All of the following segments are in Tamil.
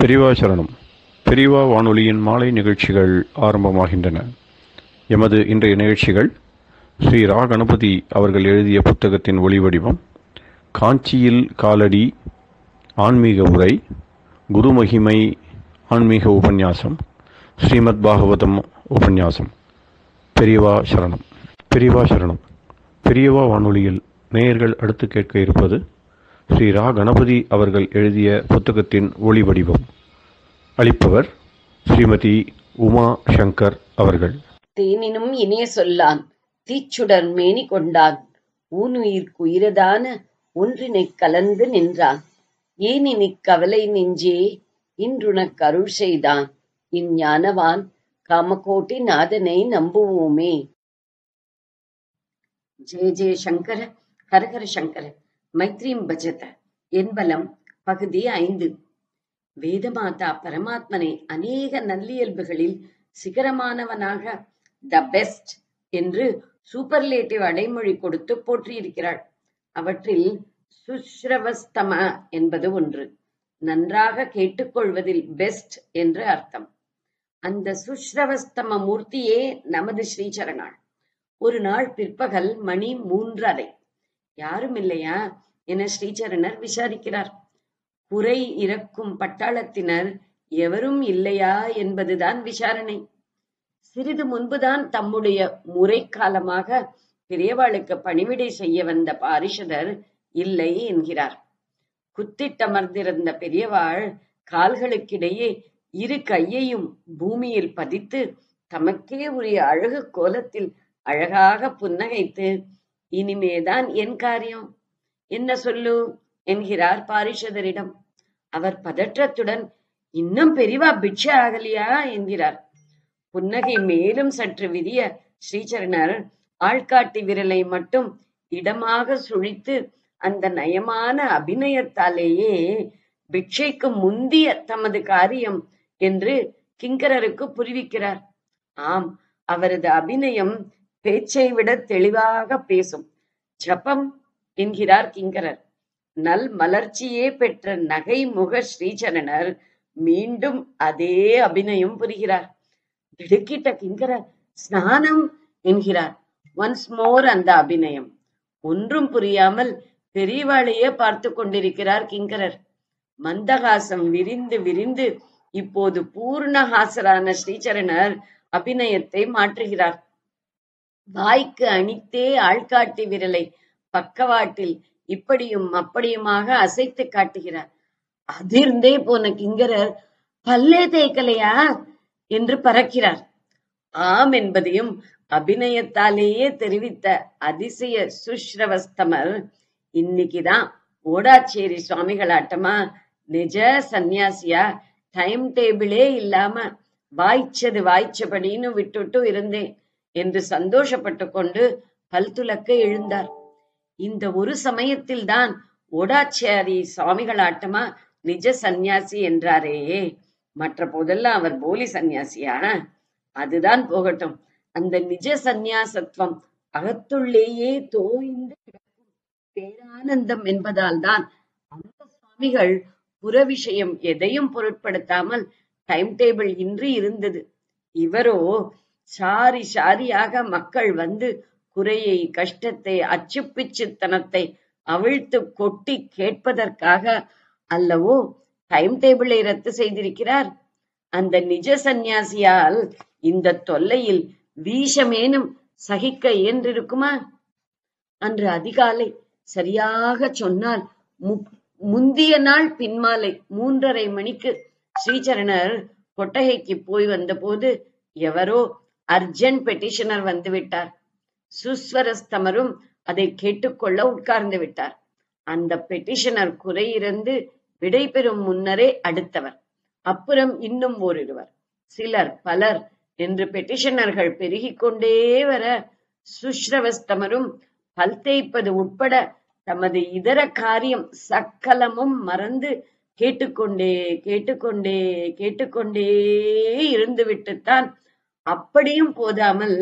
பெரியவா சரணம் பெரியவா வானொலியின் மாலை நிகழ்ச்சிகள் ஆரம்பமாகின்றன எமது இன்றைய நிகழ்ச்சிகள் ஸ்ரீ ரா கணபதி அவர்கள் எழுதிய புத்தகத்தின் ஒளிவடிவம் காஞ்சியில் காலடி ஆன்மீக உரை குருமகிமை ஆன்மீக உபன்யாசம் ஸ்ரீமத் பாகவதம் உபன்யாசம் பெரியவா சரணம் பெரியவா சரணம் பெரியவா வானொலியில் நேயர்கள் அடுத்து கேட்க இருப்பது ஸ்ரீ ரா கணபதி அவர்கள் எழுதிய புத்தகத்தின் ஒளிவடிவம் அளிப்பவர் ஸ்ரீமதி உமா சங்கர் அவர்கள் தேனினும் இனிய சொல்லான் தீச்சுடர் மேனி கொண்டான் ஊனுயிர்க்குயிரதான ஒன்றினைக் கலந்து நின்றான் ஏனினிக் கவலை நெஞ்சே இன்றுனக் அருள் செய்தான் இஞ்ஞானவான் காமகோட்டி நாதனை நம்புவோமே ஜெய ஜெய சங்கர ஹரஹர சங்கர மைத்ரீம் பஜத என்பலம் பகுதி ஐந்து வேதமாதா பரமாத்மனை அநேக நல்லியல்புகளில் சிகரமானவனாக த பெஸ்ட் என்று சூப்பர்லேட்டிவ் அடைமொழி கொடுத்து போற்றியிருக்கிறாள் அவற்றில் சுஸ்ரவஸ்தம என்பது ஒன்று நன்றாக கேட்டுக்கொள்வதில் பெஸ்ட் என்று அர்த்தம் அந்த சுஸ்ரவஸ்தம மூர்த்தியே நமது ஸ்ரீசரணாள் ஒரு நாள் பிற்பகல் மணி மூன்றரை யாரும் இல்லையா என ஸ்ரீசரணர் விசாரிக்கிறார் குறை இறக்கும் பட்டாளத்தினர் எவரும் இல்லையா என்பதுதான் விசாரணை சிறிது முன்புதான் தம்முடைய முறை காலமாக பெரியவாளுக்கு பணிவிடை செய்ய வந்த பாரிஷதர் இல்லை என்கிறார் குத்திட்டமர்ந்திருந்த பெரியவாள் கால்களுக்கிடையே இரு கையையும் பூமியில் பதித்து தமக்கே உரிய அழகு கோலத்தில் அழகாக புன்னகைத்து இனிமேதான் என் காரியம் என்ன சொல்லு என்கிறார் பாரிஷதரிடம் அவர் பதற்றத்துடன் இன்னும் பெரிவா பிட்சை ஆகலையா என்கிறார் புன்னகை மேலும் சற்று விரிய ஸ்ரீசரணர் ஆள்காட்டி விரலை மட்டும் இடமாக சுழித்து அந்த நயமான அபிநயத்தாலேயே பிக்ஷைக்கு முந்திய தமது காரியம் என்று கிங்கரருக்கு புரிவிக்கிறார் ஆம் அவரது அபிநயம் பேச்சை விட தெளிவாக பேசும் ஜபம் என்கிறார் கிங்கரர் நல் மலர்ச்சியே பெற்ற நகை முக ஸ்ரீசரணர் மீண்டும் அதே அபிநயம் புரிகிறார் திடுக்கிட்ட கிங்கரர் ஸ்நானம் என்கிறார் ஒன்ஸ் மோர் அந்த அபிநயம் ஒன்றும் புரியாமல் பெரியவாளையே பார்த்து கொண்டிருக்கிறார் கிங்கரர் மந்தகாசம் விரிந்து விரிந்து இப்போது பூர்ணஹாசரான ஸ்ரீசரணர் அபிநயத்தை மாற்றுகிறார் வாய்க்கு அணித்தே ஆள்காட்டி விரலை பக்கவாட்டில் இப்படியும் அப்படியுமாக அசைத்து காட்டுகிறார் அதிர்ந்தே போன கிங்கரர் பல்லே தேய்க்கலையா என்று பறக்கிறார் ஆம் என்பதையும் அபிநயத்தாலேயே தெரிவித்த அதிசய சுஷ்ரவஸ்தமர் இன்னைக்குதான் ஓடாச்சேரி சுவாமிகளாட்டமா நிஜ சந்நியாசியா டைம் டேபிளே இல்லாம வாய்ச்சது வாய்ச்சபடின்னு விட்டுட்டு இருந்தேன் என்று சந்தோஷப்பட்டு கொண்டு பல் துலக்க எழுந்தார் இந்த ஒரு சமயத்தில் தான் ஓடாச்சாரி சுவாமிகளாட்டமா நிஜ சந்நியாசி என்றாரே மற்ற போதெல்லாம் அவர் போலி சந்நியாசியா அதுதான் போகட்டும் அந்த நிஜ சந்நியாசத்துவம் அகத்துள்ளேயே தோய்ந்து கிடக்கும் பேரானந்தம் என்பதால் தான் அந்த சுவாமிகள் புற விஷயம் எதையும் பொருட்படுத்தாமல் டைம் டேபிள் இன்றி இருந்தது இவரோ சாரி சாரியாக மக்கள் வந்து குறையை கஷ்டத்தை அச்சுப்பிச்சுத்தனத்தை அவிழ்த்து கொட்டி கேட்பதற்காக அல்லவோ டைம் டேபிளை ரத்து செய்திருக்கிறார் அந்த நிஜ சந்நியாசியால் இந்த தொல்லையில் வீஷமேனும் சகிக்க இயன்றிருக்குமா அன்று அதிகாலை சரியாக சொன்னால் முந்திய நாள் பின்மாலை மூன்றரை மணிக்கு ஸ்ரீசரணர் கொட்டகைக்கு போய் வந்தபோது எவரோ அர்ஜென்ட் பெட்டிஷனர் வந்து விட்டார் சுஸ்வரஸ்தமரும் அதை கேட்டுக்கொள்ள உட்கார்ந்து விட்டார் அந்த பெட்டிஷனர் குறையிறந்து விடை பெறும் முன்னரே அடுத்தவர் அப்புறம் இன்னும் ஓரிருவர் சிலர் பலர் என்று பெட்டிஷனர்கள் பெருகிக் கொண்டே வர சுஷ்ரவஸ்தமரும் பல் தேய்ப்பது உட்பட தமது இதர காரியம் சக்கலமும் மறந்து கேட்டுக்கொண்டே கேட்டுக்கொண்டே கேட்டுக்கொண்டே இருந்து விட்டுத்தான் அப்படியும் போதாமல்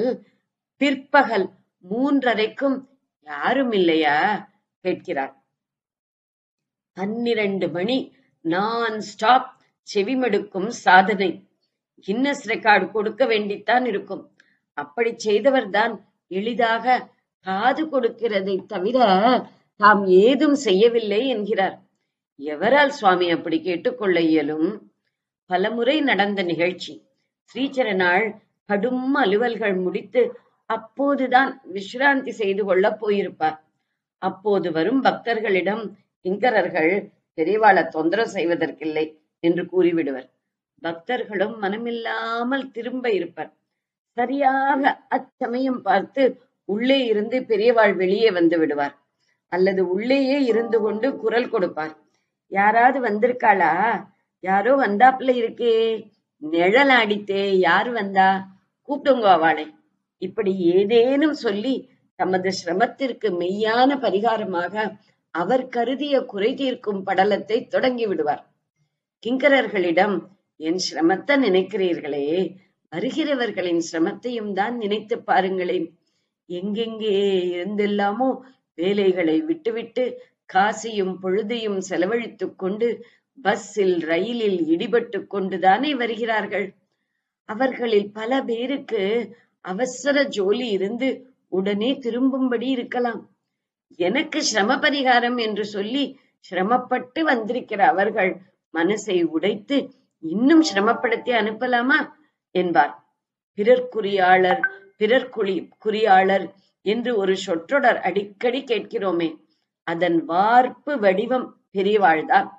பிற்பகல் மூன்றரைக்கும் யாரும் இல்லையா கேட்கிறார் பன்னிரண்டு மணி நான் ஸ்டாப் செவிமடுக்கும் சாதனை கின்னஸ் ரெக்கார்டு கொடுக்க வேண்டித்தான் இருக்கும் அப்படி செய்தவர்தான் எளிதாக காது கொடுக்கிறதை தவிர தாம் ஏதும் செய்யவில்லை என்கிறார் எவரால் சுவாமி அப்படி கேட்டுக்கொள்ள இயலும் பலமுறை நடந்த நிகழ்ச்சி ஸ்ரீச்சரனாள் கடும் அலுவல்கள் முடித்து அப்போதுதான் விஸ்ராந்தி செய்து கொள்ளப் போயிருப்பார் அப்போது வரும் பக்தர்களிடம் கிங்கரர்கள் பெரியவாளை தொந்தரவு செய்வதற்கில்லை என்று கூறிவிடுவர் பக்தர்களும் மனமில்லாமல் திரும்ப இருப்பர் சரியாக அச்சமயம் பார்த்து உள்ளே இருந்து பெரியவாள் வெளியே வந்து விடுவார் அல்லது உள்ளேயே இருந்து கொண்டு குரல் கொடுப்பார் யாராவது வந்திருக்காளா யாரோ வந்தாப்புல இருக்கே நிழல் ஆடித்தே யார் வந்தா கூப்பிடுங்க அவளை இப்படி ஏதேனும் சொல்லி தமது சிரமத்திற்கு மெய்யான பரிகாரமாக அவர் கருதிய குறை தீர்க்கும் படலத்தை தொடங்கி விடுவார் கிங்கரர்களிடம் என் சிரமத்தை நினைக்கிறீர்களே வருகிறவர்களின் சிரமத்தையும் தான் நினைத்து பாருங்களேன் எங்கெங்கே இருந்தெல்லாமோ வேலைகளை விட்டுவிட்டு காசையும் பொழுதையும் செலவழித்துக் கொண்டு பஸ்ஸில் ரயிலில் இடிபட்டு கொண்டுதானே வருகிறார்கள் அவர்களில் பல பேருக்கு அவசர ஜோலி இருந்து உடனே திரும்பும்படி இருக்கலாம் எனக்கு சிரம பரிகாரம் என்று சொல்லி சிரமப்பட்டு வந்திருக்கிற அவர்கள் மனசை உடைத்து இன்னும் சிரமப்படுத்தி அனுப்பலாமா என்பார் பிறர்க்குரியாளர் பிறர்க்குழி குறியாளர் என்று ஒரு சொற்றொடர் அடிக்கடி கேட்கிறோமே அதன் வார்ப்பு வடிவம் பெரியவாழ்தான்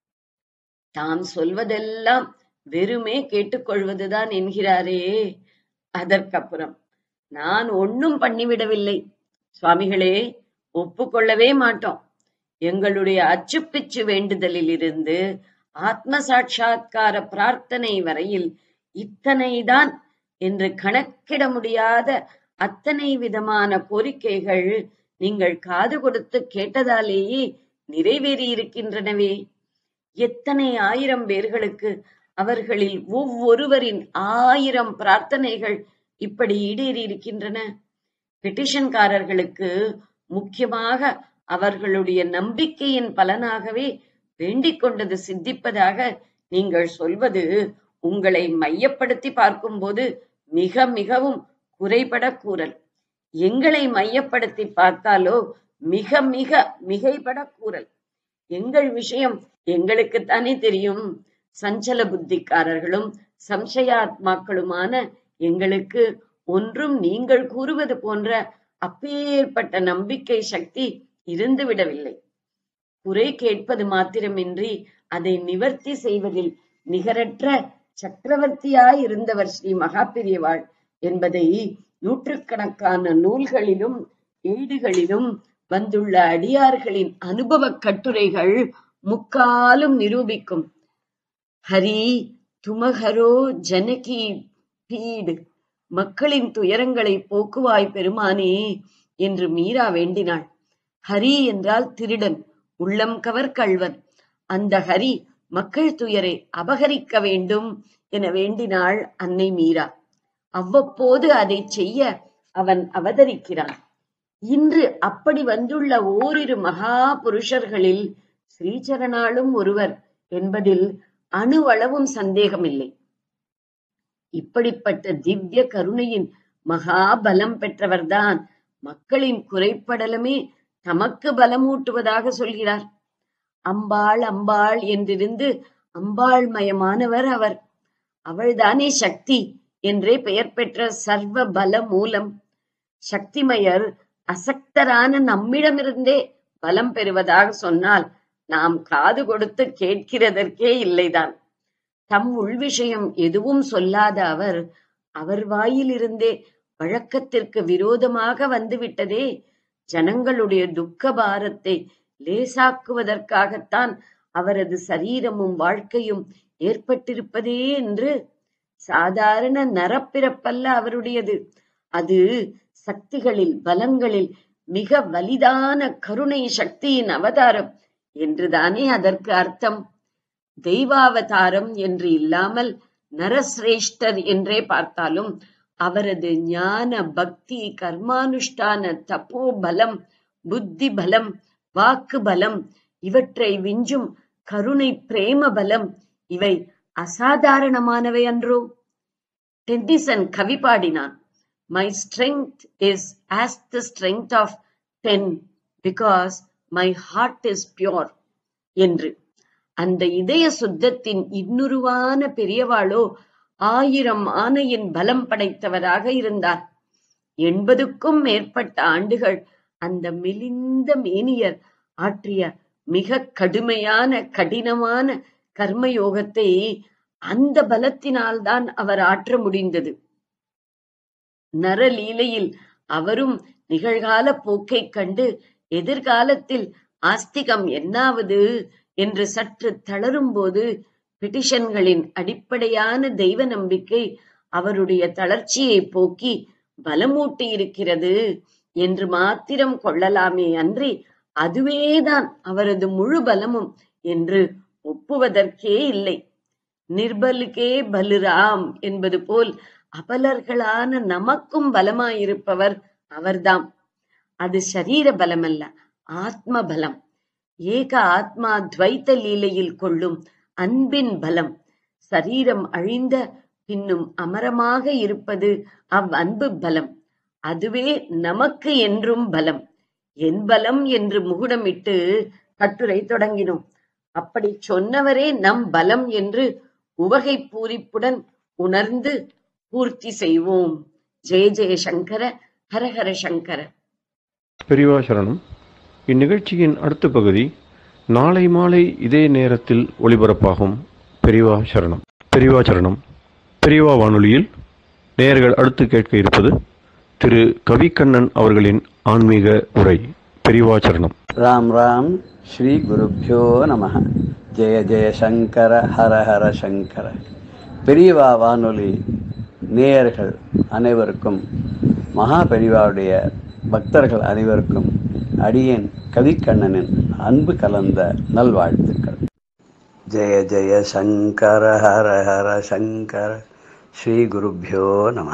தாம் சொல்வதெல்லாம் வெறுமே கேட்டுக்கொள்வதுதான் என்கிறாரே அதற்கப்புறம் நான் ஒன்னும் பண்ணிவிடவில்லை சுவாமிகளே ஒப்புக்கொள்ளவே மாட்டோம் எங்களுடைய அச்சுப்பிச்சு வேண்டுதலில் இருந்து ஆத்ம சாட்சா்கார பிரார்த்தனை வரையில் இத்தனைதான் என்று கணக்கிட முடியாத அத்தனை விதமான கோரிக்கைகள் நீங்கள் காது கொடுத்து கேட்டதாலேயே நிறைவேறி இருக்கின்றனவே எத்தனை ஆயிரம் பேர்களுக்கு அவர்களில் ஒவ்வொருவரின் ஆயிரம் பிரார்த்தனைகள் இப்படி ஈடேறி இருக்கின்றன பெட்டிஷன்காரர்களுக்கு முக்கியமாக அவர்களுடைய நம்பிக்கையின் பலனாகவே வேண்டிக் கொண்டது சித்திப்பதாக நீங்கள் சொல்வது உங்களை மையப்படுத்தி பார்க்கும்போது மிக மிகவும் குறைபட கூறல் எங்களை மையப்படுத்தி பார்த்தாலோ மிக மிக மிகைபட கூறல் எங்கள் விஷயம் எங்களுக்குத்தானே தெரியும் சஞ்சல புத்திக்காரர்களும் சம்சயாத்மாக்களுமான எங்களுக்கு ஒன்றும் நீங்கள் கூறுவது போன்ற அப்பேற்பட்ட நம்பிக்கை சக்தி இருந்து விடவில்லை குறை கேட்பது மாத்திரமின்றி அதை நிவர்த்தி செய்வதில் நிகரற்ற சக்கரவர்த்தியாய் இருந்தவர் ஸ்ரீ மகாபெரியவாள் என்பதை நூற்றுக்கணக்கான நூல்களிலும் ஏடுகளிலும் வந்துள்ள அடியார்களின் அனுபவ கட்டுரைகள் முக்காலும் நிரூபிக்கும் ஹரி துமகரோ ஜனகி பீடு மக்களின் துயரங்களை போக்குவாய் பெருமானே என்று மீரா வேண்டினாள் ஹரி என்றால் திருடன் உள்ளம் கவர் கள்வன் அந்த ஹரி மக்கள் துயரை அபகரிக்க வேண்டும் என வேண்டினாள் அன்னை மீரா அவ்வப்போது அதை செய்ய அவன் அவதரிக்கிறான் இன்று அப்படி வந்துள்ள ஓரிரு மகா புருஷர்களில் ஸ்ரீசரணாலும் ஒருவர் என்பதில் அணுவளவும் சந்தேகமில்லை இப்படிப்பட்ட திவ்ய கருணையின் மகாபலம் பெற்றவர்தான் மக்களின் குறைப்படலமே தமக்கு பலமூட்டுவதாக சொல்கிறார் அம்பாள் அம்பாள் என்றிருந்து அம்பாள் மயமானவர் அவர் அவள்தானே சக்தி என்றே பெயர் பெற்ற சர்வ பல மூலம் சக்திமயர் அசக்தரான நம்மிடமிருந்தே பலம் பெறுவதாக சொன்னால் நாம் காது கொடுத்து கேட்கிறதற்கே இல்லைதான் தம் உள்விஷயம் எதுவும் சொல்லாத அவர் அவர் வாயிலிருந்தே வழக்கத்திற்கு விரோதமாக வந்துவிட்டதே ஜனங்களுடைய துக்க பாரத்தை லேசாக்குவதற்காகத்தான் அவரது சரீரமும் வாழ்க்கையும் ஏற்பட்டிருப்பதே என்று சாதாரண நரப்பிறப்பல்ல அவருடையது அது சக்திகளில் பலங்களில் மிக வலிதான கருணை சக்தியின் அவதாரம் என்றுதானே அதற்கு அர்த்தம் தெய்வாவதாரம் என்று இல்லாமல் நரசிரேஷ்டர் என்றே பார்த்தாலும் அவரது ஞான பக்தி கர்மானுஷ்டான தப்போ பலம் புத்தி பலம் வாக்கு பலம் இவற்றை விஞ்சும் கருணை பிரேம பலம் இவை அசாதாரணமானவை அன்றோ டென்னிசன் கவி பாடினான் my strength is as the strength of ten because my heart is pure என்று அந்த இதய சுத்தத்தின் இன்னுருவான பெரியவாளோ ஆயிரம் ஆணையின் பலம் படைத்தவராக இருந்தார் எண்பதுக்கும் மேற்பட்ட ஆண்டுகள் அந்த மெலிந்த மேனியர் ஆற்றிய மிக கடுமையான கடினமான கர்மயோகத்தை அந்த பலத்தினால்தான் அவர் ஆற்ற முடிந்தது நரலீலையில் அவரும் நிகழ்கால போக்கைக் கண்டு எதிர்காலத்தில் ஆஸ்திகம் என்னாவது என்று சற்று தளரும்போது பிட்டிஷன்களின் அடிப்படையான தெய்வ நம்பிக்கை அவருடைய தளர்ச்சியை போக்கி பலமூட்டி இருக்கிறது என்று மாத்திரம் கொள்ளலாமே அன்றி அதுவேதான் அவரது முழு பலமும் என்று ஒப்புவதற்கே இல்லை நிர்பலுக்கே பலுராம் என்பது போல் அபலர்களான நமக்கும் பலமாயிருப்பவர் அவர்தாம் அது சரீர பலமல்ல ஆத்ம பலம் ஏக ஆத்மா துவைத்த லீலையில் கொள்ளும் அன்பின் பலம் சரீரம் அழிந்த பின்னும் அமரமாக இருப்பது அவ் அன்பு பலம் அதுவே நமக்கு என்றும் பலம் என் பலம் என்று முகுடமிட்டு கட்டுரை தொடங்கினோம் அப்படி சொன்னவரே நம் பலம் என்று உவகை பூரிப்புடன் உணர்ந்து பூர்த்தி செய்வோம் ஜெய ஜெய சங்கர ஹரஹர சங்கர பெரியவா சரணம் இந்நிகழ்ச்சியின் அடுத்த பகுதி நாளை மாலை இதே நேரத்தில் ஒளிபரப்பாகும் பெரியவா சரணம் பெரியவா சரணம் பெரியவா வானொலியில் நேயர்கள் அடுத்து கேட்க இருப்பது திரு கவிக்கண்ணன் அவர்களின் ஆன்மீக உரை பெரியவா சரணம் ராம் ராம் ஸ்ரீ குருப்பியோ நம ஜெய ஜெய சங்கர ஹர ஹர சங்கர பெரியவா வானொலி நேயர்கள் அனைவருக்கும் மகா பெரியவாவுடைய பக்தர்கள் அனைவருக்கும் அடியேன் கவிக்கண்ணனின் அன்பு கலந்த நல்வாழ்த்துக்கள் ஜெய ஜெய சங்கர ஹர ஹர சங்கர ஸ்ரீ குருப்பியோ நம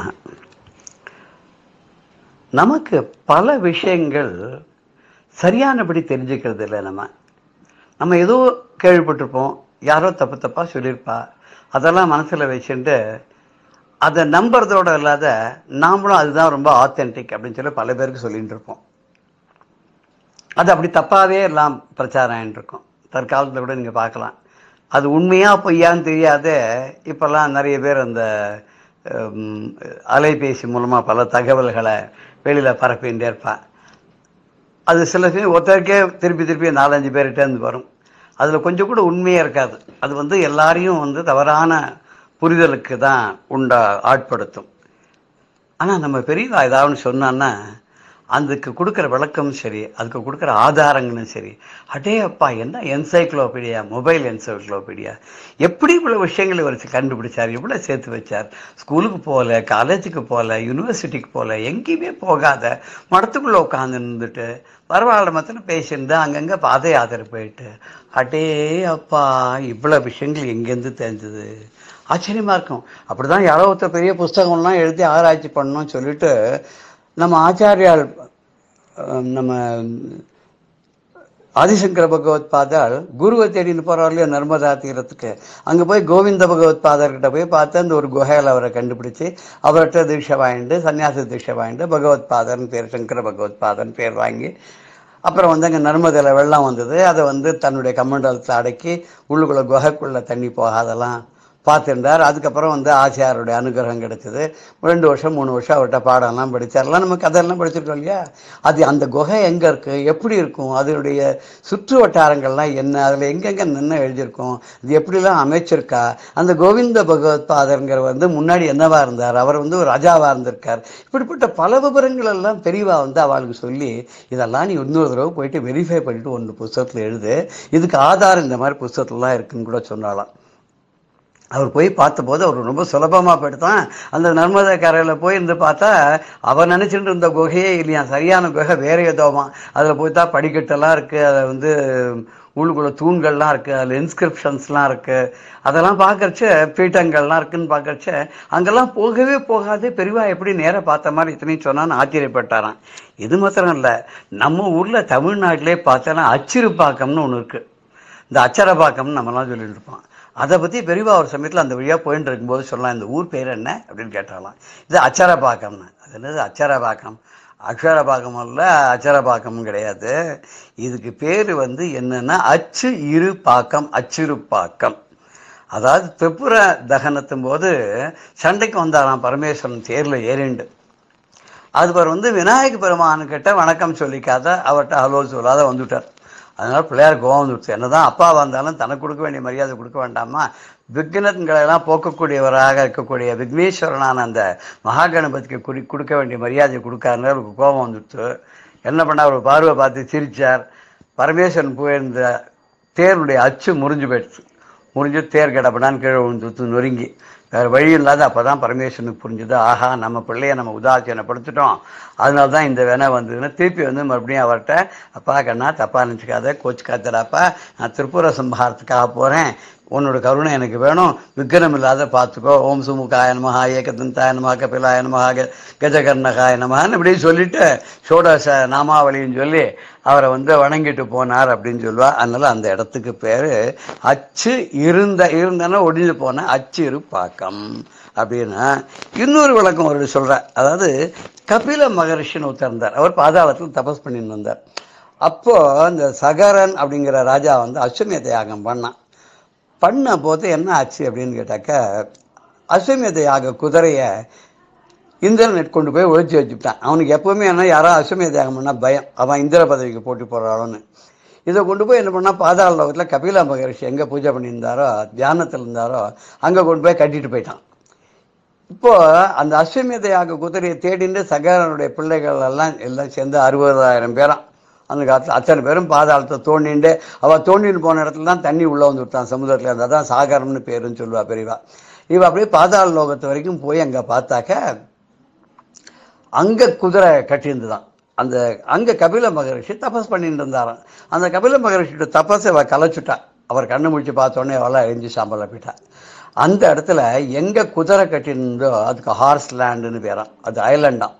நமக்கு பல விஷயங்கள் சரியானபடி தெரிஞ்சுக்கிறது இல்லை நம்ம நம்ம ஏதோ கேள்விப்பட்டிருப்போம் யாரோ தப்பு தப்பாக சொல்லியிருப்பா அதெல்லாம் மனசில் வச்சுட்டு அதை நம்புறதோட இல்லாத நாமளும் அதுதான் ரொம்ப ஆத்தென்டிக் அப்படின்னு சொல்லி பல பேருக்கு சொல்லிட்டு இருப்போம் அது அப்படி தப்பாகவே எல்லாம் பிரச்சாரம் ஆயிட்டு இருக்கும் தற்காலத்தில் கூட நீங்கள் பார்க்கலாம் அது உண்மையா பொய்யான்னு தெரியாத இப்போல்லாம் நிறைய பேர் அந்த ஹம், அலைபேசி மூலமாக பல தகவல்களை வெளியில் பரப்பிகிட்டே இருப்பான் அது சில சமயம் ஒருத்தருக்கே திருப்பி திருப்பி நாலஞ்சு பேர்கிட்ட இருந்து வரும் அதில் கொஞ்சம் கூட உண்மையே இருக்காது அது வந்து எல்லாரையும் வந்து தவறான புரிதலுக்கு தான் உண்டா ஆட்படுத்தும் ஆனால் நம்ம பெரியவா ஏதாவது சொன்னான்னா அதுக்கு கொடுக்குற விளக்கமும் சரி அதுக்கு கொடுக்குற ஆதாரங்களும் சரி அடே அப்பா என்ன என்சைக்ளோபீடியா மொபைல் என்சைக்ளோபீடியா எப்படி இவ்வளோ விஷயங்களை வச்சு கண்டுபிடிச்சார் இவ்வளோ சேர்த்து வச்சார் ஸ்கூலுக்கு போகல காலேஜுக்கு போகல யூனிவர்சிட்டிக்கு போகல எங்கேயுமே போகாத மடத்துக்குள்ளே உட்காந்து இருந்துட்டு பரவாயில்ல மத்தின பேசியிருந்தா அங்கங்கே பாத யாத்திரை போயிட்டு அடே அப்பா இவ்வளோ விஷயங்கள் எங்கேருந்து தெரிஞ்சது ஆச்சரியமாக இருக்கும் அப்படி தான் யாரோ ஒருத்தர் பெரிய புஸ்தகம்லாம் எழுதி ஆராய்ச்சி பண்ணணும்னு சொல்லிட்டு நம்ம ஆச்சாரியால் அஹ், நம்ம ஆதிசங்கர பகவத் பாதால் குருவை தேடின்னு போறார் இல்லையா நர்மதா தீரத்துக்கு அங்கே போய் கோவிந்த பகவத் பாதர்கிட்ட போய் பார்த்து அந்த ஒரு குகையில் அவரை கண்டுபிடிச்சு அவர்கிட்ட தீட்சை வாங்கிட்டு சன்னியாசி தீட்சை வாங்கிட்டு பகவத் பாதர்னு பேர் சங்கர பகவத் பாதர்னு பேர் வாங்கி அப்புறம் வந்து அங்கே நர்மதையில் வெள்ளம் வந்தது அதை வந்து தன்னுடைய கமண்டலத்தில் அடக்கி உள்ளுக்குள்ளே குகைக்குள்ளே தண்ணி போகாதெல்லாம் பார்த்துருந்தார் அதுக்கப்புறம் வந்து ஆச்சியாருடைய அனுகிரகம் கிடைச்சது ரெண்டு வருஷம் மூணு வருஷம் அவர்கிட்ட பாடம்லாம் படித்தார்லாம் நம்ம கதையெல்லாம் படிச்சிருக்கோம் இல்லையா அது அந்த குகை எங்கே இருக்குது எப்படி இருக்கும் அதனுடைய சுற்று வட்டாரங்கள்லாம் என்ன அதில் எங்கெங்கே நின்று எழுதியிருக்கும் இது எப்படிலாம் அமைச்சிருக்கா அந்த கோவிந்த பகவத் பாதருங்கிற வந்து முன்னாடி என்னவா இருந்தார் அவர் வந்து ஒரு ராஜாவாக இருந்திருக்கார் இப்படிப்பட்ட பல விவரங்கள் எல்லாம் பெரியவா வந்து அவளுக்கு சொல்லி இதெல்லாம் நீ இன்னொரு தடவை போயிட்டு வெரிஃபை பண்ணிட்டு ஒன்று புஸ்தகத்தில் எழுது இதுக்கு ஆதாரம் இந்த மாதிரி புஸ்தகத்துலாம் இருக்குன்னு கூட சொன்னாலாம் அவர் போய் பார்த்தபோது அவர் ரொம்ப சுலபமாக போயிட்டுதான் அந்த நர்மதா கரையில் போய் இருந்து பார்த்தா அவர் நினச்சிட்டு இருந்த குகையே இல்லையா சரியான குகை வேற ஏதோமா அதில் போய் தான் படிக்கட்டெல்லாம் இருக்குது அதை வந்து உள்ளுக்குள்ள தூண்கள்லாம் இருக்குது அதில் இன்ஸ்கிரிப்ஷன்ஸ்லாம் இருக்குது அதெல்லாம் பார்க்கறச்ச பீட்டங்கள்லாம் இருக்குன்னு பார்க்கறச்ச அங்கெல்லாம் போகவே போகாது பெரியவா எப்படி நேராக பார்த்த மாதிரி இத்தனையும் சொன்னான்னு ஆச்சரியப்பட்டாராம் இது மாத்திரம் இல்லை நம்ம ஊரில் தமிழ்நாட்டிலே பார்த்தோன்னா அச்சிறுப்பாக்கம்னு ஒன்று இருக்குது இந்த அச்சரப்பாக்கம்னு நம்மலாம் சொல்லிட்டு இருப்போம் அதை பற்றி பெரியவா ஒரு சமயத்தில் அந்த வழியாக போயிட்டு இருக்கும்போது சொல்லலாம் இந்த ஊர் பேர் என்ன அப்படின்னு கேட்டாலாம் இது அச்சரபாக்கம்னு அது என்னது அச்சரபாக்கம் அக்ஷரபாக்கம் அல்ல அச்சரபாக்கம் கிடையாது இதுக்கு பேர் வந்து என்னன்னா அச்சு இரு பாக்கம் அச்சிறுப்பாக்கம் அதாவது திரிபுர தகனத்தும் போது சண்டைக்கு வந்தாராம் பரமேஸ்வரன் தேர்ல ஏறிண்டு அதுவர் வந்து விநாயக பெருமானுக்கிட்ட வணக்கம் சொல்லிக்காத அவர்கிட்ட ஹலோ சொல்லாத வந்துட்டார் அதனால பிள்ளையார் கோவம் வந்துடுச்சு என்னதான் அப்பா வந்தாலும் தனக்கு கொடுக்க வேண்டிய மரியாதை கொடுக்க வேண்டாமா விக்னங்களெல்லாம் போக்கக்கூடியவராக இருக்கக்கூடிய விக்னேஸ்வரனான அந்த மகாகணபதிக்கு குடி கொடுக்க வேண்டிய மரியாதையை கொடுக்காருன்னு அவருக்கு கோபம் வந்துடுச்சு என்ன பண்ணா அவர் பார்வை பார்த்து சிரிச்சார் பரமேஸ்வரன் போயிருந்த தேருடைய அச்சு முறிஞ்சு போயிடுச்சு முறிஞ்சு தேர் கிடப்படான்னு கீழே விழுந்து நொறுங்கி வேறு வழி இல்லாத அப்போ தான் பரமேஸ்வரனுக்கு புரிஞ்சுது ஆஹா நம்ம பிள்ளைய நம்ம உதாசீனப்படுத்திட்டோம் அதனால தான் இந்த வினை வந்ததுன்னு திருப்பி வந்து மறுபடியும் அவர்கிட்ட அப்பா கண்ணா தப்பாக நினச்சிக்காத கோச்சுக்காதடாப்பா நான் திருப்புர சம்ஹாரத்துக்காக போகிறேன் உன்னோட கருணை எனக்கு வேணும் விக்ரம் இல்லாத பார்த்துக்கோ ஓம் சுமுகாய நமஹா ஏகதந்தாய நமஹா கபிலாய நமஹா க- கஜகர்ணகாய நமஹான்னு இப்படி சொல்லிட்டு ஷோடச நாமாவளின்னு சொல்லி அவரை வந்து வணங்கிட்டு போனார் அப்படின்னு சொல்லுவா அதனால அந்த இடத்துக்கு பேர் அச்சு இருந்த இருந்தன ஒடிஞ்சு போன அச்சு இரு பாக்கம் அப்படின்னா இன்னொரு விளக்கம் அவர் சொல்ற அதாவது கபில மகரிஷின்னு ஒருத்தர் இருந்தார் அவர் பாதாளத்தில் தபஸ் பண்ணிட்டு வந்தார் அப்போ அந்த சகரன் அப்படிங்கிற ராஜா வந்து அஸ்வமேத யாகம் பண்ணான் பண்ண போது என்ன ஆச்சு அப்படின்னு கேட்டாக்க அஸ்வமேத யாக குதிரையை இந்திரன் கொண்டு போய் ஒழிச்சு வச்சுட்டான் அவனுக்கு எப்பவுமே என்ன யாரோ அஸ்வமேத யாகம் பண்ணால் பயம் அவன் இந்திர பதவிக்கு போட்டி போடுறாளோன்னு இதை கொண்டு போய் என்ன பண்ணா பாதாள லோகத்தில் கபிலா மகரிஷி எங்கே பூஜை பண்ணியிருந்தாரோ தியானத்தில் இருந்தாரோ அங்கே கொண்டு போய் கட்டிட்டு போயிட்டான் இப்போ அந்த அஸ்வமேத யாக குதிரையை தேடிண்டு சகரனுடைய பிள்ளைகள் எல்லாம் எல்லாம் சேர்ந்து அறுபதாயிரம் பேராம் அந்த காலத்தில் அத்தனை பேரும் பாதாளத்தை தோண்டிண்டு அவள் தோண்டின்னு போன இடத்துல தான் தண்ணி உள்ளே வந்து விட்டான் சமுதிரத்தில் இருந்தால் தான் சாகரம்னு பேருன்னு சொல்லுவா பெரியவா இவ அப்படியே பாதாள லோகத்து வரைக்கும் போய் அங்கே பார்த்தாக்க அங்கே குதிரை கட்டியிருந்துதான் அந்த அங்கே கபில மகரிஷி தபஸ் பண்ணிட்டு இருந்தாராம் அந்த கபில மகரிஷியோட தபஸை அவ கலைச்சுட்டா அவர் கண்ணு முடிச்சு பார்த்தோன்னே அவளாம் எரிஞ்சு சாம்பல போயிட்டா அந்த இடத்துல எங்கே குதிரை கட்டியிருந்தோ அதுக்கு ஹார்ஸ் லேண்டுன்னு பேராம் அது ஐலண்டாம்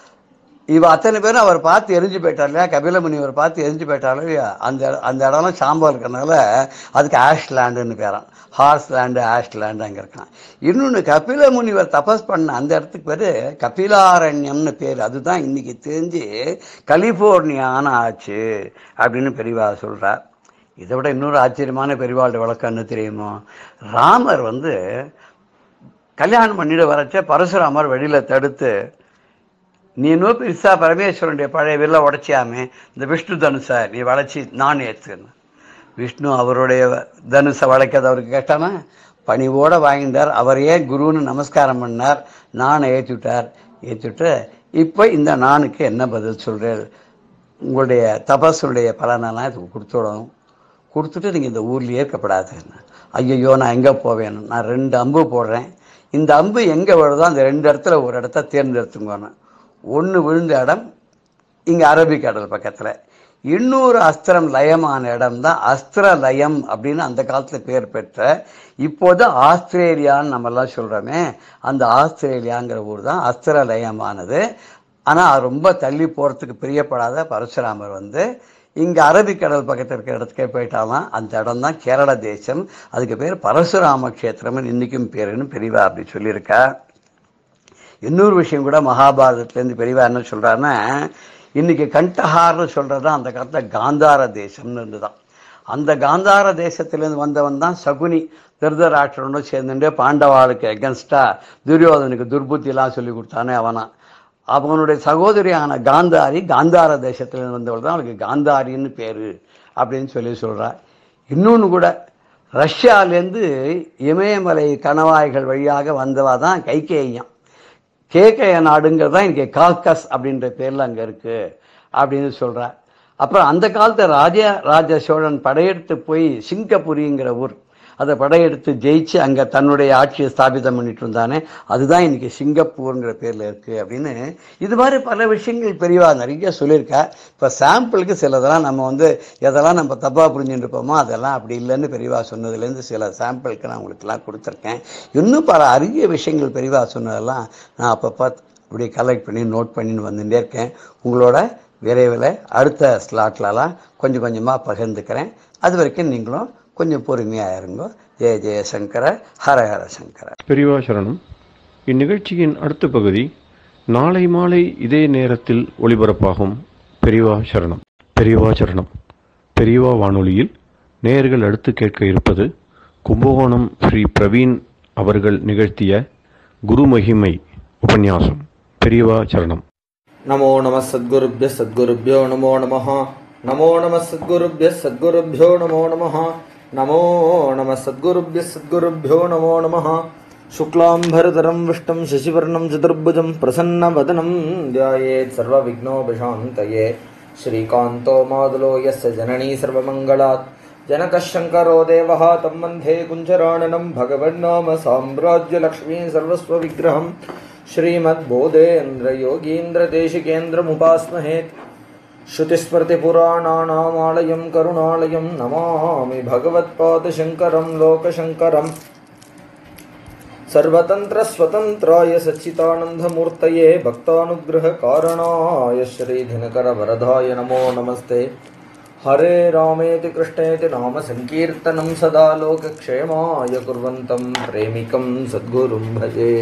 இவ அத்தனை பேரும் அவர் பார்த்து எரிஞ்சு போயிட்டார் இல்லையா கபில முனிவர் பார்த்து எரிஞ்சு போயிட்டாலும் இல்லையா அந்த அந்த இடம்லாம் சாம்பல் இருக்கறனால அதுக்கு ஆஷ் லேண்டுன்னு பேரான் ஹார்ஸ் லேண்டு ஆஷ் லேண்டு அங்கே இருக்கான் இன்னொன்று கபில முனிவர் தபஸ் பண்ண அந்த இடத்துக்கு பேர் கபிலாரண்யம்னு பேர் அதுதான் இன்னைக்கு தெரிஞ்சு கலிஃபோர்னியான்னு ஆச்சு அப்படின்னு பெரியவா சொல்கிறார் இதை விட இன்னொரு ஆச்சரியமான பெரியவாளோட விளக்கம் என்ன தெரியுமோ ராமர் வந்து கல்யாணம் பண்ணிட்டு வரச்ச பரசுராமர் வெளியில் தடுத்து நீ இன்னும் பெருசா பரமேஸ்வரனுடைய பழைய வில்ல உடைச்சியாமே இந்த விஷ்ணு தனுசை நீ வளைச்சி நான் ஏற்றுன்னு விஷ்ணு அவருடைய தனுசை வளைக்கிறது அவருக்கு கேட்டானா பணிவோட வாங்கிட்டார் அவரையே குருன்னு நமஸ்காரம் பண்ணார் நானை ஏற்றிவிட்டார் ஏற்றிவிட்டு இப்போ இந்த நானுக்கு என்ன பதில் சொல்கிறார் உங்களுடைய தபஸுடைய பலனெல்லாம் இதுக்கு கொடுத்துடணும் கொடுத்துட்டு நீங்கள் இந்த ஊர்லேயே இருக்கப்படாதுன்னு ஐயையோ நான் எங்கே போவேன் நான் ரெண்டு அம்பு போடுறேன் இந்த அம்பு எங்கே விழுதோ அந்த ரெண்டு இடத்துல ஒரு இடத்த தேர்ந்தெடுத்துங்கன்னு ஒன்று விழுந்த இடம் இங்கே அரபிக்கடல் பக்கத்தில் இன்னொரு அஸ்திரம் லயமான இடம் தான் அஸ்திர லயம் அப்படின்னு அந்த காலத்தில் பேர் பெற்ற இப்போது ஆஸ்திரேலியான்னு நம்மெல்லாம் சொல்கிறோமே அந்த ஆஸ்திரேலியாங்கிற ஊர் தான் அஸ்திர லயமானது ஆனால் ரொம்ப தள்ளி போகிறதுக்கு பிரியப்படாத பரசுராமர் வந்து இங்கே அரபிக்கடல் பக்கத்தில் இருக்கிற இடத்துக்கே போயிட்டாலாம் அந்த இடம் தான் கேரள தேசம் அதுக்கு பேர் பரசுராம க்ஷேத்திரம்னு இன்றைக்கும் பேருன்னு பெரியவா அப்படி சொல்லியிருக்கா இன்னொரு விஷயம் கூட மகாபாரதத்துலேருந்து பெரியவா என்ன சொல்கிறாருன்னா இன்னைக்கு கண்டஹார்னு சொல்கிறது தான் அந்த காலத்தில் காந்தார தேசம்னு இருந்துதான் அந்த காந்தார தேசத்திலேருந்து வந்தவன் தான் சகுனி திருதராஷ்டிரனோட சேர்ந்துட்டு பாண்டவாளுக்கு எகன்ஸ்டா துரியோதனுக்கு துர்புத்திலாம் சொல்லி கொடுத்தானே அவனா அவனுடைய சகோதரியான காந்தாரி காந்தார தேசத்திலேருந்து வந்தவள் தான் அவளுக்கு காந்தாரின்னு பேர் அப்படின்னு சொல்லி சொல்றா இன்னொன்று கூட ரஷ்யாலேருந்து இமயமலை கணவாய்கள் வழியாக வந்தவா தான் கைகேயம் கேகய நாடுங்கிறது தான் இங்கே கால்கஸ் அப்படின்ற பேரில் அங்கே இருக்கு அப்படின்னு சொல்றா அப்புறம் அந்த காலத்து ராஜ ராஜ சோழன் படையெடுத்து போய் சிங்கப்புரிங்கிற ஊர் அதை படையெடுத்து ஜெயிச்சு அங்கே தன்னுடைய ஆட்சியை ஸ்தாபிதம் பண்ணிட்டு இருந்தானே அதுதான் இன்னைக்கு சிங்கப்பூருங்கிற பேரில் இருக்குது அப்படின்னு இது மாதிரி பல விஷயங்கள் பெரியவா நிறைய சொல்லியிருக்கா இப்போ சாம்பிளுக்கு சிலதெல்லாம் நம்ம வந்து எதெல்லாம் நம்ம தப்பாக புரிஞ்சுட்டு இருப்போமோ அதெல்லாம் அப்படி இல்லைன்னு பெரியவா சொன்னதுலேருந்து சில சாம்பிளுக்கு நான் உங்களுக்கெல்லாம் கொடுத்துருக்கேன் இன்னும் பல அரிய விஷயங்கள் பெரியவா சொன்னதெல்லாம் நான் அப்பப்போ இப்படி கலெக்ட் பண்ணி நோட் பண்ணின்னு வந்துட்டே இருக்கேன் உங்களோட விரைவில் அடுத்த ஸ்லாட்லலாம் கொஞ்சம் கொஞ்சமாக பகிர்ந்துக்கிறேன் அது வரைக்கும் நீங்களும் கொஞ்சம் பொறுமையாக இருங்க ஜெய ஜெயசங்கர ஹர ஹர சங்கர பெரியவா சரணம் இந்நிகழ்ச்சியின் அடுத்த பகுதி நாளை மாலை இதே நேரத்தில் ஒளிபரப்பாகும் பெரியவா சரணம் பெரியவா சரணம் பெரியவா வானொலியில் நேயர்கள் அடுத்து கேட்க இருப்பது கும்பகோணம் ஸ்ரீ பிரவீன் அவர்கள் நிகழ்த்திய குரு மகிமை உபன்யாசம் பெரியவா சரணம் नमो नमः सद्गुरुभ्यः सद्गुरुभ्यो नमो नमः नमो नमः सद्गुरुभ्यः सद्गुरुभ्यो नमो नमः नमो नमः सद्गुरुभ्यः सद्गुरुभ्यो नमो नमः शुक्लाम्भरधरं विष्टं शशिवर्णं चतुर्भुजं प्रसन्नवदनं ध्यायेत् सर्वविघ्नोपशान्तये श्रीकान्तो मादुलो यस्य जननी सर्वमङ्गलात् जनकः शङ्करो देवः तं वन्दे कुञ्जराणनं भगवन्नाम साम्राज्यलक्ष्मी सर्वस्वविग्रहम् श्रीमद्बोधेन्द्रयोगीन्द्रदेशिकेन्द्रमुपास्महेत् श्रुतिस्मृतिपुराणानामालयं करुणालयं नमामि भगवत्पादशङ्करं लोकशङ्करम् सर्वतन्त्रस्वतन्त्राय सच्चिदानन्दमूर्तये भक्तानुग्रहकारणाय श्रीधिनकरवरदाय नमो नमस्ते हरे रामेति कृष्णेति नाम सङ्कीर्तनं सदा लोकक्षेमाय कुर्वन्तं प्रेमिकं सद्गुरुं भजे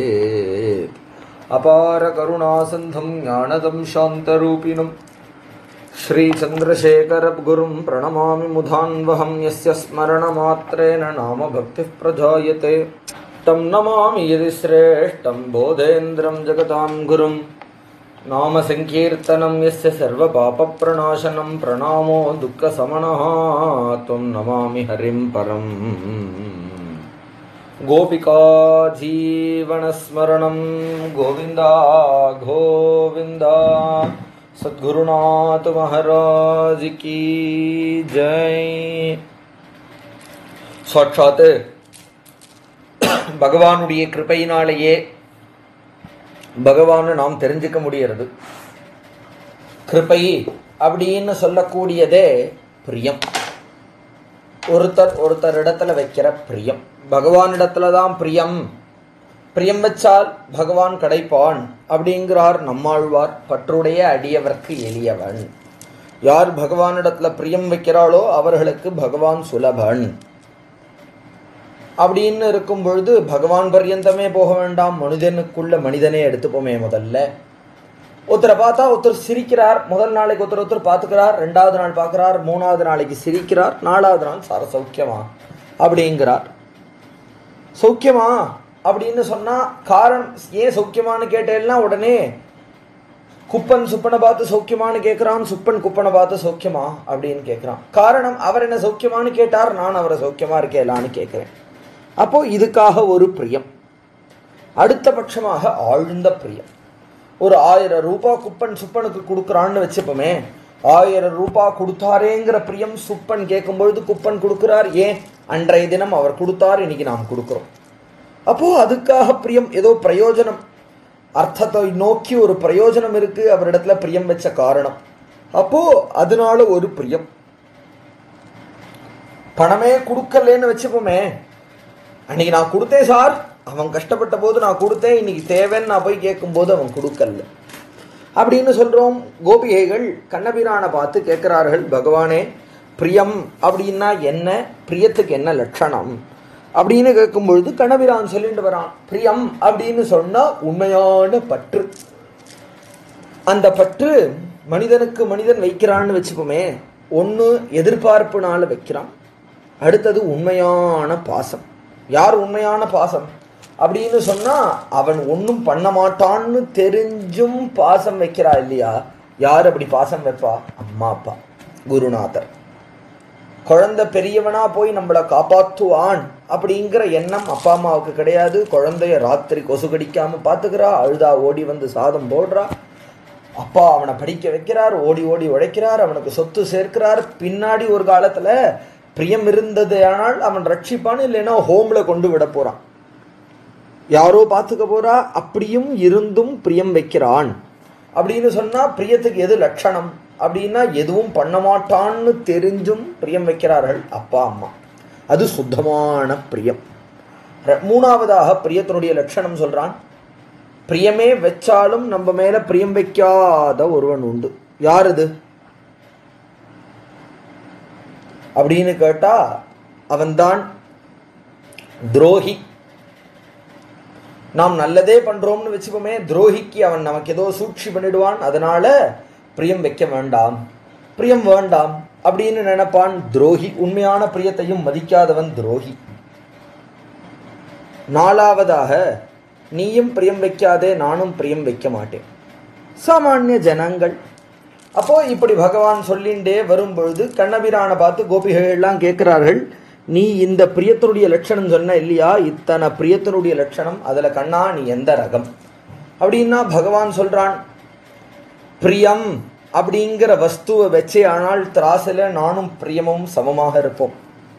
अपारकरुणासन्धं ज्ञानदं शान्तरूपिणं श्रीचन्द्रशेखरगुरुं प्रणमामि मुधान्वहं यस्य स्मरणमात्रेण नाम भक्तिः प्रजायते तं नमामि यदि श्रेष्ठं बोधेन्द्रं जगतां गुरुं नाम सङ्कीर्तनं यस्य सर्वपापप्रणाशनं प्रणामो दुःखसमनः त्वं नमामि हरिं परम् गोपिका जीवनस्मरणं गोविन्दा गोविन्द सद्गुरुनाथ महाराज की जय சாட்சாத்து பகவானுடைய கிருபையினாலேயே பகவானை நாம் தெரிஞ்சுக்க முடியறது கிருபை அப்படின்னு சொல்லக்கூடியதே பிரியம் ஒருத்தர் ஒருத்தர் இடத்துல வைக்கிற பிரியம் பகவானிடத்துல தான் பிரியம் பிரியம் வச்சால் பகவான் கிடைப்பான் அப்படிங்கிறார் நம்மாழ்வார் பற்றுடைய அடியவர்க்கு எளியவன் யார் பகவானிடத்துல பிரியம் வைக்கிறாளோ அவர்களுக்கு பகவான் சுலபன் அப்படின்னு இருக்கும் பொழுது பகவான் பர்யந்தமே போக வேண்டாம் மனிதனுக்குள்ள மனிதனே எடுத்துப்போமே முதல்ல ஒருத்தரை பார்த்தா ஒருத்தர் சிரிக்கிறார் முதல் நாளைக்கு ஒருத்தர் ஒருத்தர் பார்த்துக்கிறார் ரெண்டாவது நாள் பார்க்குறார் மூணாவது நாளைக்கு சிரிக்கிறார் நாலாவது நாள் சார சௌக்கியமா அப்படிங்கிறார் சௌக்கியமா அப்படின்னு சொன்னா காரணம் ஏன் சௌக்கியமான்னு கேட்டேன்னா உடனே குப்பன் சுப்பனை பார்த்து சௌக்கியமான்னு கேட்குறான் சுப்பன் குப்பனை பார்த்து சௌக்கியமா அப்படின்னு கேட்குறான் காரணம் அவர் என்ன சௌக்கியமான்னு கேட்டார் நான் அவரை சௌக்கியமா இருக்கேலான்னு கேட்குறேன் அப்போ இதுக்காக ஒரு பிரியம் அடுத்த பட்சமாக ஆழ்ந்த பிரியம் ஒரு ஆயிரம் ரூபாய் குப்பன் சுப்பனுக்கு கொடுக்குறான்னு வச்சுப்போமே ஆயிரம் ரூபாய் கொடுத்தாரேங்கிற பிரியம் சுப்பன் கேட்கும் பொழுது குப்பன் கொடுக்கிறார் ஏன் அன்றைய தினம் அவர் கொடுத்தார் இன்னைக்கு நாம் கொடுக்குறோம் அப்போ அதுக்காக பிரியம் ஏதோ பிரயோஜனம் அர்த்தத்தை நோக்கி ஒரு பிரயோஜனம் இருக்கு அவரிடத்துல பிரியம் வச்ச காரணம் அப்போ அதனால ஒரு பிரியம் பணமே கொடுக்கலன்னு வச்சுப்போமே அன்னைக்கு நான் கொடுத்தேன் சார் அவன் கஷ்டப்பட்ட போது நான் கொடுத்தேன் இன்னைக்கு தேவைன்னு நான் போய் கேட்கும்போது அவன் கொடுக்கல அப்படின்னு சொல்றோம் கோபிகைகள் கண்ணபிரானை பார்த்து கேட்கிறார்கள் பகவானே பிரியம் அப்படின்னா என்ன பிரியத்துக்கு என்ன லட்சணம் அப்படின்னு கேட்கும் பொழுது கண்ணபிரான் சொல்லிட்டு வரான் பிரியம் அப்படின்னு சொன்னா உண்மையான பற்று அந்த பற்று மனிதனுக்கு மனிதன் வைக்கிறான்னு வச்சுப்போமே ஒன்று எதிர்பார்ப்புனால வைக்கிறான் அடுத்தது உண்மையான பாசம் யார் உண்மையான பாசம் அப்படின்னு சொன்னா அவன் ஒன்றும் பண்ண மாட்டான்னு தெரிஞ்சும் பாசம் வைக்கிறா இல்லையா யார் அப்படி பாசம் வைப்பா அம்மா அப்பா குருநாதர் குழந்தை பெரியவனா போய் நம்மளை காப்பாற்றுவான் அப்படிங்கிற எண்ணம் அப்பா அம்மாவுக்கு கிடையாது குழந்தைய ராத்திரி கொசு கடிக்காம பாத்துக்கிறா அழுதா ஓடி வந்து சாதம் போடுறா அப்பா அவனை படிக்க வைக்கிறார் ஓடி ஓடி உழைக்கிறார் அவனுக்கு சொத்து சேர்க்கிறார் பின்னாடி ஒரு காலத்துல பிரியம் இருந்தது ஆனால் அவன் ரட்சிப்பான் இல்லைன்னா ஹோம்ல கொண்டு விட போறான் யாரோ பார்த்துக்க போறா அப்படியும் இருந்தும் பிரியம் வைக்கிறான் அப்படின்னு சொன்னா பிரியத்துக்கு எது லட்சணம் அப்படின்னா எதுவும் பண்ண மாட்டான்னு தெரிஞ்சும் பிரியம் வைக்கிறார்கள் அப்பா அம்மா அது சுத்தமான பிரியம் ர- மூணாவதாக பிரியத்தினுடைய லட்சணம் சொல்றான் பிரியமே வச்சாலும் நம்ம மேல பிரியம் வைக்காத ஒருவன் உண்டு யார் இது அப்படின்னு கேட்டா அவன்தான் துரோகி நாம் நல்லதே பண்றோம்னு வச்சுப்போமே துரோகிக்கு அவன் நமக்கு ஏதோ சூழ்ச்சி பண்ணிடுவான் அதனால பிரியம் வைக்க வேண்டாம் பிரியம் வேண்டாம் அப்படின்னு நினைப்பான் துரோகி உண்மையான பிரியத்தையும் மதிக்காதவன் துரோகி நாலாவதாக நீயும் பிரியம் வைக்காதே நானும் பிரியம் வைக்க மாட்டேன் சாமானிய ஜனங்கள் அப்போ இப்படி பகவான் சொல்லிண்டே வரும்பொழுது கண்ணபிரானை பார்த்து கோபிகள் எல்லாம் கேட்கிறார்கள் நீ இந்த பிரியத்தினுடைய லட்சணம் சொன்ன இல்லையா இத்தனை பிரியத்தினுடைய லட்சணம் அதுல கண்ணா நீ எந்த ரகம் அப்படின்னா பகவான் சொல்றான் பிரியம் அப்படிங்கிற வஸ்துவை வச்சே ஆனால் திராசுல நானும் பிரியமும் சமமாக இருப்போம்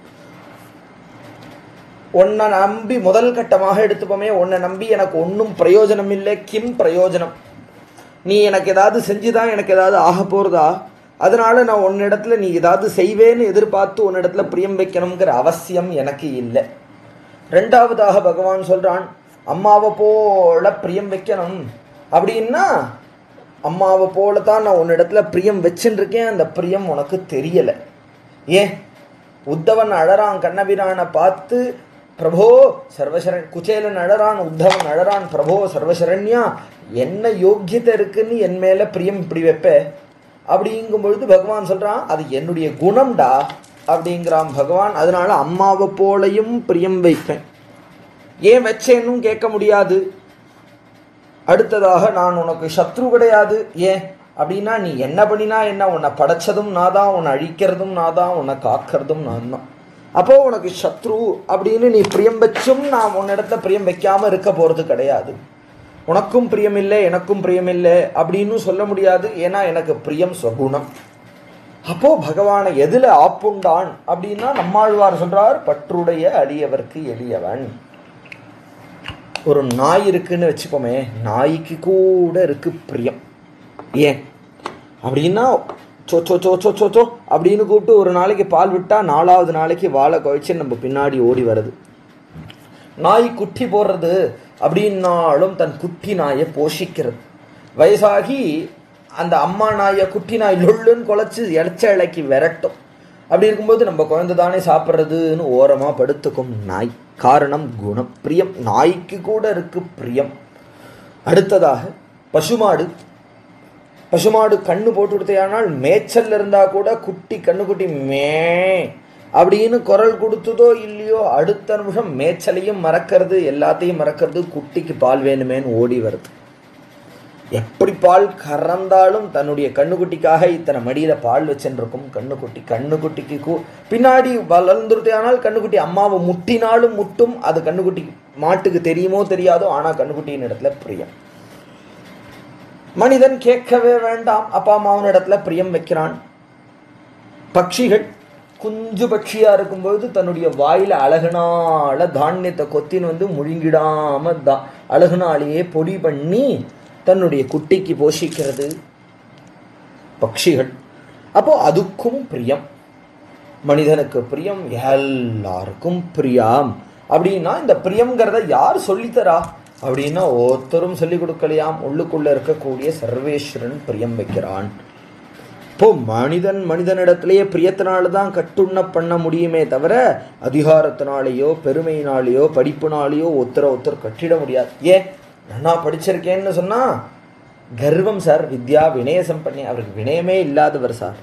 உன்னை நம்பி முதல் கட்டமாக எடுத்துப்போமே உன்னை நம்பி எனக்கு ஒன்றும் பிரயோஜனம் இல்லை கிம் பிரயோஜனம் நீ எனக்கு ஏதாவது செஞ்சுதான் எனக்கு ஏதாவது ஆக போறதா அதனால நான் உன்னிடத்துல நீ ஏதாவது செய்வேன்னு எதிர்பார்த்து உன்னிடத்துல பிரியம் வைக்கணுங்கிற அவசியம் எனக்கு இல்லை ரெண்டாவதாக பகவான் சொல்றான் அம்மாவை போல பிரியம் வைக்கணும் அப்படின்னா அம்மாவை போல தான் நான் உன்னிடத்துல பிரியம் வச்சுட்டு இருக்கேன் அந்த பிரியம் உனக்கு தெரியல ஏன் உத்தவன் அழறான் கண்ணபிரானை பார்த்து பிரபோ சர்வசரண் குச்சேலன் அழறான் உத்தவன் அழறான் பிரபோ சர்வசரண்யா என்ன யோக்கியத்தை இருக்குன்னு என் மேல பிரியம் இப்படி வைப்ப அப்படிங்கும் பொழுது பகவான் சொல்றான் அது என்னுடைய குணம்டா அப்படிங்கிறான் பகவான் அதனால அம்மாவை போலையும் பிரியம் வைப்பேன் ஏன் வச்சேன்னும் கேட்க முடியாது அடுத்ததாக நான் உனக்கு சத்ரு கிடையாது ஏன் அப்படின்னா நீ என்ன பண்ணினா என்ன உன்னை படைச்சதும் நான் தான் உன்னை அழிக்கிறதும் நான் தான் உன்னை காக்கிறதும் நான் தான் அப்போ உனக்கு சத்ரு அப்படின்னு நீ பிரியம் வச்சும் நான் உன்னிடத்துல பிரியம் வைக்காம இருக்க போறது கிடையாது உனக்கும் பிரியம் இல்லை எனக்கும் பிரியம் இல்லை அப்படின்னு சொல்ல முடியாது ஏன்னா எனக்கு பிரியம் சொகுணம் அப்போ பகவானை எதுல ஆப்புண்டான் அப்படின்னா நம்மாழ்வார் சொல்றார் பற்றுடைய அடியவர்க்கு எளியவன் ஒரு நாய் இருக்குன்னு வச்சுப்போமே நாய்க்கு கூட இருக்கு பிரியம் ஏன் அப்படின்னா சோ சோ சோ சோ சோ சோ அப்படின்னு கூப்பிட்டு ஒரு நாளைக்கு பால் விட்டா நாலாவது நாளைக்கு வாழை குழைச்சு நம்ம பின்னாடி ஓடி வருது நாய் குட்டி போடுறது அப்படின்னாலும் தன் குட்டி நாயை போஷிக்கிறது வயசாகி அந்த அம்மா நாயை குட்டி நாய் லொல்லுன்னு குலைச்சு இழைச்ச இலைக்கு விரட்டும் அப்படி இருக்கும்போது நம்ம குழந்தை தானே சாப்பிட்றதுன்னு ஓரமாக படுத்துக்கும் நாய் காரணம் குணம் பிரியம் நாய்க்கு கூட இருக்கு பிரியம் அடுத்ததாக பசுமாடு பசுமாடு கண்ணு போட்டு கொடுத்தையானால் மேய்ச்சல்ல இருந்தா கூட குட்டி கண்ணுக்குட்டி மே அப்படின்னு குரல் கொடுத்ததோ இல்லையோ அடுத்த நிமிஷம் மேய்ச்சலையும் மறக்கிறது எல்லாத்தையும் மறக்கிறது குட்டிக்கு பால் வேணுமேன்னு ஓடி வருது எப்படி பால் கறந்தாலும் தன்னுடைய கண்ணுக்குட்டிக்காக இத்தனை மடியில பால் வச்சுருக்கும் கண்ணுக்குட்டி கண்ணுக்குட்டிக்கு கூ பின்னாடி வளர்ந்துருத்தையானால் கண்ணுக்குட்டி அம்மாவை முட்டினாலும் முட்டும் அது கண்ணுக்குட்டி மாட்டுக்கு தெரியுமோ தெரியாதோ ஆனா கண்ணுக்குட்டியின் இடத்துல பிரியம் மனிதன் கேட்கவே வேண்டாம் அப்பா அம்மாவின் இடத்துல பிரியம் வைக்கிறான் பட்சிகள் குஞ்சு பட்சியா இருக்கும்பொழுது தன்னுடைய வாயில அழகுனால தானியத்தை கொத்தின்னு வந்து முழுங்கிடாம தா அழகுனாலேயே பொடி பண்ணி தன்னுடைய குட்டிக்கு போஷிக்கிறது பட்சிகள் அப்போ அதுக்கும் பிரியம் மனிதனுக்கு பிரியம் எல்லாருக்கும் பிரியாம் அப்படின்னா இந்த பிரியம்ங்கிறத யார் சொல்லித்தரா அப்படின்னா ஒருத்தரும் சொல்லிக் கொடுக்கலையாம் உள்ளுக்குள்ள இருக்கக்கூடிய சர்வேஸ்வரன் பிரியம் வைக்கிறான் இப்போ மனிதன் மனிதனிடத்திலேயே பிரியத்தினால தான் கட்டுண்ண பண்ண முடியுமே தவிர அதிகாரத்தினாலேயோ பெருமையினாலேயோ படிப்புனாலேயோ ஒருத்தரை ஒருத்தர் கட்டிட முடியாது ஏன் நான் படிச்சிருக்கேன்னு சொன்னா கர்வம் சார் வித்யா வினயசம் பண்ணி அவருக்கு வினயமே இல்லாதவர் சார்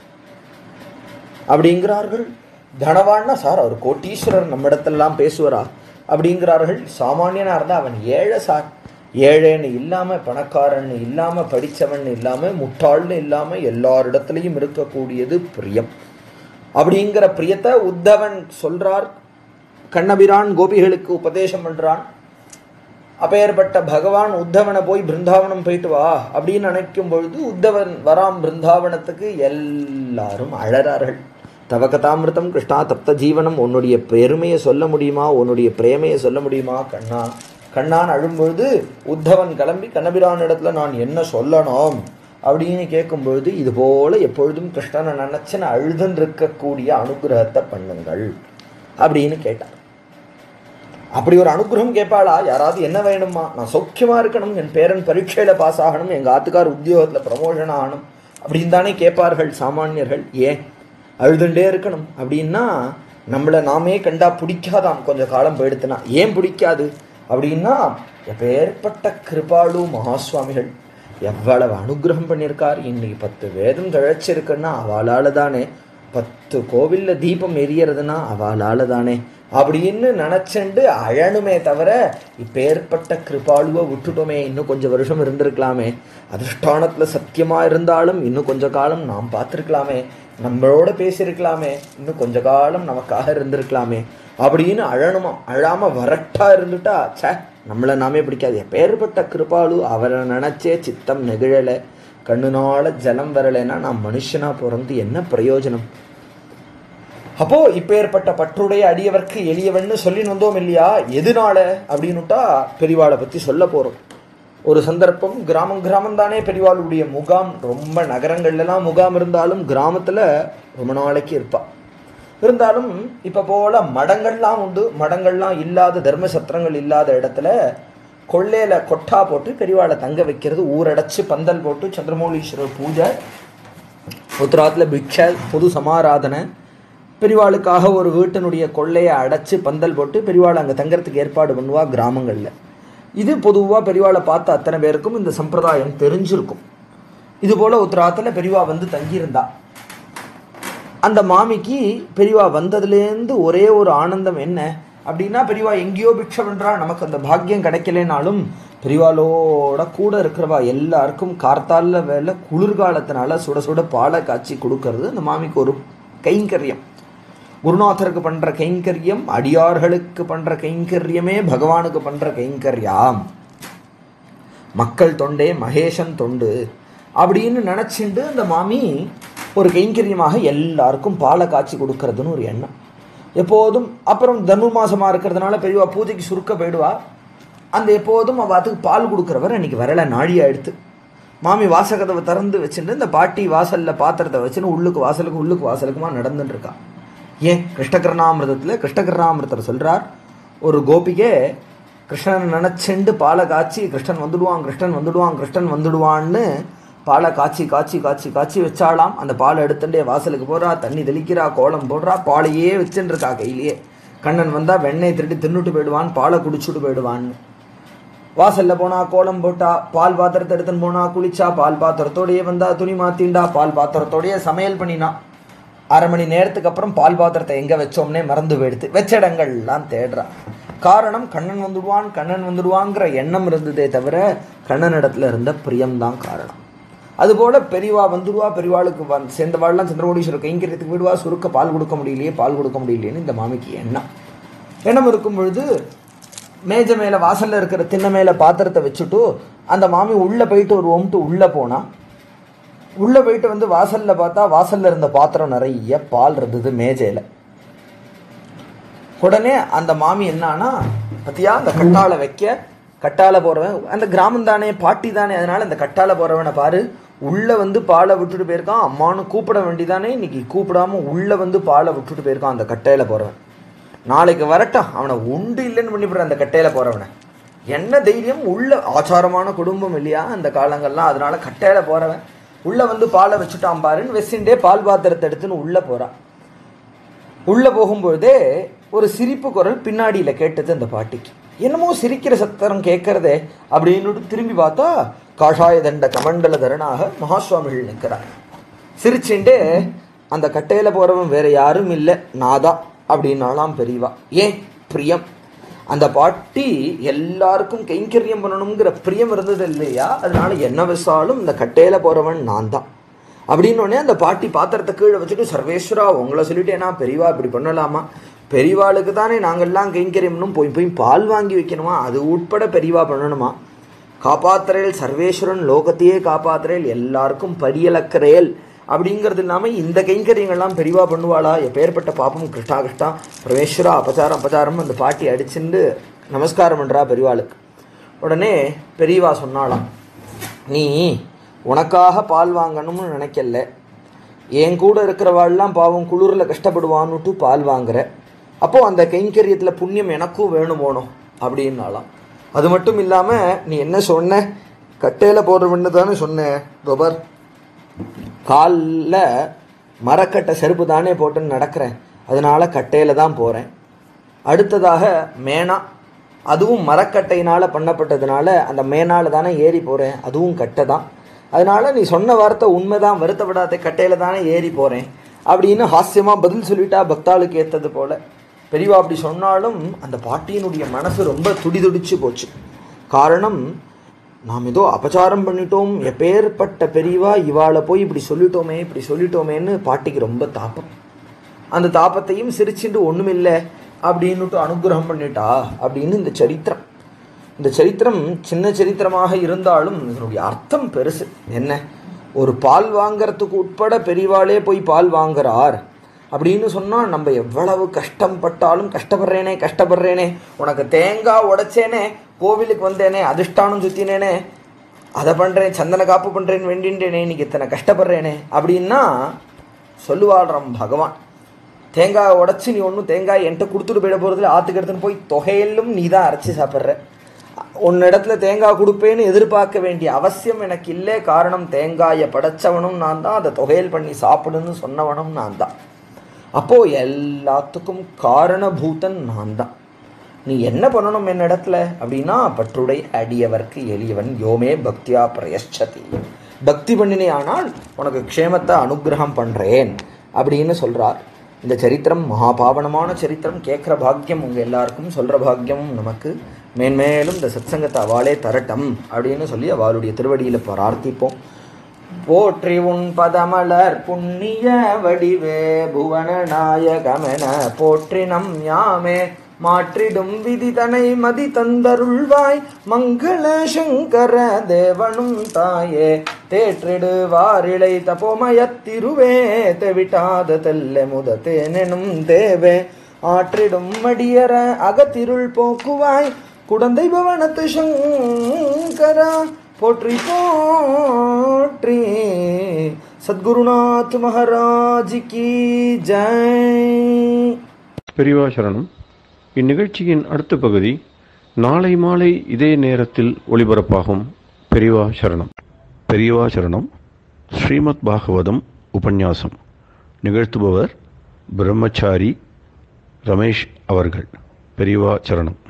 அப்படிங்கிறார்கள் தனவான்னா சார் அவர் கோட்டீஸ்வரர் நம்ம இடத்தெல்லாம் பேசுவரா அப்படிங்கிறார்கள் சாமானியனா இருந்தா அவன் ஏழை சார் ஏழைன்னு இல்லாம பணக்காரன்னு இல்லாம படிச்சவன் இல்லாம முட்டாள்னு இல்லாம எல்லாரிடத்துலையும் இருக்கக்கூடியது பிரியம் அப்படிங்கிற பிரியத்தை உத்தவன் சொல்றார் கண்ணபிரான் கோபிகளுக்கு உபதேசம் பண்றான் அப்பேற்பட்ட பகவான் உத்தவனை போய் பிருந்தாவனம் போயிட்டு வா அப்படின்னு நினைக்கும் பொழுது உத்தவன் வராம் பிருந்தாவனத்துக்கு எல்லாரும் அழறார்கள் தவகதாமிருத்தம் கிருஷ்ணா தப்த ஜீவனம் உன்னுடைய பெருமையை சொல்ல முடியுமா உன்னுடைய பிரேமையை சொல்ல முடியுமா கண்ணா கண்ணான் அழும்பொழுது உத்தவன் கிளம்பி கண்ணபிரான் இடத்துல நான் என்ன சொல்லணும் அப்படின்னு கேட்கும் பொழுது இது போல எப்பொழுதும் கிருஷ்ணனை நினைச்சு நான் அழுதுன்னு இருக்கக்கூடிய அனுகிரகத்தை பண்ணுங்கள் அப்படின்னு கேட்டார் அப்படி ஒரு அனுகிரகம் கேட்பாளா யாராவது என்ன வேணுமா நான் சௌக்கியமா இருக்கணும் என் பேரன் பரீட்சையில பாஸ் ஆகணும் எங்க ஆத்துக்கார் உத்தியோகத்துல ப்ரமோஷன் ஆகணும் அப்படின்னு தானே கேட்பார்கள் சாமானியர்கள் ஏன் அழுதுண்டே இருக்கணும் அப்படின்னா நம்மளை நாமே கண்டா பிடிக்காதாம் கொஞ்ச காலம் போயிடுத்துனா ஏன் பிடிக்காது அப்படின்னா எப்பேற்பட்ட கிருபாளு மகாசுவாமிகள் எவ்வளவு அனுகிரகம் பண்ணியிருக்கார் இன்னைக்கு பத்து வேதம் தழைச்சிருக்குன்னா அவளால தானே பத்து கோவில்ல தீபம் எரியறதுன்னா அவளால தானே அப்படின்னு நினைச்சுண்டு அழணுமே தவிர இப்பேற்பட்ட கிருபாளுவை விட்டுட்டோமே இன்னும் கொஞ்சம் வருஷம் இருந்திருக்கலாமே அதிர்ஷ்டானத்துல சத்தியமா இருந்தாலும் இன்னும் கொஞ்ச காலம் நாம் பார்த்துருக்கலாமே நம்மளோட பேசியிருக்கலாமே இன்னும் கொஞ்ச காலம் நமக்காக இருந்திருக்கலாமே அப்படின்னு அழணுமா அழாம வரட்டா இருந்துட்டா ச்சே நம்மளை நாமே பிடிக்காது எப்பேற்பட்ட கிருபாளு அவரை நினைச்சே சித்தம் நெகிழலை கண்ணுனால ஜலம் வரலைன்னா நான் மனுஷனா பிறந்து என்ன பிரயோஜனம் அப்போ இப்பேற்பட்ட பற்றுடைய அடியவர்க்கு எளியவன்னு சொல்லி வந்தோம் இல்லையா எதுனால அப்படின்னுட்டா பெரிவாளை பத்தி சொல்ல போறோம் ஒரு சந்தர்ப்பம் கிராமம் கிராமம் தானே பெரிவாளுடைய முகாம் ரொம்ப நகரங்கள்லாம் முகாம் இருந்தாலும் கிராமத்துல ரொம்ப நாளைக்கு இருப்பா இருந்தாலும் இப்ப போல மடங்கள்லாம் உண்டு மடங்கள்லாம் இல்லாத தர்ம சத்திரங்கள் இல்லாத இடத்துல கொள்ளையில கொட்டா போட்டு பெரிவாளை தங்க வைக்கிறது ஊரடைச்சு பந்தல் போட்டு சந்திரமௌலீஸ்வரர் பூஜை உத்தராத்துல பிக்ஷை பொது சமாராதனை பெரிவாளுக்காக ஒரு வீட்டினுடைய கொள்ளையை அடைச்சு பந்தல் போட்டு பெரிவாள் அங்கே தங்கறதுக்கு ஏற்பாடு பண்ணுவா கிராமங்களில் இது பொதுவாக பெரிவாளை பார்த்த அத்தனை பேருக்கும் இந்த சம்பிரதாயம் தெரிஞ்சிருக்கும் இது போல உத்தராத்துல பெரிவா வந்து தங்கியிருந்தா அந்த மாமிக்கு பெரியவா வந்ததுலேருந்து ஒரே ஒரு ஆனந்தம் என்ன அப்படின்னா பெரியவா எங்கேயோ பிக்ஷை பண்றா நமக்கு அந்த பாக்கியம் கிடைக்கலனாலும் பெரியவாளோட கூட இருக்கிறவா எல்லாருக்கும் கார்த்தால வேலை குளிர்காலத்தினால சுட சுட பாலை காய்ச்சி கொடுக்கறது அந்த மாமிக்கு ஒரு கைங்கரியம் குருநாதருக்கு பண்ற கைங்கரியம் அடியார்களுக்கு பண்ற கைங்கரியமே பகவானுக்கு பண்ற கைங்கரியாம் மக்கள் தொண்டே மகேஷன் தொண்டு அப்படின்னு நினச்சிண்டு அந்த மாமி ஒரு கைங்கரியமாக எல்லாருக்கும் பாலை காய்ச்சி கொடுக்கறதுன்னு ஒரு எண்ணம் எப்போதும் அப்புறம் தனுர்மாசமா இருக்கிறதுனால பெரியவா பூஜைக்கு சுருக்க போயிடுவா அந்த எப்போதும் அவாத்துக்கு பால் கொடுக்குறவர் அன்னைக்கு வரல நாழியா எடுத்து மாமி வாசகதவை திறந்து வச்சுட்டு இந்த பாட்டி வாசல்ல பாத்திரத்தை வச்சுன்னு உள்ளுக்கு வாசலுக்கு உள்ளுக்கு வாசலுக்குமா நடந்துட்டு இருக்கா ஏன் கிருஷ்ணகிருணாமிரதத்துல கிருஷ்ணகிருணாமிரதர் சொல்றார் ஒரு கோபிகே கிருஷ்ணன் நினைச்சுண்டு பாலை காய்ச்சி கிருஷ்ணன் வந்துடுவான் கிருஷ்ணன் வந்துடுவான் கிருஷ்ணன் வந்துடுவான்னு பாலை காய்ச்சி காய்ச்சி காய்ச்சி காய்ச்சி வச்சாலாம் அந்த பாலை எடுத்துட்டே வாசலுக்கு போறா தண்ணி தெளிக்கிறா கோலம் போடுறா பாலையே வச்சுட்டு இருக்கா கையிலேயே கண்ணன் வந்தா வெண்ணெய் திருடி தின்னுட்டு போயிடுவான் பாலை குடிச்சுட்டு போயிடுவான்னு வாசல்ல போனா கோலம் போட்டா பால் பாத்திரத்தை எடுத்துன்னு போனா குளிச்சா பால் பாத்திரத்தோடயே வந்தா துணி மாத்திண்டா பால் பாத்திரத்தோடயே சமையல் பண்ணினா அரை மணி நேரத்துக்கு அப்புறம் பால் பாத்திரத்தை எங்க வச்சோம்னே மறந்து போயிடுது வச்ச இடங்கள்லாம் தேடுறா காரணம் கண்ணன் வந்துடுவான் கண்ணன் வந்துடுவாங்கிற எண்ணம் இருந்ததே தவிர கண்ணன் இடத்துல இருந்த பிரியம்தான் காரணம் அதுபோல பெரியவா வந்துடுவா பெரியவாளுக்கு வந் சேர்ந்தவாள்லாம் சந்திரகோடீஸ்வரர் கைங்கரியத்துக்கு விடுவா சுருக்க பால் கொடுக்க முடியலையே பால் கொடுக்க முடியலையேன்னு இந்த மாமிக்கு எண்ணம் எண்ணம் இருக்கும் பொழுது மேஜை மேலே வாசல்ல இருக்கிற திண்ணை மேலே பாத்திரத்தை வச்சுட்டு அந்த மாமி உள்ள போயிட்டு ஒரு ஒம்ட்டு உள்ள போனா உள்ள போயிட்டு வந்து வாசல்ல பார்த்தா வாசல்ல இருந்த பாத்திரம் நிறைய பால் இருந்தது மேஜையில உடனே அந்த மாமி என்னானா பத்தியா அந்த கட்டால வைக்க கட்டால போறவன் அந்த கிராமம் தானே பாட்டி தானே அதனால அந்த கட்டால போறவனை பாரு உள்ள வந்து பாலை விட்டுட்டு போயிருக்கான் அம்மானு கூப்பிட வேண்டிதானே இன்னைக்கு கூப்பிடாம உள்ள வந்து பாலை விட்டுட்டு போயிருக்கான் அந்த கட்டையில போறவன் நாளைக்கு வரட்டும் அவனை உண்டு இல்லைன்னு பண்ணிவிடுற அந்த கட்டையில போறவனை என்ன தைரியம் உள்ள ஆச்சாரமான குடும்பம் இல்லையா அந்த காலங்கள்லாம் அதனால கட்டையில போறவன் உள்ள வந்து பாலை வச்சுட்டான் பாருன்னு வெஸ்டின்டே பால் பாத்திரத்தை எடுத்துன்னு உள்ள போறான் உள்ள போகும்பொழுதே ஒரு சிரிப்பு குரல் பின்னாடியில கேட்டது அந்த பாட்டிக்கு என்னமோ சிரிக்கிற சத்தம் கேட்கறதே அப்படின்னு திரும்பி பார்த்தா காஷாய தண்ட கமண்டல தரனாக மகாசுவாமிகள் நிற்கிறார் சிரிச்சுண்டு அந்த கட்டையில போறவன் வேற யாரும் இல்லை நாதான் அப்படின்னாலாம் பெரியவா ஏன் பிரியம் அந்த பாட்டி எல்லாருக்கும் கைங்கரியம் பண்ணணுங்கிற பிரியம் இருந்தது இல்லையா அதனால என்ன விசாலும் இந்த கட்டையில போறவன் நான் தான் அப்படின்னு உடனே அந்த பாட்டி பாத்திரத்தை கீழே வச்சுட்டு சர்வேஸ்வரா உங்களை சொல்லிட்டேனா பெரியவா இப்படி பண்ணலாமா பெரியவாளுக்கு தானே நாங்கள்லாம் கைங்கரியம்னும் போய் போய் பால் வாங்கி வைக்கணுமா அது உட்பட பெரியவா பண்ணணுமா காப்பாத்துறேல் சர்வேஸ்வரன் லோகத்தையே காப்பாத்துறேல் எல்லாருக்கும் பரியலக்கிறேல் அப்படிங்கிறது இல்லாமல் இந்த கைங்கரியங்கள்லாம் பெரியவா பண்ணுவாளா எப்பேற்பட்ட பாப்பம் கிருஷ்ணா கிருஷ்ணா பரமேஸ்வரா அபச்சாரம் அபச்சாரம் அந்த பாட்டி அடிச்சுண்டு நமஸ்காரம் பண்ணுறா பெரியவாளுக்கு உடனே பெரியவா சொன்னாளாம் நீ உனக்காக பால் வாங்கணும்னு நினைக்கல என் கூட இருக்கிறவாள்லாம் பாவம் குளிரில் கஷ்டப்படுவான்னுட்டு பால் வாங்குற அப்போ அந்த கைங்கரியத்தில் புண்ணியம் எனக்கும் வேணுமோனோ அப்படின்னாலாம் அது மட்டும் இல்லாமல் நீ என்ன சொன்ன கட்டையில் போடுறவன்னு தானே சொன்னேன் கோபர் காலில் மரக்கட்டை செருப்பு தானே போட்டுன்னு நடக்கிறேன் அதனால கட்டையில தான் போகிறேன் அடுத்ததாக மேனா அதுவும் மரக்கட்டையினால பண்ணப்பட்டதுனால அந்த மேனால தானே ஏறி போகிறேன் அதுவும் கட்டை தான் அதனால நீ சொன்ன வார்த்தை உண்மைதான் வருத்தப்படாத கட்டையில தானே ஏறி போகிறேன் அப்படின்னு ஹாஸ்யமாக பதில் சொல்லிட்டா பக்தாளுக்கு ஏற்றது போல பெரியவா அப்படி சொன்னாலும் அந்த பாட்டியினுடைய மனசு ரொம்ப துடிதுடிச்சு போச்சு காரணம் நாம் ஏதோ அபச்சாரம் பண்ணிட்டோம் எப்பேற்பட்ட பெரியவா இவாளை போய் இப்படி சொல்லிட்டோமே இப்படி சொல்லிட்டோமேன்னு பாட்டிக்கு ரொம்ப தாப்பம் அந்த தாபத்தையும் சிரிச்சுட்டு ஒண்ணுமில்லை அப்படின்னுட்டு அனுகிரகம் பண்ணிட்டா அப்படின்னு இந்த சரித்திரம் இந்த சரித்திரம் சின்ன சரித்திரமாக இருந்தாலும் இதனுடைய அர்த்தம் பெருசு என்ன ஒரு பால் வாங்கறதுக்கு உட்பட பெரியவாளே போய் பால் வாங்குறார் அப்படின்னு சொன்னால் நம்ம எவ்வளவு கஷ்டம் பட்டாலும் கஷ்டப்படுறேனே கஷ்டப்படுறேனே உனக்கு தேங்காய் உடைச்சேனே கோவிலுக்கு வந்தேனே அதிர்ஷ்டானம் சுத்தினேனே அதை பண்ணுறேன் சந்தன காப்பு பண்ணுறேன்னு வேண்டின்றேனே இன்னைக்கு இத்தனை கஷ்டப்படுறேனே அப்படின்னா சொல்லுவாள்றாம் பகவான் தேங்காய் உடச்சி நீ ஒன்றும் தேங்காய் என்கிட்ட கொடுத்துட்டு போயிட போகிறதுல ஆற்றுக்கு எடுத்துன்னு போய் தொகையிலும் நீ தான் அரைச்சி சாப்பிட்ற உன்னிடத்துல தேங்காய் கொடுப்பேன்னு எதிர்பார்க்க வேண்டிய அவசியம் எனக்கு இல்லை காரணம் தேங்காயை படைச்சவனும் நான் தான் அதை தொகையல் பண்ணி சாப்பிடுன்னு சொன்னவனும் நான் தான் அப்போ எல்லாத்துக்கும் காரணபூதன் நான் தான் நீ என்ன பண்ணணும் என்னிடத்துல அப்படின்னா பற்றுடை அடியவர்க்கு எளியவன் யோமே பக்தியா பிரயஷ்சதி பக்தி பண்ணினே ஆனால் உனக்கு க்ஷேமத்தை அனுகிரகம் பண்றேன் அப்படின்னு சொல்றார் இந்த சரித்திரம் மகாபாவனமான சரித்திரம் கேட்குற பாக்கியம் உங்க எல்லாருக்கும் சொல்ற பாக்கியமும் நமக்கு மேன்மேலும் இந்த சத்சங்கத்தை அவளே தரட்டும் அப்படின்னு சொல்லி அவளுடைய திருவடியில பிரார்த்திப்போம் போற்றி உன் பதமலர் புண்ணிய வடிவே புவன நாயகமென போற்றி நம் யாமே மாற்றிடும் விதிதனை மதி தந்தருள்வாய் மங்கள சங்கர தேவனும் தாயே தேற்றிடு வாரிளை தபோமயத்திருவே தெவிட்டாத தெல்ல முத தேனெனும் தேவே ஆற்றிடும் மடியற அகத்திருள் போக்குவாய் குடந்தை பவனத்து சங்கரா போற்றி போற்றி சத்குருநாத் மகாராஜ் கி ஜெய் பெரியவா சரணம் இந்நிகழ்ச்சியின் அடுத்த பகுதி நாளை மாலை இதே நேரத்தில் ஒளிபரப்பாகும் பெரியவா சரணம் பெரியவா சரணம் ஸ்ரீமத் பாகவதம் உபன்யாசம் நிகழ்த்துபவர் பிரம்மச்சாரி ரமேஷ் அவர்கள் பெரியவா சரணம்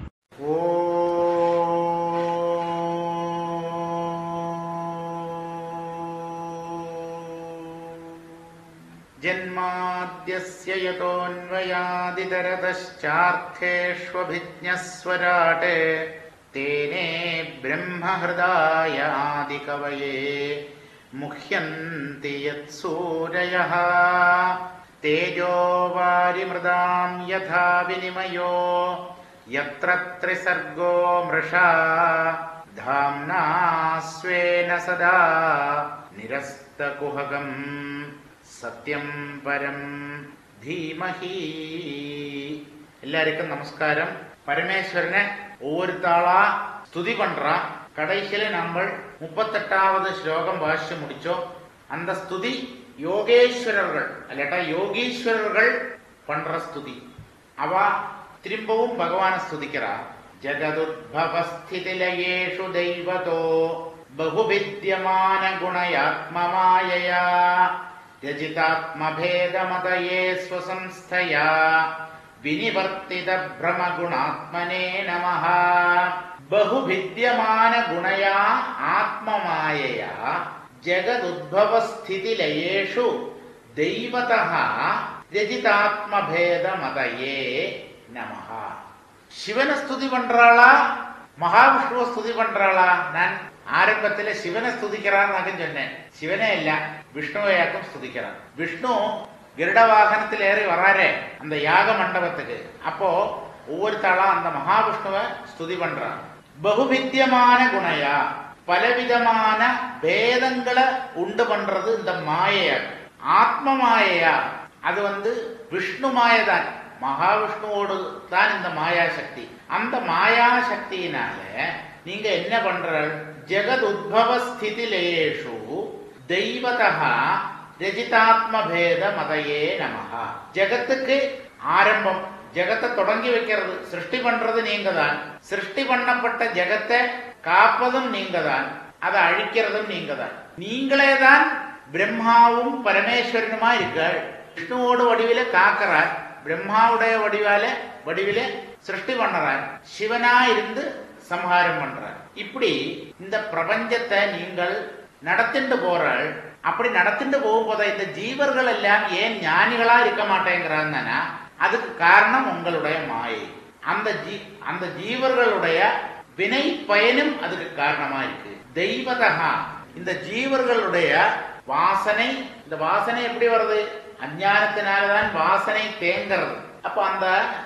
जन्माद्यस्य यतोऽन्वयादितरतश्चार्थेष्वभिज्ञस्वराटे तेने ब्रह्महृदाय आदिकवये मुह्यन्ति यत्सूरयः तेजो वारिमृदां यथा विनिमयो यत्र त्रिसर्गो मृषा धाम्ना स्वेन सदा निरस्तकुहकम् സത്യം പരം ധീമഹി எல்லாருக்கும் நமஸ்காரம் பரமேஸ்வரனை ஒவ்வொருத்தாளா ஸ்துதி பண்றா கடைசியில நம்ம முப்பத்தெட்டாவது ஸ்லோகம் வாசிச்சு முடிச்சோம் அந்த ஸ்துதி யோகேஸ்வரர்கள் இல்லாட்டா யோகீஸ்வரர்கள் பண்ற ஸ்துதி அவ திரும்பவும் பகவான ஸ்துதிக்கிறா ஜகதுத்பவஸ்திதிலயேஷு தெய்வதோ बहुविद्यमान गुणयात्ममायया यजितात्मभेदमतये स्वसंस्थया विनिवर्तित भ्रमगुणात्मने नमः बहुभिद्यमान गुणया आत्ममायया जगदुद्भवस्थितिलयेषु दैवतः ரஜிதாத்மபேதமதையே நமஹ சிவனை ஸ்துதி பண்றாளா மகாவிஷ்ணுவை ஸ்துதி பண்றாளா நான் ஆரம்பத்துல சிவனை ஸ்துதிக்கிறான்னு சொன்னேன் சிவனே இல்ல விஷ்ணுவையாக்கும் ஸ்துதிக்கிறான் விஷ்ணு கிருட வாகனத்தில் ஏறி வராரே அந்த யாக மண்டபத்துக்கு அப்போ ஒவ்வொருத்தாளா அந்த மகாவிஷ்ணுவை ஸ்துதி பண்றான் பகுவித்தியமான குணையா பலவிதமான பேதங்களை உண்டு பண்றது இந்த மாயையா ஆத்ம மாயையா அது வந்து விஷ்ணு மாயதான் மகாவிஷ்ணுவோடு தான் இந்த மாயா சக்தி அந்த மாயா சக்தியினால நீங்க என்ன பண்ற ஜெகத் உத்பவ ஸ்திதிலேஷு தெய்வதா ரஜிதாத்ம பேத மதையே நமஹா ஜெகத்துக்கு ஆரம்பம் ஜெகத்தை தொடங்கி வைக்கிறது சிருஷ்டி பண்றது நீங்க தான் சிருஷ்டி பண்ணப்பட்ட ஜெகத்தை காப்பதும் நீங்க தான் அதை அழிக்கிறதும் நீங்க தான் நீங்களே தான் பிரம்மாவும் பரமேஸ்வரனுமா இருக்க விஷ்ணுவோடு வடிவில காக்கிறார் பிரம்மாவுடைய வடிவால வடிவில சிருஷ்டி பண்றார் சிவனா இருந்து சம்ஹாரம் பண்றார் இப்படி இந்த பிரபஞ்சத்தை நீங்கள் நடத்திட்டு போறாள் அப்படி நடத்திட்டு போகும்போது இந்த ஜீவர்கள் எல்லாம் ஏன் ஞானிகளா இருக்க மாட்டேங்கிறாங்கன்னா அதுக்கு காரணம் உங்களுடைய மாயை அந்த ஜீ அந்த ஜீவர்களுடைய வினை பயனும் அதுக்கு காரணமா இருக்கு தெய்வதகா இந்த ஜீவர்களுடைய வாசனை இந்த வாசனை எப்படி வருது அஞ்ஞானத்தினாலதான் வாசனை தேங்கிறது அப்ப அந்த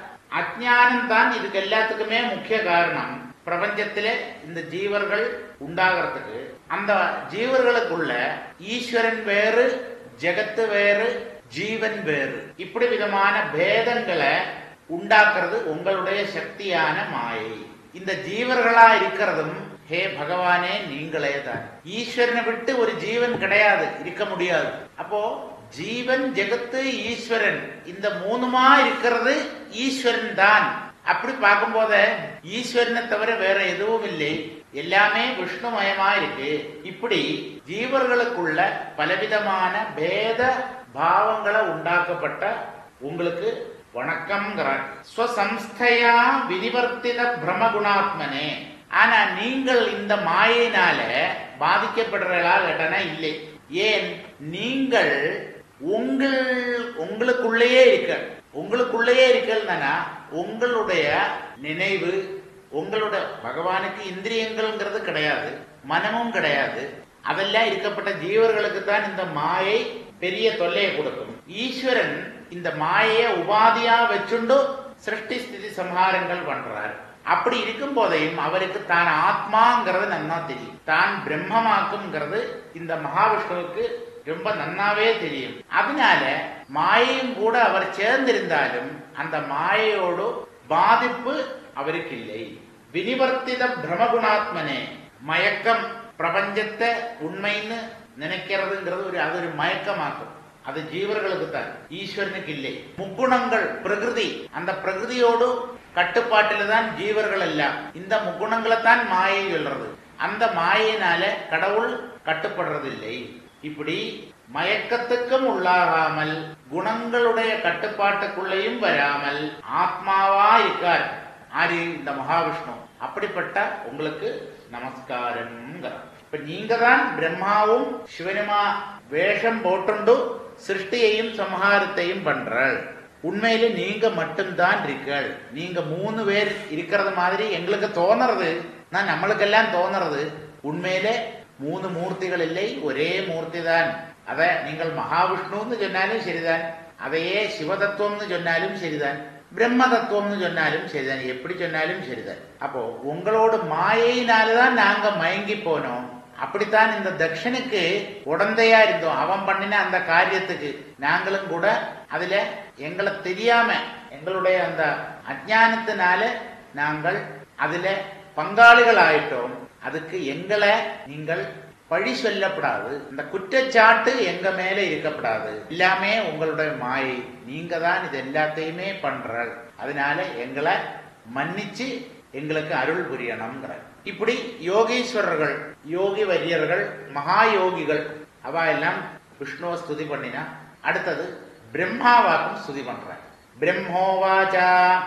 அஜ்ஞானம் தான் இதுக்கு எல்லாத்துக்குமே முக்கிய காரணம் பிரபஞ்சத்திலே இந்த ஜீவர்கள் உண்டாகிறதுக்கு அந்த ஜீவர்களுக்குள்ள ஈஸ்வரன் வேறு ஜெகத்து வேறு ஜீவன் வேறு இப்படி விதமான பேதங்களை உண்டாக்குறது உங்களுடைய சக்தியான மாயை இந்த ஜீவர்களா இருக்கிறதும் ஹே பகவானே நீங்களே தான் ஈஸ்வரனை விட்டு ஒரு ஜீவன் கிடையாது இருக்க முடியாது அப்போ ஜீவன் ஜெகத்து ஈஸ்வரன் இந்த மூணுமா இருக்கிறது ஈஸ்வரன் தான் அப்படி பார்க்கும்போது ஈஸ்வரனை தவிர வேற எதுவும் இல்லை எல்லாமே விஷ்ணுமயமா இருக்கு இப்படி ஜீவர்களுக்குள்ள பலவிதமான பேத பாவங்களை உண்டாக்கப்பட்ட உங்களுக்கு வணக்கம்ங்கிறார் ஸ்வசம்ஸ்தையா வினிவர்த்தித பிரமகுணாத்மனே ஆனா நீங்கள் இந்த மாயினால பாதிக்கப்படுறீங்களா கேட்டனா இல்லை ஏன் நீங்கள் உங்கள் உங்களுக்குள்ளேயே இருக்க உங்களுக்குள்ளேயே இருக்கலன்னா உங்களுடைய நினைவு உங்களுடைய பகவானுக்கு இந்திரியங்கள்ங்கிறது கிடையாது மனமும் கிடையாது அதெல்லாம் இருக்கப்பட்ட ஜீவர்களுக்கு தான் இந்த மாயை பெரிய தொல்லையை கொடுக்கும் ஈஸ்வரன் இந்த மாயைய உபாதியா வச்சுண்டு சிருஷ்டி ஸ்திதி சம்ஹாரங்கள் பண்றார் அப்படி இருக்கும் போதையும் அவருக்கு தான் ஆத்மாங்கிறது நன்னா தெரியும் தான் பிரம்மமாக்குங்கிறது இந்த மகாவிஷ்ணுவுக்கு ரொம்ப நன்னாவே தெரியும் அதனால மாயையும் கூட அவர் சேர்ந்திருந்தாலும் அந்த மாயையோடு பாதிப்பு அவருக்கு இல்லை வினிவர்த்தித பிரமகுணாத்மனே மயக்கம் பிரபஞ்சத்தை உண்மைன்னு நினைக்கிறதுங்கிறது ஒரு அது ஒரு மயக்கமாக்கும் அது ஜீவர்களுக்கு தான் ஈஸ்வரனுக்கு இல்லை முக்குணங்கள் பிரகிருதி அந்த பிரகிருதியோடு கட்டுப்பாட்டில தான் ஜீவர்கள் எல்லாம் இந்த முக்குணங்களை தான் மாயை சொல்றது அந்த மாயினால கடவுள் கட்டுப்படுறதில்லை இப்படி மயக்கத்துக்கும் உள்ளாகாமல் குணங்களுடைய கட்டுப்பாட்டுக்குள்ளேயும் வராமல் ஆத்மாவா இருக்கார் ஆரி இந்த மகாவிஷ்ணு அப்படிப்பட்ட உங்களுக்கு நமஸ்காரம்ங்கிறார் இப்ப நீங்க தான் பிரம்மாவும் சிவனுமா வேஷம் போட்டுண்டு சிருஷ்டியையும் சம்ஹாரத்தையும் பண்றாள் உண்மையில நீங்க மட்டும்தான் இருக்கள் நீங்க மூணு பேர் இருக்கிறது மாதிரி எங்களுக்கு தோணுறது நான் நம்மளுக்கெல்லாம் தோணுறது உண்மையிலே மூணு மூர்த்திகள் இல்லை ஒரே மூர்த்தி தான் அத நீங்கள் மகாவிஷ்ணுன்னு சொன்னாலும் சரிதான் அதையே சிவதத்துவம்னு சொன்னாலும் சரிதான் பிரம்ம தத்துவம்னு சொன்னாலும் சரிதான் எப்படி சொன்னாலும் சரிதான் அப்போ உங்களோட மாயையினாலதான் நாங்க மயங்கி போனோம் அப்படித்தான் இந்த தக்ஷனுக்கு உடந்தையா இருந்தோம் அவன் பண்ணின அந்த காரியத்துக்கு நாங்களும் கூட அதுல எங்களை தெரியாம எங்களுடைய அந்த அஜானத்தினால நாங்கள் அதுல பங்காளிகள் ஆயிட்டோம் அதுக்கு எங்களை நீங்கள் பழி சொல்லப்படாது இந்த குற்றச்சாட்டு எங்க மேல இருக்கப்படாது எல்லாமே உங்களுடைய மாயை நீங்க தான் இது எல்லாத்தையுமே பண்ற அதனால எங்களை மன்னிச்சு எங்களுக்கு அருள் புரியணுங்கிற இப்படி யோகீஸ்வரர்கள் யோகி வரியர்கள் மகா யோகிகள் அவ எல்லாம் விஷ்ணுவை ஸ்துதி பண்ணினா அடுத்தது பிரம்மாவாக்கும் ஸ்துதி பண்ற பிரம்மோவாச்சா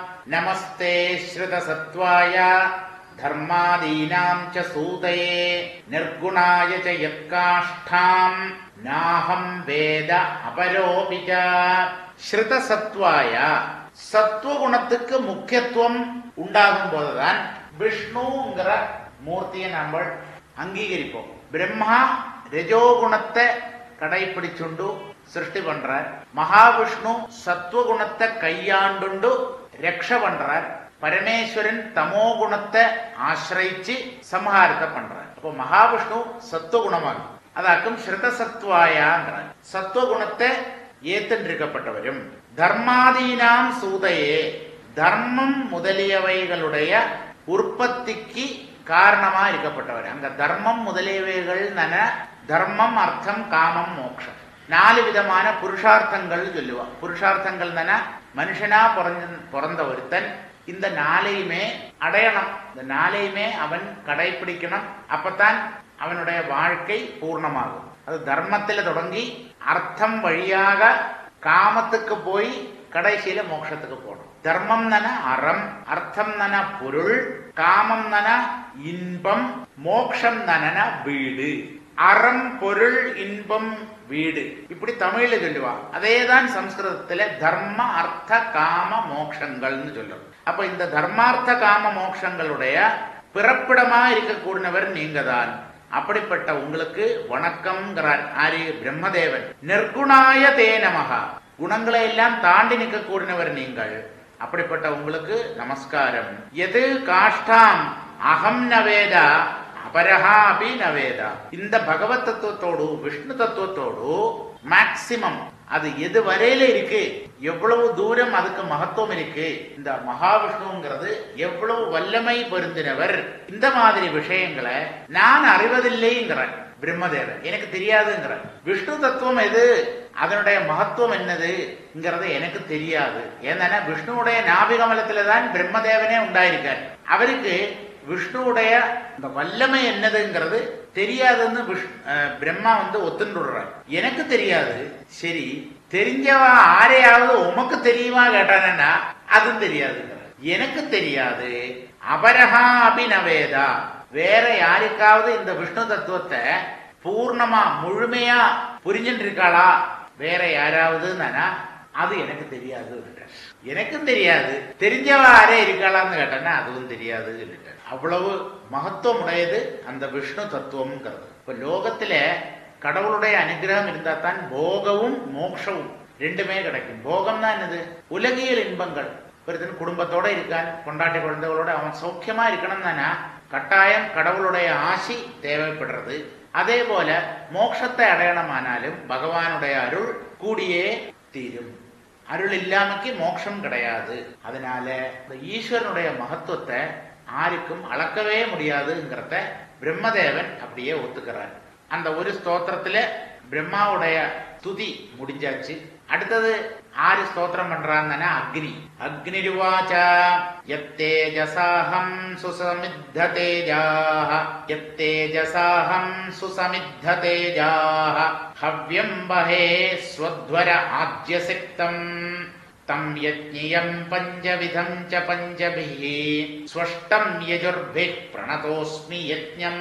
நமஸ்தே ஸ்ருத சத்வாய தர்மாதீனாம் ச சூதயே நிர்குணாய ச யத்காஷ்டாம் நாஹம் வேத அபரோபி ச ஸ்ருத சத்வாய சத்துவகுணத்துக்கு முக்கியத்துவம் உண்டாகும் போதுதான் விஷ்ணுங்கிற மூர்த்தியை நம்ம அங்கீகரிப்போம் பிரம்மா ரஜோகுணத்தை கடைபிடிச்சுண்டு சிருஷ்டி பண்றார் மகாவிஷ்ணு சத்துவகுணத்தை கையாண்டுண்டு ரக்ஷ பண்றார் பரமேஸ்வரன் தமோ குணத்தை ஆசிரிச்சு சம்ஹாரத்தை பண்றார் அப்போ மகாவிஷ்ணு சத்துவகுணமாகும் அதாக்கும் ஸ்ருத சத்வாயாங்கிறார் சத்துவகுணத்தை ஏத்தென்றிருக்கப்பட்டவரும் தர்மாதீனாம் சூதையே தர்மம் முதலியவைகளுடைய உற்பத்திக்கு காரணமா இருக்கப்பட்டவர் அங்க தர்மம் முதலியவைகள் தர்மம் அர்த்தம் காமம் மோட்சம் நாலு விதமான புருஷார்த்தங்கள் சொல்லுவா புருஷார்த்தங்கள் மனுஷனா பிறந்த பிறந்த ஒருத்தன் இந்த நாளையுமே அடையணும் இந்த நாளையுமே அவன் கடைபிடிக்கணும் அப்பதான் அவனுடைய வாழ்க்கை பூர்ணமாகும் அது தர்மத்தில் தொடங்கி அர்த்தம் வழியாக காமத்துக்கு போய் கடைசியில மோட்சத்துக்கு போகணும் தர்மம் நன அறம் அர்த்தம் நன பொருள் காமம் நன இன்பம் மோக்ஷம் நனன வீடு அறம் பொருள் இன்பம் வீடு இப்படி தமிழ்ல சொல்லுவா அதேதான் சம்ஸ்கிருதத்துல தர்ம அர்த்த காம மோக்ஷங்கள்னு சொல்லும் அப்ப இந்த தர்மார்த்த காம மோக்ஷங்களுடைய பிறப்பிடமா இருக்கக்கூடியவர் நீங்க தான் அப்படிப்பட்ட உங்களுக்கு வணக்கம்ங்கிறார் ஆரி பிரம்மதேவன் நிர்குணாய தே நமகா குணங்களை எல்லாம் தாண்டி நிற்கக்கூடியவர் நீங்கள் அப்படிப்பட்ட உங்களுக்கு நமஸ்காரம் எது காஷ்டாம் அகம் நவேதா அபரஹா அபி நவேதா இந்த பகவத் தத்துவத்தோடு விஷ்ணு தத்துவத்தோடு மேக்சிமம் அது எது வரையில இருக்கு எவ்வளவு தூரம் அதுக்கு மகத்துவம் இருக்கு இந்த மகாவிஷ்ணுங்கிறது எவ்வளவு வல்லமை பொருந்தினவர் இந்த மாதிரி விஷயங்களை நான் அறிவதில்லைங்கிற பிரம்மதேவன் எனக்கு தெரியாதுங்கிற விஷ்ணு தத்துவம் எது அதனுடைய மகத்துவம் என்னதுங்கிறது எனக்கு தெரியாது ஏன்னா விஷ்ணுவுடைய ஞாபிகமலத்துல தான் பிரம்மதேவனே உண்டாயிருக்கார் அவருக்கு விஷ்ணுவுடைய இந்த வல்லமை என்னதுங்கிறது தெரியாதுன்னு விஷ் அஹ் பிரம்மா வந்து ஒத்துண்டுடுறார் எனக்கு தெரியாது சரி தெரிஞ்சவா ஆரையாவது உமக்கு தெரியுமா கேட்டானா அதுவும் தெரியாதுங்கிறார் எனக்கு தெரியாது அபரஹா அபிநவேதா வேற யாருக்காவது இந்த விஷ்ணு தத்துவத்தை பூர்ணமா முழுமையா புரிஞ்சுட்டு இருக்காளா வேற யாராவது அது எனக்கு தெரியாது எனக்கும் தெரியாது தெரிஞ்சவ யாரே இருக்காளான்னு கேட்டேன்னா அதுவும் தெரியாது அவ்வளவு மகத்துவம் உடையது அந்த விஷ்ணு தத்துவம்ங்கிறது இப்ப லோகத்துல கடவுளுடைய அனுகிரகம் இருந்தா தான் போகവും மோட்சവും ரெண்டுமே கிடைக்கும் போகம்னா என்னது உலகியல் இன்பங்கள் ஒருத்தன் குடும்பத்தோட இருக்கான் கொண்டாட்டி குழந்தைகளோட அவன் சௌக்கியமா இருக்கணும் தானே கட்டாயம் கடவுளுடைய ஆசி தேவைப்படுறது அதே போல மோட்சத்தை அடையணமானாலும் பகவானுடைய அருள் கூடியே தீரும் அருள் இல்லாமக்கு மோட்சம் கிடையாது அதனால இந்த ஈஸ்வரனுடைய மகத்துவத்தை யாருக்கும் அளக்கவே முடியாதுங்கிறத பிரம்மதேவன் அப்படியே ஒத்துக்கிறார் அந்த ஒரு ஸ்தோத்திரத்துல பிரம்மாவுடைய துதி முடிஞ்சாச்சு அடுத்தது ஆறு ஸ்தோத்திரம் பண்றாங்கன்னா அக்னி அக்னிருவாச்ச யத்தேஜசாஹம் சுசமித்த தேஜாஹ யத்தேஜசாஹம் சுசமித்த தேஜாஹ ஹவ்யம் வஹே ஸ்வத்வர ஆஜ்யசிக்தம் தம் யஜ்ஞியம் பஞ்சவிதம் ச பஞ்சபிः ஸ்வஷ்டம் யஜுர்பிः பிரணதோஸ்மி யஜ்ஞம்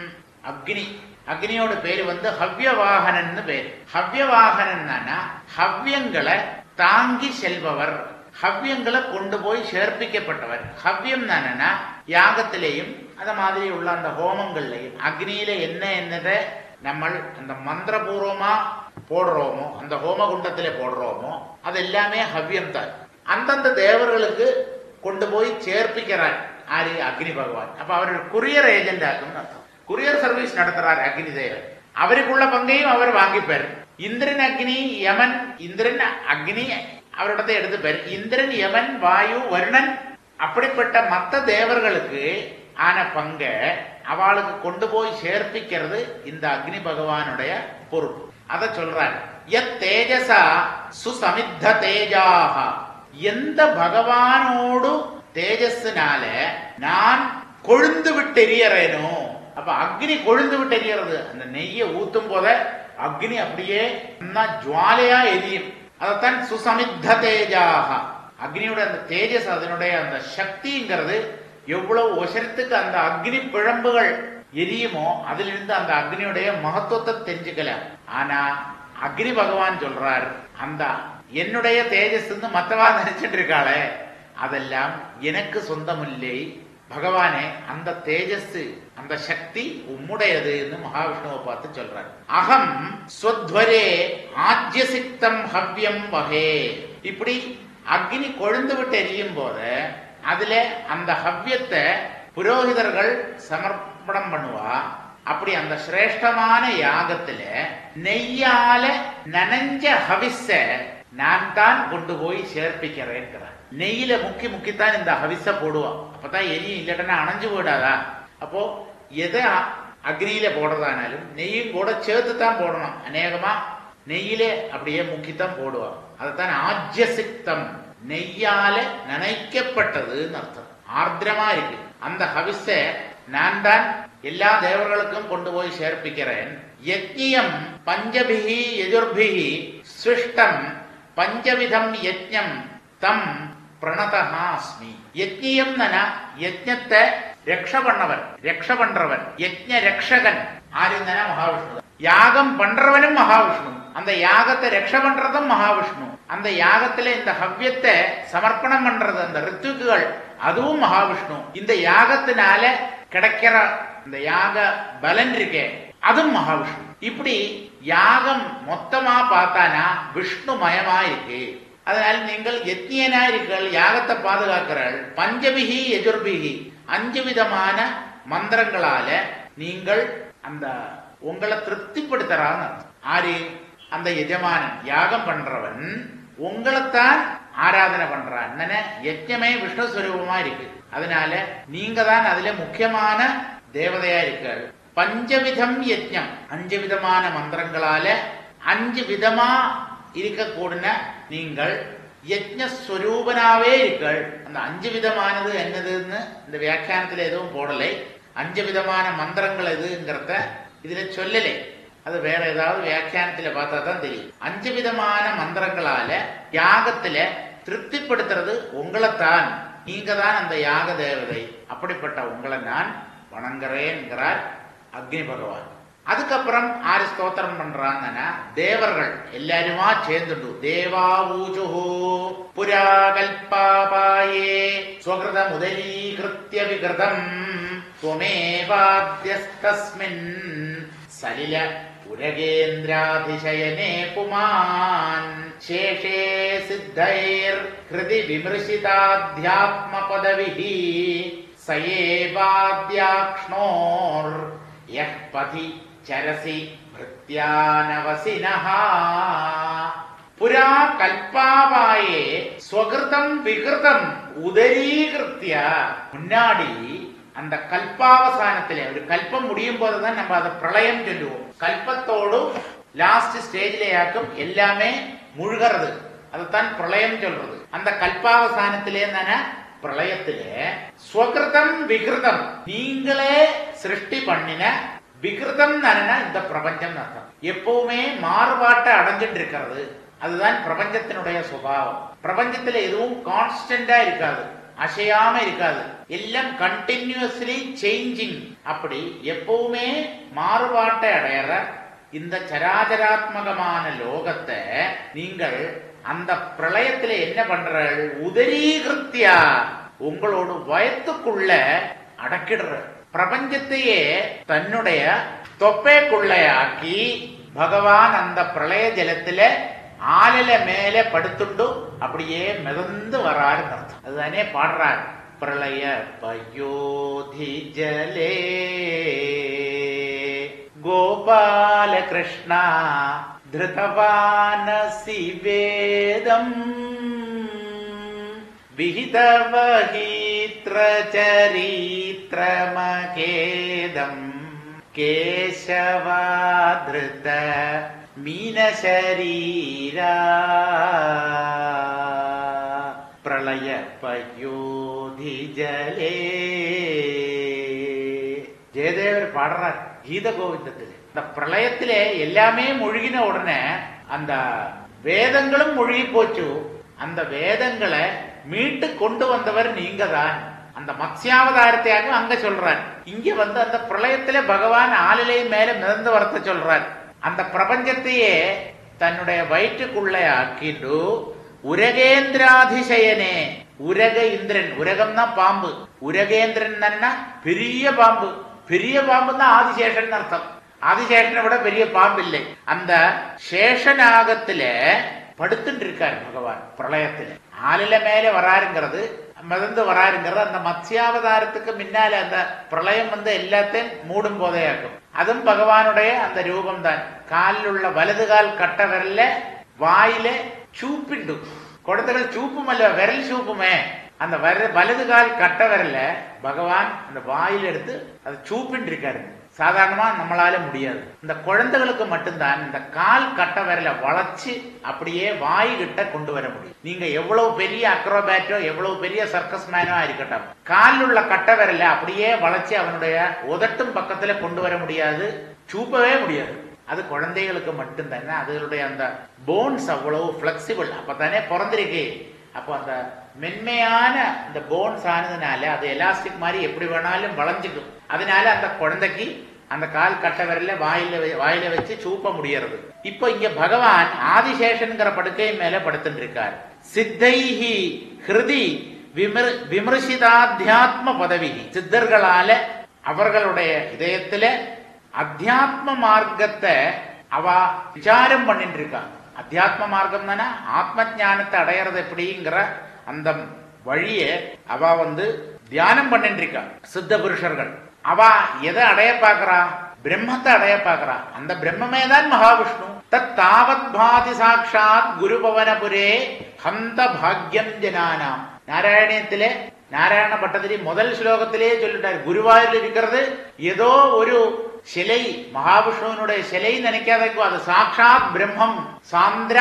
அக்னி அக்னியோட பேரு வந்து ஹவ்யவாகனன்னு பேரு ஹவ்யவாகனன்னா ஹவ்யங்களை தாங்கி செல்பவர் ஹவ்யங்களை கொண்டு போய் சேர்ப்பிக்கப்பட்டவர் ஹவ்யம் தானேன்னா யாகத்திலேயும் அத மாதிரி உள்ள அந்த ஹோமங்கள்லையும் அக்னியில என்ன என்னதை நம்ம அந்த மந்திரபூர்வமா போடுறோமோ அந்த ஹோமகுண்டத்திலே போடுறோமோ அது எல்லாமே ஹவ்யம் தான் அந்தந்த தேவர்களுக்கு கொண்டு போய் சேர்ப்பிக்கிறார் ஆரி அக்னி பகவான் அப்ப அவர் குரியர் ஏஜென்ட் ஆகும்னு அர்த்தம் குரியர் சர்வீஸ் நடத்துறார் அக்னி தேவன் அவருக்குள்ள பங்கையும் அவர் வாங்கிப்பார் இந்திரன் அக்னி யமன் இந்திரன் அக்னி அவரிடத்தை எடுத்துப்பார் இந்திரன் யமன் வாயு வருணன் அப்படிப்பட்ட மத்த தேவர்களுக்கு ஆன பங்க அவளுக்கு கொண்டு போய் சேர்ப்பிக்கிறது இந்த அக்னி பகவானுடைய பொறுப்பு அத சொல்றார் எத் தேஜசா சுசமித்த தேஜாக எந்த பகவானோடு தேஜஸ்னால நான் கொழுந்து விட்டு எரியறேனோ அப்ப அக்னி கொழுந்து விட்டு எரியறது அந்த நெய்யை ஊத்தும் போத அக்னி அப்படியே ஜுவாலையா எரியும் அதைத்தான் சுசமித்த தேஜாக அக்னியோட அந்த தேஜஸ் அதனுடைய அந்த சக்திங்கிறது எவ்வளவு உசரத்துக்கு அந்த அக்னி பிழம்புகள் எரியுமோ அதிலிருந்து அந்த அக்னியுடைய மகத்துவத்தை தெரிஞ்சுக்கலாம் ஆனா அக்னி பகவான் சொல்றார் அந்த என்னுடைய தேஜஸ் மத்தவா நினைச்சிட்டு இருக்காளே அதெல்லாம் எனக்கு சொந்தமில்லை பகவானே அந்த தேஜஸ் அந்த சக்தி உம்முடையதுன்னு மகாவிஷ்ணுவை பார்த்து சொல்றார் அகம் ஸ்வத்வரே ஆஜ்யசிக்தம் ஹவ்யம் வகே இப்படி அக்னி கொழுந்து விட்டு எரியும் போது அதுல அந்த ஹவ்யத்தை புரோகிதர்கள் சமர்ப்பணம் பண்ணுவா அப்படி அந்த சிரேஷ்டமான யாகத்துல நெய்யால நனைஞ்ச ஹவிஸ நான் தான் கொண்டு போய் சேர்ப்பிக்கிறேன் நெய்யில முக்கி முக்கித்தான் இந்த ஹவிஸ போடுவான் அப்பதான் எரியும் இல்லட்டனா அணைஞ்சு போயிடாதா அப்போ எதை அக்னியில போடுறதானாலும் நெய்யும் கூட சேர்த்து தான் போடணும் அநேகமா நெய்யிலே அப்படியே முக்கித்தான் போடுவான் அதைத்தான் ஆஜ்யசிக்தம் நெய்யால நனைக்கப்பட்டதுன்னு அர்த்தம் ஆர்திரமா இருக்கு அந்த ஹவிஸ நான் தான் எல்லா தேவர்களுக்கும் கொண்டு போய் சேர்ப்பிக்கிறேன் யஜ்யம் பஞ்சபிகி எதிர்பிகி சிருஷ்டம் പഞ്ചവിധം യജ്ഞം തം പ്രണതഹാസ്മി യജ്ഞിയം നന യജ്ഞത്തെ രക്ഷ பண்ணவர் രക്ഷ பண்றவன் யஜ்ஞ ரக்ஷகன் ஆருந்தன மகாவிஷ்ணு யாகம் பண்றவனும் மகாவிஷ்ணு அந்த யாகத்தை ரக்ஷ பண்றதும் மகாவிஷ்ணு அந்த யாகத்துல இந்த ஹவ்யத்தை சமர்ப்பணம் பண்றது அந்த ரித்துக்குகள் அதுவும் மகாவிஷ்ணு இந்த யாகத்தினால கிடைக்கிற இந்த யாக பலன் இருக்கே அதுவும் மகாவிஷ்ணு இப்படி யாகம் மொத்தமா பார்த்தானா விஷ்ணு மயமா இருக்கு அதனால் நீங்கள் யத்னியனா இருக்கீர்கள் யாகத்தை பாதுகாக்கிறாள் பஞ்சபிகி எஜுர்பிகி அஞ்சு விதமான மந்திரங்களால நீங்கள் அந்த உங்களை திருப்திப்படுத்துறான்னு அர்த்தம். ஆரு அந்த எஜமானன் யாகம் பண்றவன் உங்களைத்தான் ஆராதனை பண்றான் என்னன்னா யஜ்ஞமே விஷ்ணு ஸ்வரூபமா இருக்கு அதனால நீங்க தான் அதுல முக்கியமான தேவதையா இருக்காரு பஞ்சவிதம் யஜ்ஞம் அஞ்சு விதமான மந்திரங்களால அஞ்சு விதமா இருக்கக்கூடிய நீங்கள் யஜ்ஞஸ்வரூபனாவே இருக்கள் அந்த அஞ்சு விதமானது என்னதுன்னு இந்த வியாக்கியானத்துல எதுவும் போடலை அஞ்சு விதமான மந்திரங்கள் எதுங்கிறத இதுல சொல்லலை அது வேற ஏதாவது வியாக்கியானத்துல பார்த்தா தான் தெரியும் அஞ்சு விதமான மந்திரங்களால யாகத்துல திருப்திப்படுத்துறது உங்களைத்தான் நீங்க தான் அந்த யாக தேவதை அப்படிப்பட்ட உங்களை நான் வணங்குறேன்கிறார் அக்னி பகவான் அதுக்கப்புறம் ஆறு ஸ்தோத்திரம் பண்றாங்கன்னா தேவர்கள் எல்லாருமா சேர்ந்துண்டு தேவா ஊஜுஹு புரா கல்பாபாயே ஸ்வகிருத முதலீகிருத்திய விகிருதம் त्वमेवाद्यस्तस्मिन् सलिल उरगेन्द्राधिशयने पुमान् शेषे सिद्धैर्हृदि विमृशिताध्यात्मपदविः स एवाद्याक्ष्णोर् यः पथि चरसि भृत्यानवसिनः புரா கல்பாவாயே ஸ்வகிருதம் விகிருதம் உதரீகிருத்திய முன்னாடி அந்த கல்பாவசானத்திலே ஒரு கல்பம் முடியும் போதுதான் நம்ம அதை பிரளயம் சொல்லுவோம் கல்பத்தோடு லாஸ்ட் ஸ்டேஜ்லயாக்கும் எல்லாமே முழுகிறது அதைத்தான் பிரளயம் சொல்றது அந்த கல்பாவசானத்திலே தானே பிரளயத்திலே ஸ்வகிருதம் விகிருதம் நீங்களே சிருஷ்டி பண்ணின விகிருதம் இந்த பிரபஞ்சம் அர்த்தம் எப்பவுமே மாறுபாட்டை அடைஞ்சிட்டு இருக்கிறது அதுதான் பிரபஞ்சத்தினுடைய சுபாவம் பிரபஞ்சத்துல எதுவும் கான்ஸ்டன்டா இருக்காது அசையாம இருக்காது எல்லாம் கண்டினியூஸ்லி சேஞ்சிங் அப்படி எப்பவுமே மாறுபாட்டை அடையற இந்த சராச்சராத்மகமான லோகத்தை நீங்கள் அந்த பிரளயத்துல என்ன பண்றாள் உதரீகிருத்தியா உங்களோட வயத்துக்குள்ள அடக்கிடுற பிரபஞ்சத்தையே தன்னுடைய தொப்பைக்குள்ளையாக்கி பகவான் அந்த பிரளய ஜலத்துல ஆளில மேல படுத்துண்டு அப்படியே மிதந்து வராருன்னு அர்த்தம் அதுதானே பாடுறார் பிரளய பயோதி ஜலே கோபால கிருஷ்ணா திருதவானசி வேதம் விஹிதவஹீத்ரச்சரீத்ரமகேதம் கேசவாதிருத மீனசரீரா பிரளய பயோதி ஜலே ஜெயதேவர் பாடுறார் கீத கோவிந்தத்தில் இந்த பிரளயத்திலே எல்லாமே முழுகின உடனே அந்த வேதங்களும் முழுகி போச்சு அந்த வேதங்களை மீட்டு கொண்டு வந்தவர் நீங்க தான் அந்த மத்ஸ்யாவதாரத்தையாக அங்க சொல்றார் இங்க வந்து அந்த பிரளயத்திலே பகவான் ஆளிலை மேல மிதந்து வரத்த சொல்றார் அந்த பிரபஞ்சத்தையே தன்னுடைய வயிற்றுக்குள்ளே ஆக்கிண்டு உரகேந்திராதிசயனே உரக இந்திரன் உரகம்னா பாம்பு உரகேந்திரன் பெரிய பாம்பு பெரிய பாம்பு தான் ஆதிசேஷன் அர்த்தம் ஆதிசேஷனை விட பெரிய பாம்பு இல்லை அந்த சேஷநாகத்துல படுத்துட்டு இருக்காரு பகவான் பிரளயத்துல ஆளில மேல வராருங்கிறது மிதந்து வராருங்கிறது அந்த மத்ஸ்யாவதாரத்துக்கு முன்னால அந்த பிரளயம் வந்து எல்லாத்தையும் மூடும் போதையாக்கும் അതും ഭഗവാനുடைய அந்த രൂപം താൻ കാലിലുള്ള വലതുകാൽ കട്ട വിരലില വായിലെ ചൂപ്പിണ്ടു കൊടുത്തകൾ ചൂപ്പുമല്ല വിരൽ ചൂപ്പുമേ அந்த வர வலதுகால் கட்ட விரல பகவான் அந்த வாயில் எடுத்து அதை சூப்பின்னு இருக்காரு சாதாரணமா நம்மளால முடியாது இந்த குழந்தைகளுக்கு மட்டும்தான் இந்த கால் கட்ட விரல வளைச்சு அப்படியே வாய் கிட்ட கொண்டு வர முடியும் நீங்க எவ்வளவு பெரிய அக்ரோபேட்டோ எவ்வளவு பெரிய சர்க்கஸ் மேனோ இருக்கட்டும் காலில் உள்ள கட்ட விரல அப்படியே வளைச்சு அவனுடைய உதட்டும் பக்கத்துல கொண்டு வர முடியாது சூப்பவே முடியாது அது குழந்தைகளுக்கு மட்டும் தானே அதனுடைய அந்த போன்ஸ் அவ்வளவு ஃபிளெக்சிபிள் அப்பதானே பிறந்திருக்கு அப்போ அந்த மென்மையான இந்த போன்ஸ் ஆனதுனால அது எலாஸ்டிக் மாதிரி எப்படி வேணாலும் வளைஞ்சுக்கும் அதனால அந்த குழந்தைக்கு அந்த கால் கட்ட விரல வாயில வை- வாயில வச்சு சூப்ப முடியறது இப்போ இங்க பகவான் ஆதிசேஷன்கிற படுக்கை மேல படுத்துட்டு இருக்கார் சித்தைஹி ஹிருதி விமர் விமர்சிதாத்தியாத்ம பதவி சித்தர்களால அவர்களுடைய இதயத்துல அத்தியாத்ம மார்க்கத்தை அவ விசாரம் பண்ணிட்டு இருக்கா அத்தியாத்ம மார்க்கம் தானே ஆத்ம ஞானத்தை அடையறது எப்படிங்கிற அந்த வழியை அவ வந்து தியானம் பண்ணிட்டு இருக்கா சித்த புருஷர்கள் அவ எதை அடைய பாக்குறா பிரம்மத்தை அடைய பாக்குறா அந்த பிரம்மமே தான் மகாவிஷ்ணு தத் தாவத் பாதி சாட்சாத் குருபவனபுரே ஹந்த பாக்யம் ஜனானாம் நாராயணியத்திலே நாராயண பட்டதிரி முதல் ஸ்லோகத்திலே சொல்லிட்டார் குருவாயூரில் இருக்கிறது ஏதோ ஒரு சிலை மகாவிஷ்ணுவனுடைய சிலை நினைக்காதேக்கோ அது சாட்சாத் பிரம்மம் சாந்திர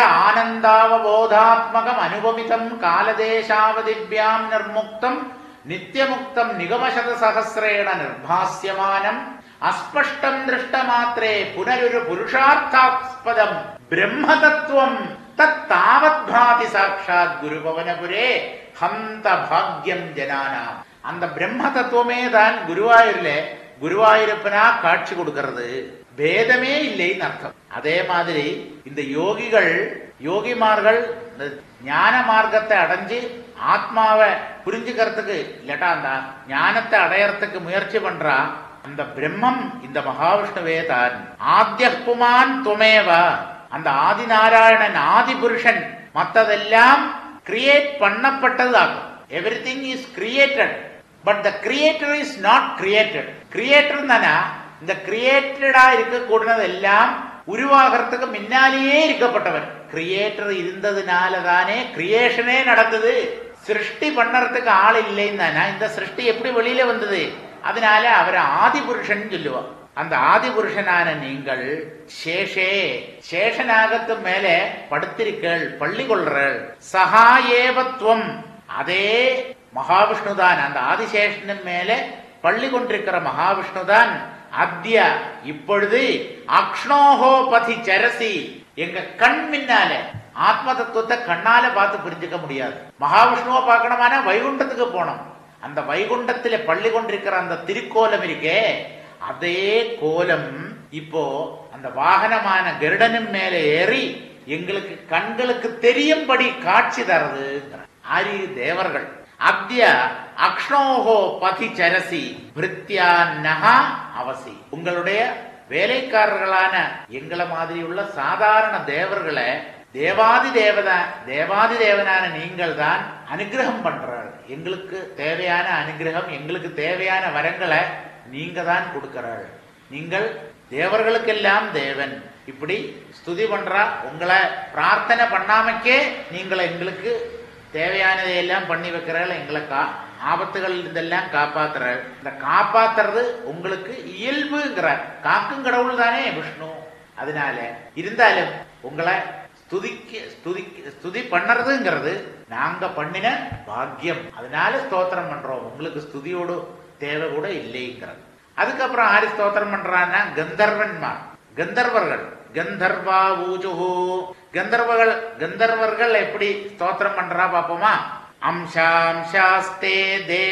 ஆனந்தாவபோதாத்மகம் அனுபமிதம் காலதேசாவதிவ்யாம் நிர்முக்தம் நித்தியமுக்தம் நிகமசத சகசிரேண நிர்பாஸ்யமானம் அஸ்பஷ்டம் திருஷ்டமாத்திரே புனருரு புருஷார்த்தாஸ்பதம் பிரம்மதத்துவம் தத் தாவத் பாதி சாட்சாத் குருபவனபுரே ஹந்த பாக்யம் ஜனானாம் அந்த பிரம்ம தத்துவமே தான் குருவாயூர்ல குருவாயூரப்பனா காட்சி கொடுக்கிறது பேதமே இல்லைன்னு அர்த்தம் அதே மாதிரி இந்த யோகிகள் யோகிமார்கள் இந்த ஞான மார்க்கத்தை அடைஞ்சு ஆத்மாவை புரிஞ்சுக்கிறதுக்கு இல்லாட்டா அந்த ஞானத்தை அடையறதுக்கு முயற்சி பண்றா அந்த பிரம்மம் இந்த மகாவிஷ்ணுவே தான் ஆத்திய புமான் துமேவா அந்த ஆதிநாராயணன் ஆதி புருஷன் மத்ததெல்லாம் கிரியேட் பண்ணப்பட்டது ஆகும் everything is created but the creator is not created creator தானே இந்த கிரியேட்டடா இருக்கக்கூடியதெல்லாம் உருவாகிறதுக்கு முன்னாலேயே இருக்கப்பட்டவர் கிரியேட்டர் இருந்ததுனால தானே கிரியேஷனே நடந்தது சிருஷ்டி பண்ணறதுக்கு ஆள் இல்லைன்னு தானே இந்த சிருஷ்டி எப்படி வெளியில வந்தது அதனால அவரை ஆதி புருஷன் சொல்லுவா அந்த ஆதி புருஷனான நீங்கள் சேஷே சேஷநாகத்து மேலே படுத்திருக்கள் பள்ளி கொள்றள் சகாயேவத்துவம் அதே மகாவிஷ்ணுதான் அந்த ஆதிசேஷனின் மேலே பள்ளி கொண்டிருக்கிற மகாவிஷ்ணுதான் அத்ய இப்பொழுது அக்ஷ்ணோஹோ பதி சரசி எங்க கண் முன்னால ஆத்ம தத்துவத்தை கண்ணால பார்த்து புரிஞ்சுக்க முடியாது மகாவிஷ்ணுவை பார்க்கணுமான வைகுண்டத்துக்கு போனோம் அந்த வைகுண்டத்திலே பள்ளி கொண்டிருக்கிற அந்த திருக்கோலம் இருக்கே அதே கோலம் இப்போ அந்த வாகனமான கருடனின் மேலே ஏறி எங்களுக்கு கண்களுக்கு தெரியும்படி காட்சி தருது ஆரி தேவர்கள் அத்ய அக்ஷ்ணோஹோ பதி சரசி பிரித்யா நகா அவசி உங்களுடைய வேலைக்காரர்களான எங்களை மாதிரி உள்ள சாதாரண தேவர்களை தேவாதி தேவதா தேவாதி தேவனான நீங்கள் தான் அனுகிரகம் பண்றாள் எங்களுக்கு தேவையான அனுகிரகம் எங்களுக்கு தேவையான வரங்களை நீங்க தான் கொடுக்கிறாள் நீங்கள் தேவர்களுக்கெல்லாம் தேவன் இப்படி ஸ்துதி பண்றா உங்களை பிரார்த்தனை பண்ணாமக்கே நீங்கள் எங்களுக்கு தேவையானதை எல்லாம் பண்ணி வைக்கிறாள் எங்களை கா ஆபத்துகள் இதெல்லாம் காப்பாத்துறாள் இந்த காப்பாத்துறது உங்களுக்கு இயல்புங்கிறார் காக்கும் கடவுள் தானே விஷ்ணு அதனால இருந்தாலும் உங்களை ஸ்துதிக்க ஸ்துதிக்க ஸ்துதி பண்ணறதுங்கிறது நாங்க பண்ணின பாக்கியம் அதனால ஸ்தோத்திரம் பண்றோம் உங்களுக்கு ஸ்துதியோடு தேவை கூட இல்லைங்கிறது அதுக்கப்புறம் ஆரி ஸ்தோத்திரம் பண்றான்னா கந்தர்வன்மார் கந்தர்வர்கள் கந்தர்வா ஊஜுஹு கந்தர்வர்கள் கந்தர்வர்கள் எப்படி ஸ்தோத்திரம் பண்றா பாப்போமா அம்சாம்சாஸ்தே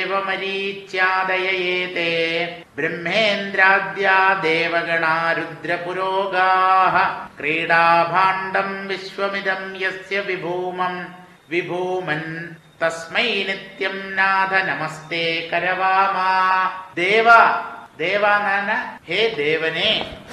தேவமரீச்யாதயேதே பிரம்மேந்திராத்யா தேவகணா ருத்ரபுரோகாः क्रीडाभाण्डम् विश्वमिदम् यस्य विभूमम् विभूमन् तस्मै नित्यम् नाथ नमस्ते करवामा தேவா தேவான ஹே தேவனே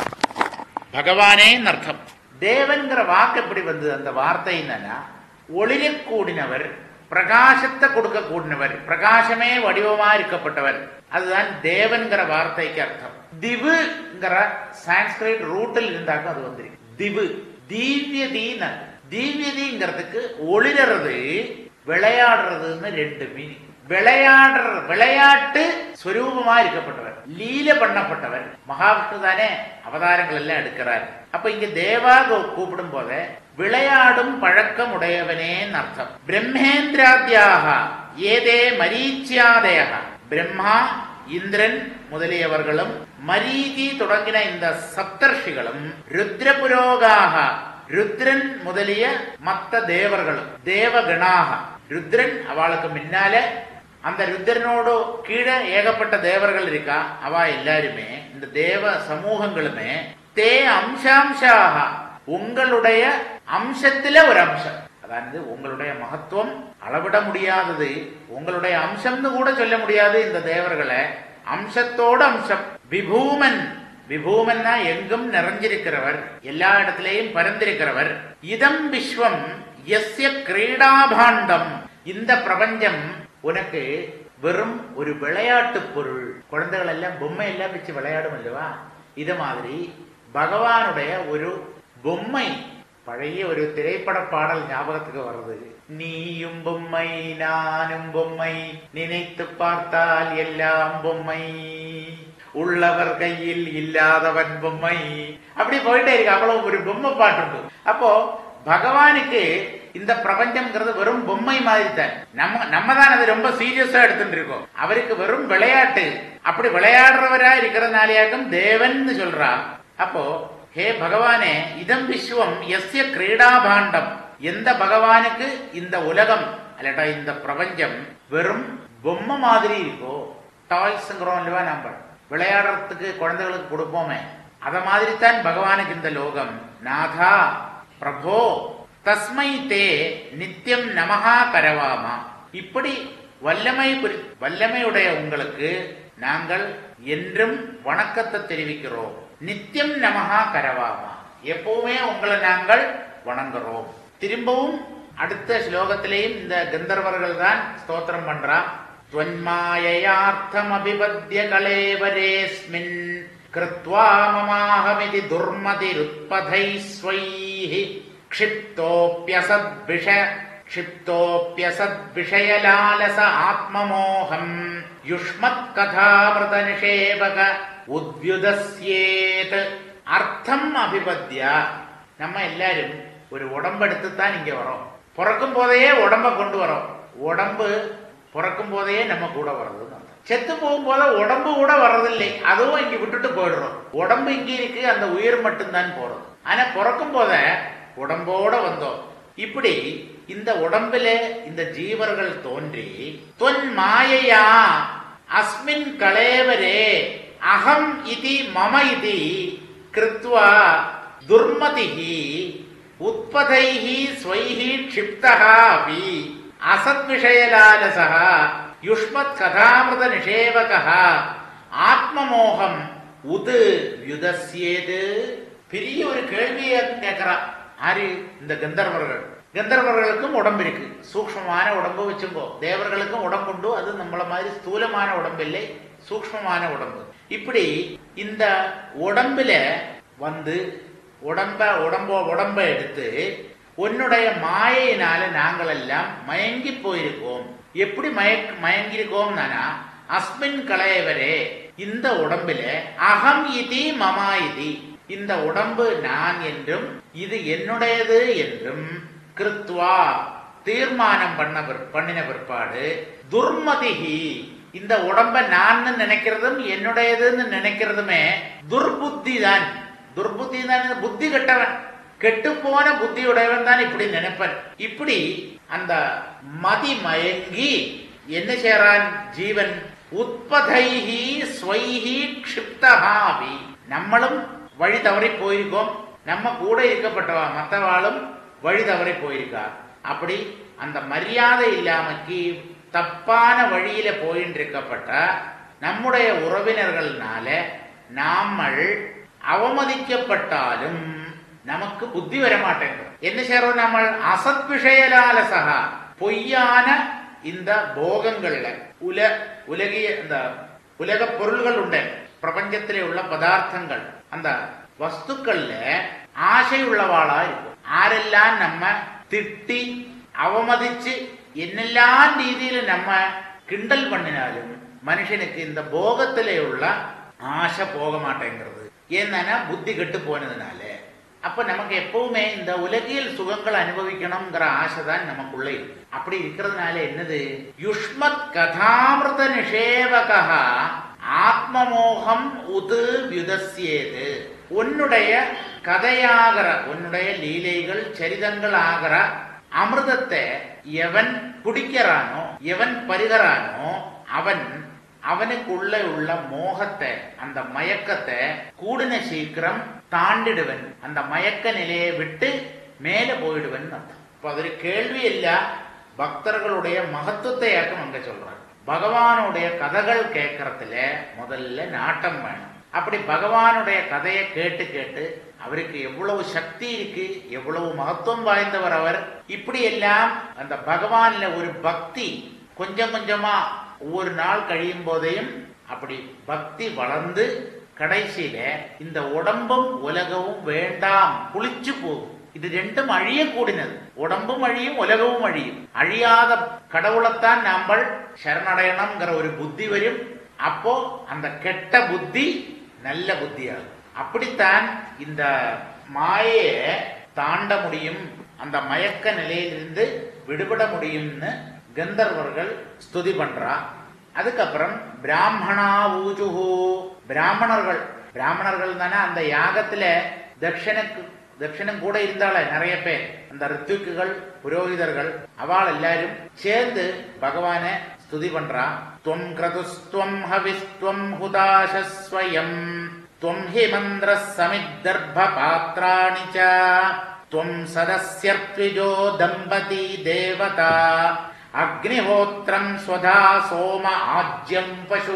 பகவானே அர்த்தம் தேவன்கிற வாக்கு எப்படி வந்தது அந்த வார்த்தை என்னன்னா ஒளிரக்கூடினவர் பிரகாசத்தை கொடுக்க கூடினவர் பிரகாசமே வடிவமா இருக்கப்பட்டவர் அதுதான் தேவன்கிற வார்த்தைக்கு அர்த்தம் திவுங்கிற சான்ஸ்கிரிட் ரூட்டில் இருந்தாக்க அது வந்துருக்கு திவு தீவியதின்னு தீவியதிங்கிறதுக்கு ஒளிரறது விளையாடுறதுன்னு ரெண்டு மீனிங் விளையாடுற விளையாட்டு ஸ்வரூபமா இருக்கப்பட்டவர் லீல பண்ணப்பட்டவர் மகாவிஷ்ணு தானே அவதாரங்கள் எல்லாம் எடுக்கிறார் அப்ப இங்க தேவா கூப்பிடும் போத விளையாடும் பழக்கம் உடையவனேன்னு அர்த்தம் பிரம்மேந்திராத்யாக ஏதே மரீச்சியாதய பிரம்மா இந்திரன் முதலியவர்களும் மரீதி தொடங்கின இந்த சப்தர்ஷிகளும் ருத்ரபுரோகாக ருத்ரன் முதலிய மத்த தேவர்களும் தேவகணாக ருத்ரன் அவளுக்கு முன்னாலே அந்த ருத்ரனோடு கீழே ஏகப்பட்ட தேவர்கள் இருக்கா அவ எல்லாருமே இந்த தேவ சமூகங்களுமே தே அம்சாம்சாக உங்களுடைய அம்சத்தில ஒரு அம்சம் அதாவது உங்களுடைய மகத்துவம் அளவிட முடியாதது உங்களுடைய அம்சம்னு கூட சொல்ல முடியாது இந்த தேவர்களை அம்சத்தோட அம்சம் விபூமன் விபூமன்னா எங்கும் நிறைஞ்சிருக்கிறவர் எல்லா இடத்திலேயும் பரந்திருக்கிறவர் இதம் விஸ்வம் எஸ்ய கிரீடாபாண்டம் இந்த பிரபஞ்சம் உனக்கு வெறும் ஒரு விளையாட்டு பொருள் குழந்தைகள் எல்லாம் பொம்மை எல்லாம் வச்சு விளையாடும் அல்லவா இது மாதிரி பகவானுடைய ஒரு பொம்மை பழைய ஒரு திரைப்பட பாடல் ஞாபகத்துக்கு வருது நீயும் பொம்மை நானும் பொம்மை நினைத்து பார்த்தால் எல்லாம் பொம்மை உள்ளவர் கையில் இல்லாதவன் பொம்மை அப்படி போயிட்டே இருக்கு அவ்வளவு ஒரு பொம்மை பாட்டு உண்டு அப்போ பகவானுக்கு இந்த பிரபஞ்சம்ங்கிறது வெறும் பொம்மை மாதிரி தான் நம்ம நம்ம தான் அது ரொம்ப சீரியஸா எடுத்துட்டு இருக்கோம் அவருக்கு வெறும் விளையாட்டு அப்படி விளையாடுறவரா இருக்கிறதுனாலயாக்கும் தேவன் சொல்றா அப்போ ஹே பகவானே இதம் விஸ்வம் எஸ்ய கிரீடாபாண்டம் எந்த பகவானுக்கு இந்த உலகம் அல்லட்டா இந்த பிரபஞ்சம் வெறும் பொம்மை மாதிரி இருக்கோ டாய்ஸ்ங்கிறோம் இல்லவா நம்ம விளையாடுறதுக்கு குழந்தைகளுக்கு கொடுப்போமே அத மாதிரி தான் பகவானுக்கு இந்த லோகம் நாதா பிரபோ தஸ்மை தே நித்தியம் நமஹா கரவாமா இப்படி வல்லமை குறி- வல்லமையுடைய உங்களுக்கு நாங்கள் என்றும் வணக்கத்தை தெரிவிக்கிறோம் நித்தியம் நமஹா கரவாமா எப்பவுமே உங்களை நாங்கள் வணங்குறோம் திரும்பவும் அடுத்த ஸ்லோகத்திலேயும் இந்த கந்தர்வர்கள் தான் ஸ்தோத்திரம் பண்றா त्वन्माययार्थमभिपद्य कलेवरेऽस्मिन् कृत्वा ममाहमिति दुर्मतिरुत्पथैः स्वैः क्षिप्तोऽप्यसद्विष क्षिप्तोऽप्यसद्विषयलालस आत्ममोहम् युष्मत्कथामृतनिषेवक உத்யுதஸ்யேத் அர்த்தம் அபிபத்ய நம்ம எல்லாரும் ஒரு உடம்பெடுத்து தான் இங்க வரோம் பிறக்கும் போதையே உடம்ப கொண்டு வரோம் உடம்பு பிறக்கும் போதையே நம்ம கூட வர்றது செத்து போகும்போது உடம்பு கூட வர்றதில்லை அதுவும் இங்க விட்டுட்டு போயிடுறோம் உடம்பு இங்க இருக்கு அந்த உயிர் மட்டும்தான் போறது ஆனா பிறக்கும் போத உடம்போட வந்தோம் இப்படி இந்த உடம்பில இந்த ஜீவர்கள் தோன்றி தொன் மாயையா அஸ்மின் கலேவரே அகம் இதி மம இதி கிருத்வா துர்மதிஹி உத்பதைஹி ஸ்வைஹி க்ஷிப்தஹ அபி அசத்விஷயலாலசः யுஷ்மத் கதாமிருத நிஷேவகः ஆத்மமோகம் உது யுதஸ்யேது பெரிய ஒரு கேள்வியை கேட்கிறா ஆரு இந்த கந்தர்வர்கள் கந்தர்வர்களுக்கும் உடம்பு இருக்கு சூக்ஷ்மமான உடம்பு வச்சுங்கோ தேவர்களுக்கும் உடம்புண்டு அது நம்மள மாதிரி ஸ்தூலமான உடம்பு இல்லை சூக்ஷ்மமான உடம்பு இப்படி இந்த உடம்புல வந்து உடம்ப உடம்போ உடம்ப எடுத்து உன்னுடைய மாயையினால நாங்கள் எல்லாம் மயங்கி போயிருக்கோம் எப்படி மயக் மயங்கியிருக்கோம் நானா அஸ்மின் கலையவரே இந்த உடம்பில அகம் இதி மமா இதி இந்த உடம்பு நான் என்றும் இது என்னுடையது என்றும் கிருத்வா தீர்மானம் பண்ண பிற்- பண்ணின பிற்பாடு துர்மதிஹி இந்த உடம்ப நான் நினைக்கிறதும் என்னுடையதுன்னு நினைக்கிறதுமே துர்புத்தி தான் துர்புத்தி தான் புத்தி கெட்டவன் கெட்டு போன புத்தியுடையவன் தான் இப்படி நினைப்பன் இப்படி அந்த மதி மயங்கி என்ன செய்றான் ஜீவன் உத்பதைஹி ஸ்வைஹி க்ஷிப்தஹாபி நம்மளும் வழி தவறி போயிருக்கோம் நம்ம கூட இருக்கப்பட்டவா மற்றவாளும் வழி தவறி போயிருக்கா அப்படி அந்த மரியாதை இல்லாமக்கு தப்பான வழியில போயின்னு இருக்கப்பட்ட நம்முடைய உறவினர்கள்னால நாமல் அவமதிக்கப்பட்டாலும் நமக்கு புத்தி வர மாட்டேங்குது என்ன செய்யறோம் நம்ம அசத் விஷயலாலசகா பொய்யான இந்த போகங்கள்ல உல உலகிய இந்த உலக பொருள்கள் உண்டு பிரபஞ்சத்திலே உள்ள பதார்த்தங்கள் அந்த வஸ்துக்கள்ல ஆசை உள்ளவாளா இருக்கும் ஆரெல்லாம் நம்ம திட்டி அவமதிச்சு என்னெல்லாம் ரீதியில நம்ம கிண்டல் பண்ணினாலும் மனுஷனுக்கு இந்த போகத்திலே உள்ள ஆசை போக மாட்டேங்கிறது ஏன்னா புத்தி கெட்டு போனதுனால அப்ப நமக்கு எப்பவுமே இந்த உலகியல் சுகங்கள் அனுபவிக்கணுங்கிற ஆசை தான் நமக்குள்ள இருக்கு அப்படி இருக்கிறதுனால என்னது யுஷ்மத் கதாமிருத நிஷேவகா ஆத்மமோகம் உது வியுதசியேது உன்னுடைய கதையாகிற உன்னுடைய லீலைகள் சரிதங்கள் ஆகிற அமிர்தத்தை எவன் குடிக்கிறானோ எவன் பருகிறானோ அவன் அவனுக்குள்ள உள்ள மோகத்தை அந்த மயக்கத்தை கூடின சீக்கிரம் தாண்டிடுவன் அந்த மயக்க நிலையை விட்டு மேல போயிடுவன் அர்த்தம் இப்ப அതൊരു கேள்வியிല്ല பக்தர்களுடைய மகத்துவத்தை ஏக்கம் அங்க சொல்றாங்க பகவானுடைய கதைகள் கேட்கறதுல முதல்ல நாட்டம் வேணும் அப்படி பகவானுடைய கதையை கேட்டு கேட்டு அவருக்கு எவ்வளவு சக்தி இருக்கு எவ்வளவு மகத்துவம் வாய்ந்தவர் அவர் இப்படி எல்லாம் அந்த பகவான்ல ஒரு பக்தி கொஞ்சம் கொஞ்சமா ஒவ்வொரு நாள் கழியும் போதையும் அப்படி பக்தி வளர்ந்து கடைசியில இந்த உடம்பும் உலகமும் வேண்டாம் குளிச்சு போகும் இது ரெண்டும் அழியக்கூடினது உடம்பும் அழியும் உலகமும் அழியும் அழியாத கடவுளைத்தான் நாமல் சரணடையணுங்கிற ஒரு புத்தி வரும் அப்போ அந்த கெட்ட புத்தி நல்ல புத்தியாகும் அப்படித்தான் இந்த மாயையை தாண்ட முடியும் அந்த மயக்க நிலையிலிருந்து விடுபட முடியும்னு கந்தர்வர்கள் ஸ்துதி பண்றா அதுக்கப்புறம் பிராமணா ஊஜுஹு பிராமணர்கள் பிராமணர்கள் தானே அந்த யாகத்துல தட்சணுக்கு தட்சிணம் கூட இருந்தாலே நிறைய பேர் அந்த ரித்துக்குகள் புரோகிதர்கள் அவள் எல்லாரும் சேர்ந்து பகவானை ஸ்துதி பண்றா துவம் கிரதுஸ்துவம் ஹவிஸ்துவம் ஹுதாசஸ்வயம் துவம் ஹி மந்திர சமித்தர்ப பாத்ராணி ச துவம் சதஸ்யர்த்விஜோ தம்பதி தேவதா அக்னிஹோத்திரம் ஸ்வதா சோம ஆஜ்யம் பசு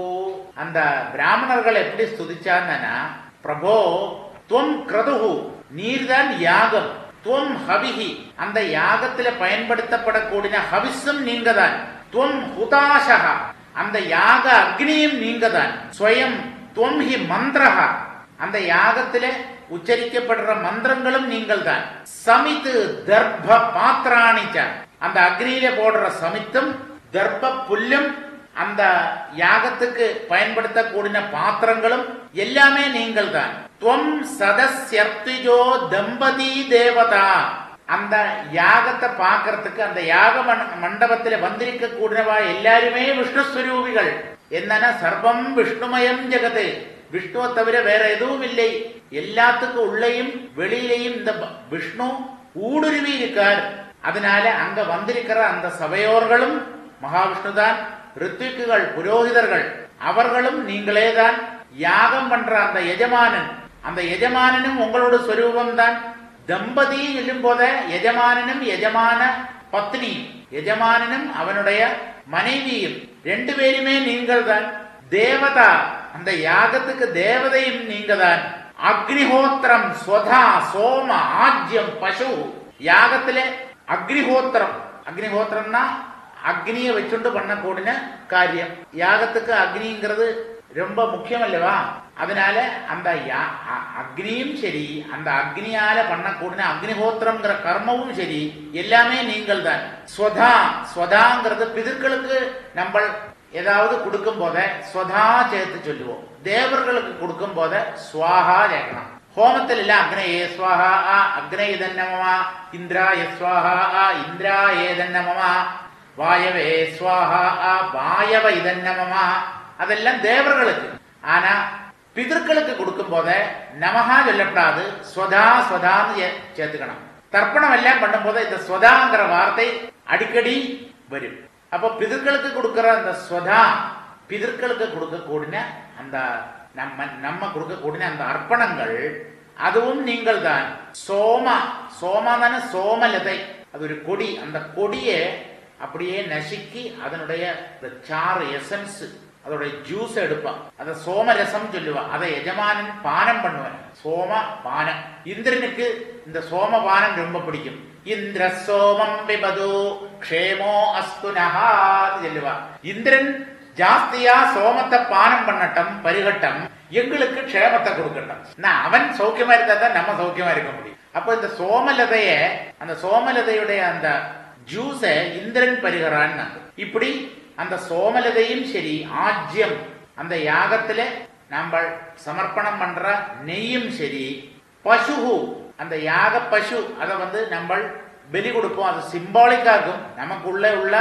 அந்த பிராமணர்கள் எப்படி ஸ்துதிச்சாங்கன்னா பிரபோ துவம் கிரதுகு நீர்தான் யாகம் துவம் ஹவிஹி அந்த யாகத்துல பயன்படுத்தப்படக்கூடிய ஹவிஸும் நீங்க தான் துவம் ஹுதாசகா அந்த யாக அக்னியும் நீங்க தான் ஸ்வயம் துவம் ஹி மந்திரஹா அந்த யாகத்திலே உச்சரிக்கப்படுற மந்திரங்களும் நீங்கள் தான் சமித்து தர்ப்ப பாத்திராணிச்ச அந்த அக்னியில போடுற சமித்தும் தர்ப்ப புல்லும் அந்த யாகத்துக்கு பயன்படுத்தக்கூடிய பாத்திரங்களும் எல்லாமே நீங்கள் தான் துவம் சதஸ்யர்த்திஜோ தம்பதி தேவதா அந்த யாகத்தை பார்க்கறதுக்கு அந்த யாக மண- மண்டபத்துல வந்திருக்க கூடினவா எல்லாருமே விஷ்ணு ஸ்வரூபிகள் என்னன்னா சர்வம் விஷ்ணுமயம் ஜெகது விஷ்ணுவை தவிர வேற எதுவும் இல்லை எல்லாத்துக்கும் உள்ளேயும் வெளியிலையும் இந்த ப- விஷ்ணு ஊடுருவி இருக்கார் அதனால அங்க வந்திருக்கிற அந்த சபையோர்களும் மகாவிஷ்ணு தான் ரித்விக்குகள் புரோகிதர்கள் அவர்களும் நீங்களே தான் யாகம் பண்ற அந்த எஜமானன் அந்த எஜமானனும் உங்களோட ஸ்வரூபம் தான் தம்பதி சொல்லும் போத எஜமானனும் எஜமான பத்னியும் எஜமானனும் அவனுடைய மனைவியும் ரெண்டு பேருமே நீங்கள் தான் தேவதா அந்த யாகத்துக்கு தேவதையும் நீங்க தான் அக்னிஹோத்திரம் ஸ்வதா சோம ஆஜ்யம் பசு யாகத்திலே அக்னிஹோத்திரம் அக்னிஹோத்திரம்னா அக்னியை வச்சுண்டு பண்ணக்கூடிய காரியம் யாகத்துக்கு அக்னிங்கிறது ரொம்ப முக்கியம் அல்லவா அதனால அந்த யா- அ- அக்னியும் சரி அந்த அக்னியால பண்ணக்கூடிய அக்னிஹோத்திரம்ங்கிற கர்மமும் சரி எல்லாமே நீங்கள் தான் ஸ்வதா ஸ்வதாங்கிறது பிதர்களுக்கு நம்ம ஏதாவது கொடுக்கும் போத ஸ்வதா சேர்த்து சொல்லுவோம் தேவர்களுக்கு கொடுக்கும் போத ஸ்வாஹா சேர்க்கணும் ஹோமத்தில் இல்ல அக்னயே ஸ்வாஹா ஆ அக்னே இதன்னமமா இந்திராய ஸ்வாஹா ஆ இந்திராயே இதன்னமமா வாயவே ஸ்வாஹா ஆ வாயவ இதன்னமமா அதெல்லாம் தேவர்களுக்கு ஆனா பிதர்களுக்கு கொடுக்கும் போத நமஹா சொல்லப்படாது ஸ்வதா ஸ்வதான்னு சே- சேர்த்துக்கணும் தர்ப்பணம் எல்லாம் பண்ணும்போது இந்த ஸ்வதாங்கிற வார்த்தை அடிக்கடி வரும் அப்போ பிதர்களுக்கு கொடுக்கிற அந்த ஸ்வதா பிதர்களுக்கு கொடுக்கக்கூடிய அந்த நம்ம நம்ம கொடுக்கக்கூடிய அந்த அர்ப்பணங்கள் அதுவும் நீங்கள் தான் சோமா சோமா தானே சோமலதை அது ஒரு கொடி அந்த கொடியை அப்படியே நசுக்கி அதனுடைய இந்த சாறு எசன்ஸ் அதோட ஜூஸ் எடுப்பான் அத சோமரசம் சொல்லுவான் அதை எஜமானன் பானம் பண்ணுவான் சோம பானம் இந்திரனுக்கு இந்த சோம பானம் ரொம்ப பிடிக்கும் இந்திர சோமம் பிபது க்ஷேமோ அஸ்து நகான்னு சொல்லுவா இந்திரன் ஜாஸ்தியா சோமத்தை பானம் பண்ணட்டும் பருகட்டும் எங்களுக்கு க்ஷேமத்தை கொடுக்கட்டும் நான் அவன் சௌக்கியமா இருந்தா தான் நம்ம சௌக்கியமா இருக்க முடியும் அப்ப இந்த சோமலதைய அந்த சோமலதையுடைய அந்த ஜூஸ இந்திரன் பருகிறான்னு இப்படி அந்த சோமலதையும் சரி ஆஜ்யம் அந்த யாகத்துல நம்ம சமர்ப்பணம் பண்ற நெய்யும் சரி பசுகு அந்த யாக பசு அதை வந்து நம்ம பலி கொடுப்போம் அது சிம்பாலிக்காகும் நமக்குள்ள உள்ள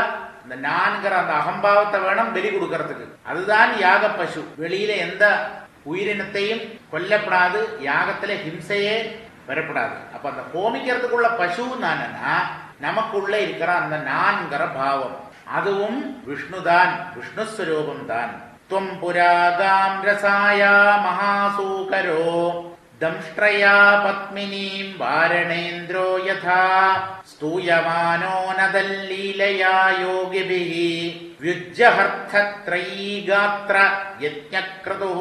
இந்த நான்கிற அந்த அகம்பாவத்தை வேணும் பலி கொடுக்கறதுக்கு அதுதான் யாக பசு வெளியில எந்த உயிரினத்தையும் கொல்லப்படாது யாகத்துல ஹிம்சையே வரப்படாது அப்ப அந்த ஹோமிக்கிறதுக்குள்ள பசு நானா நமக்குள்ள இருக்கிற அந்த நான்கிற பாவம் அதுவும் விஷ்ணுதான் விஷ்ணு ஸ்வரூபம் தான் துவம் புராகாம் ரசாயா மகாசூகரோ दंष्ट्रया पत्मिनीम् वारणेन्द्रो यथा स्तूयमानो नदल्लीलया योगिभिः व्युज्जहर्थत्रयी गात्र यज्ञक्रतुः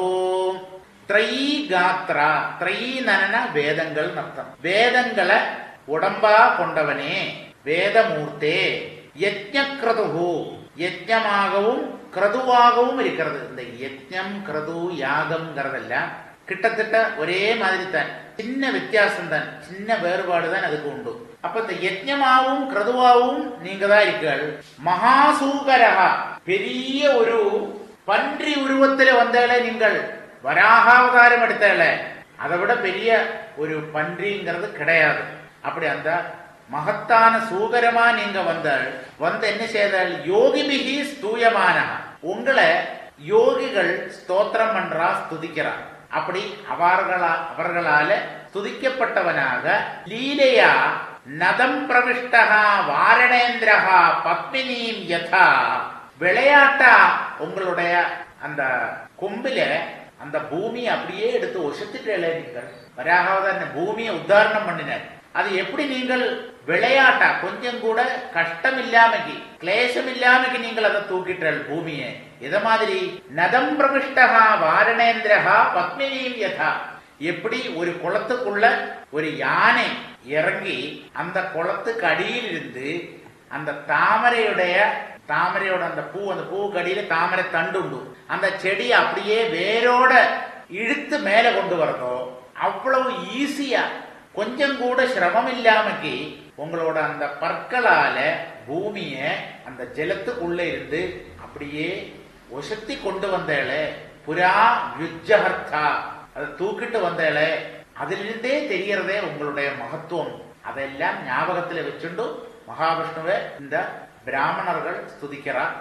ത്രയീ ഗാത്ര ത്രയീ നനന വേദങ്ങൾ നർത്ഥം വേദങ്ങളെ ഉടമ്പാ കൊണ്ടവനെ വേദമൂർത്തേ யஜ்ஞக்ரதுஹு யஜ்ஞமாகவும் கிரதுவாகவும் இருக்கிறது இந்த யஜ்ஞம் கிரது யாகம்ங்கிறதெல்லாம் கிட்டத்தட்ட ஒரே மாதிரி தான் சின்ன வித்தியாசம் தான் சின்ன வேறுபாடு தான் அதுக்கு உண்டு அப்ப இந்த யஜ்ஞமாவும் கிரதுவாவும் நீங்க தான் இருக்கீர்கள் மகாசூகரகா பெரிய ஒரு பன்றி உருவத்தில வந்தாலே நீங்கள் வராகாவதாரம் எடுத்தாலே அதை விட பெரிய ஒரு பன்றிங்கிறது கிடையாது அப்படி அந்த மகத்தான சூகரமா நீங்க வந்தால் வந்து என்ன செய்தால் யோகிபிகி ஸ்தூயமான உங்களை யோகிகள் ஸ்தோத்திரம் பண்றா ஸ்துதிக்கிறா அப்படி அவர்களா அவர்களால துதிக்கப்பட்டவனாக லீலையா நதம் பிரவிஷ்டகா வாரணேந்திரகா பத்மினியும் யதா விளையாட்டா உங்களுடைய அந்த கொம்பில அந்த பூமியை அப்படியே எடுத்து ஒசத்துட்டே நீங்கள் வராகாவத பூமியை உத்தாரணம் பண்ணினார் அது எப்படி நீங்கள் விளையாட்டா கொஞ்சம் கூட கஷ்டம் இல்லாமக்கு கிளேசம் இல்லாமக்கு நீங்கள் அதை தூக்கிட்டால் பூமியை இத மாதிரி நதம் பிரவிஷ்டகா வாரணேந்திரகா பத்மினியும் யதா எப்படி ஒரு குளத்துக்குள்ள ஒரு யானை இறங்கி அந்த குளத்துக்கு அடியில் இருந்து அந்த தாமரையுடைய தாமரையோட அந்த பூ அந்த பூவுக்கு அடியில தாமரை தண்டு உண்டு அந்த செடியை அப்படியே வேரோட இழுத்து மேல கொண்டு வரதோ அவ்வளவு ஈஸியா கொஞ்சம் கூட சிரமம் இல்லாமக்கு உங்களோட அந்த பற்களால பூமிய அந்த ஜலத்துக்குள்ள இருந்து அப்படியே ஒசத்தி கொண்டு வந்தேளே புரா யுஜஹர்த்தா அதை தூக்கிட்டு வந்தேளே அதிலிருந்தே தெரியறதே உங்களுடைய மகத்துவம் அதெல்லாம் ஞாபகத்துல வச்சுண்டு மகாவிஷ்ணுவை இந்த பிராமணர்கள் ஸ்துதிக்கிறார்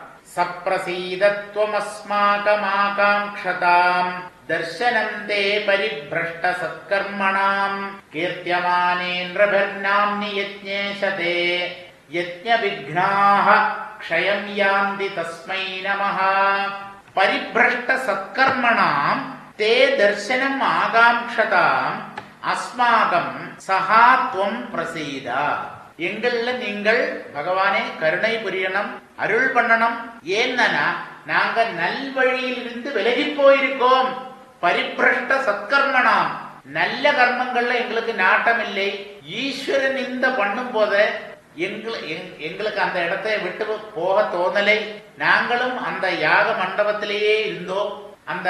சப்ரசீதத்வமஸ்மாகமாகாங்க்ஷதாம் தர்சனம் தே பரிபிரஷ்ட சத்கர்மணாம் கீர்த்தியமானேந்திரபிர்நாம்னி யஜ்ஞேஷதே யஜ்ஞ விக்னாः க்ஷயம் யாந்தி தஸ்மை நமः பரிபிரஷ்ட சத்கர்மணாம் தே தர்சனம் ஆகாங்க்ஷதாம் அஸ்மாகம் சகாத்வம் பிரசீதா எங்கள்ல நீங்கள் பகவானே கருணை புரியணும் அருள் பண்ணணும் ஏன்னா நாங்க நல்வழியிலிருந்து விலகி போயிருக்கோம் பரிபிரஷ்ட சத்கர்மணாம் நல்ல கர்மங்கள்ல எங்களுக்கு நாட்டம் இல்லை ஈஸ்வரன் இந்த பண்ணும் போத எங்களுக்கு அந்த இடத்தை விட்டு போக தோணலை நாங்களும் அந்த யாக மண்டபத்திலேயே இருந்தோம் அந்த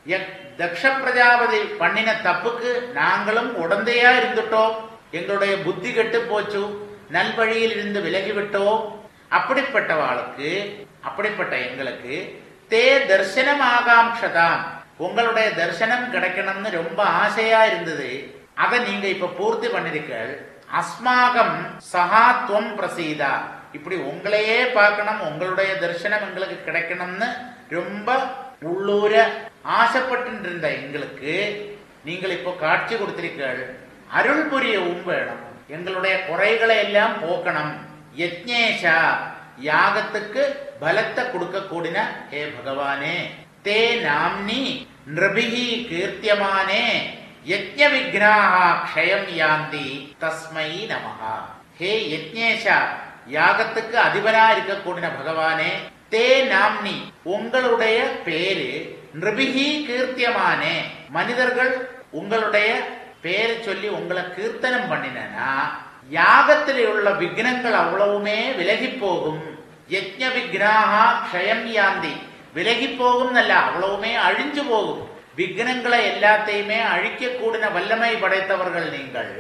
தக்ஷ பிரஜாபதி பண்ணின தப்புக்கு நாங்களும் உடந்தையா இருந்துட்டோம் எங்களுடைய புத்தி கெட்டு போச்சு நல்வழியில் இருந்து விலகிவிட்டோம் அப்படிப்பட்டவாளுக்கு அப்படிப்பட்ட எங்களுக்கு தே தர்சனம் ஆகாம்ஷதாம் உங்களுடைய தரிசனம் கிடைக்கணும்னு ரொம்ப ஆசையா இருந்தது அதை நீங்க இப்ப பூர்த்தி பண்ணிருக்கள் அஸ்மாகம் சகாத்வம் பிரசீதா இப்படி உங்களையே பார்க்கணும் உங்களுடைய தரிசனம் எங்களுக்கு கிடைக்கணும்னு ரொம்ப உள்ளூர ஆசைப்பட்டு இருந்த எங்களுக்கு நீங்கள் இப்போ காட்சி கொடுத்திருக்கீர்கள் அருள் புரியவும் வேணும் எங்களுடைய குறைகளை எல்லாம் போக்கணும் யஜ்ஞேஷா யாகத்துக்கு பலத்தை கொடுக்க கூடின ஹே பகவானே தே நாம்னி நிருபிகி கீர்த்தியமானே யஜ்ஞ விக்னாஹா க்ஷயம் யாந்தி தஸ்மை நமஹா ஹே யஜ்ஞேஷா யாகத்துக்கு அதிபரா இருக்கக்கூடிய பகவானே தே நாம்னி உங்களுடைய பேரு நிருபிகி கீர்த்தியமானே மனிதர்கள் உங்களுடைய பேரை சொல்லி உங்களை கீர்த்தனம் பண்ணினா யாகத்தில் உள்ள விக்னங்கள் அவ்வளவுமே விலகி போகும் யஜ்ஞ விக்னாகா க்ஷயம் யாந்தி விலகி போகும் அல்ல அவ்வளவுமே அழிஞ்சு போகும் விக்னங்களை எல்லாத்தையுமே அழிக்க கூடின வல்லமை படைத்தவர்கள் நீங்கள்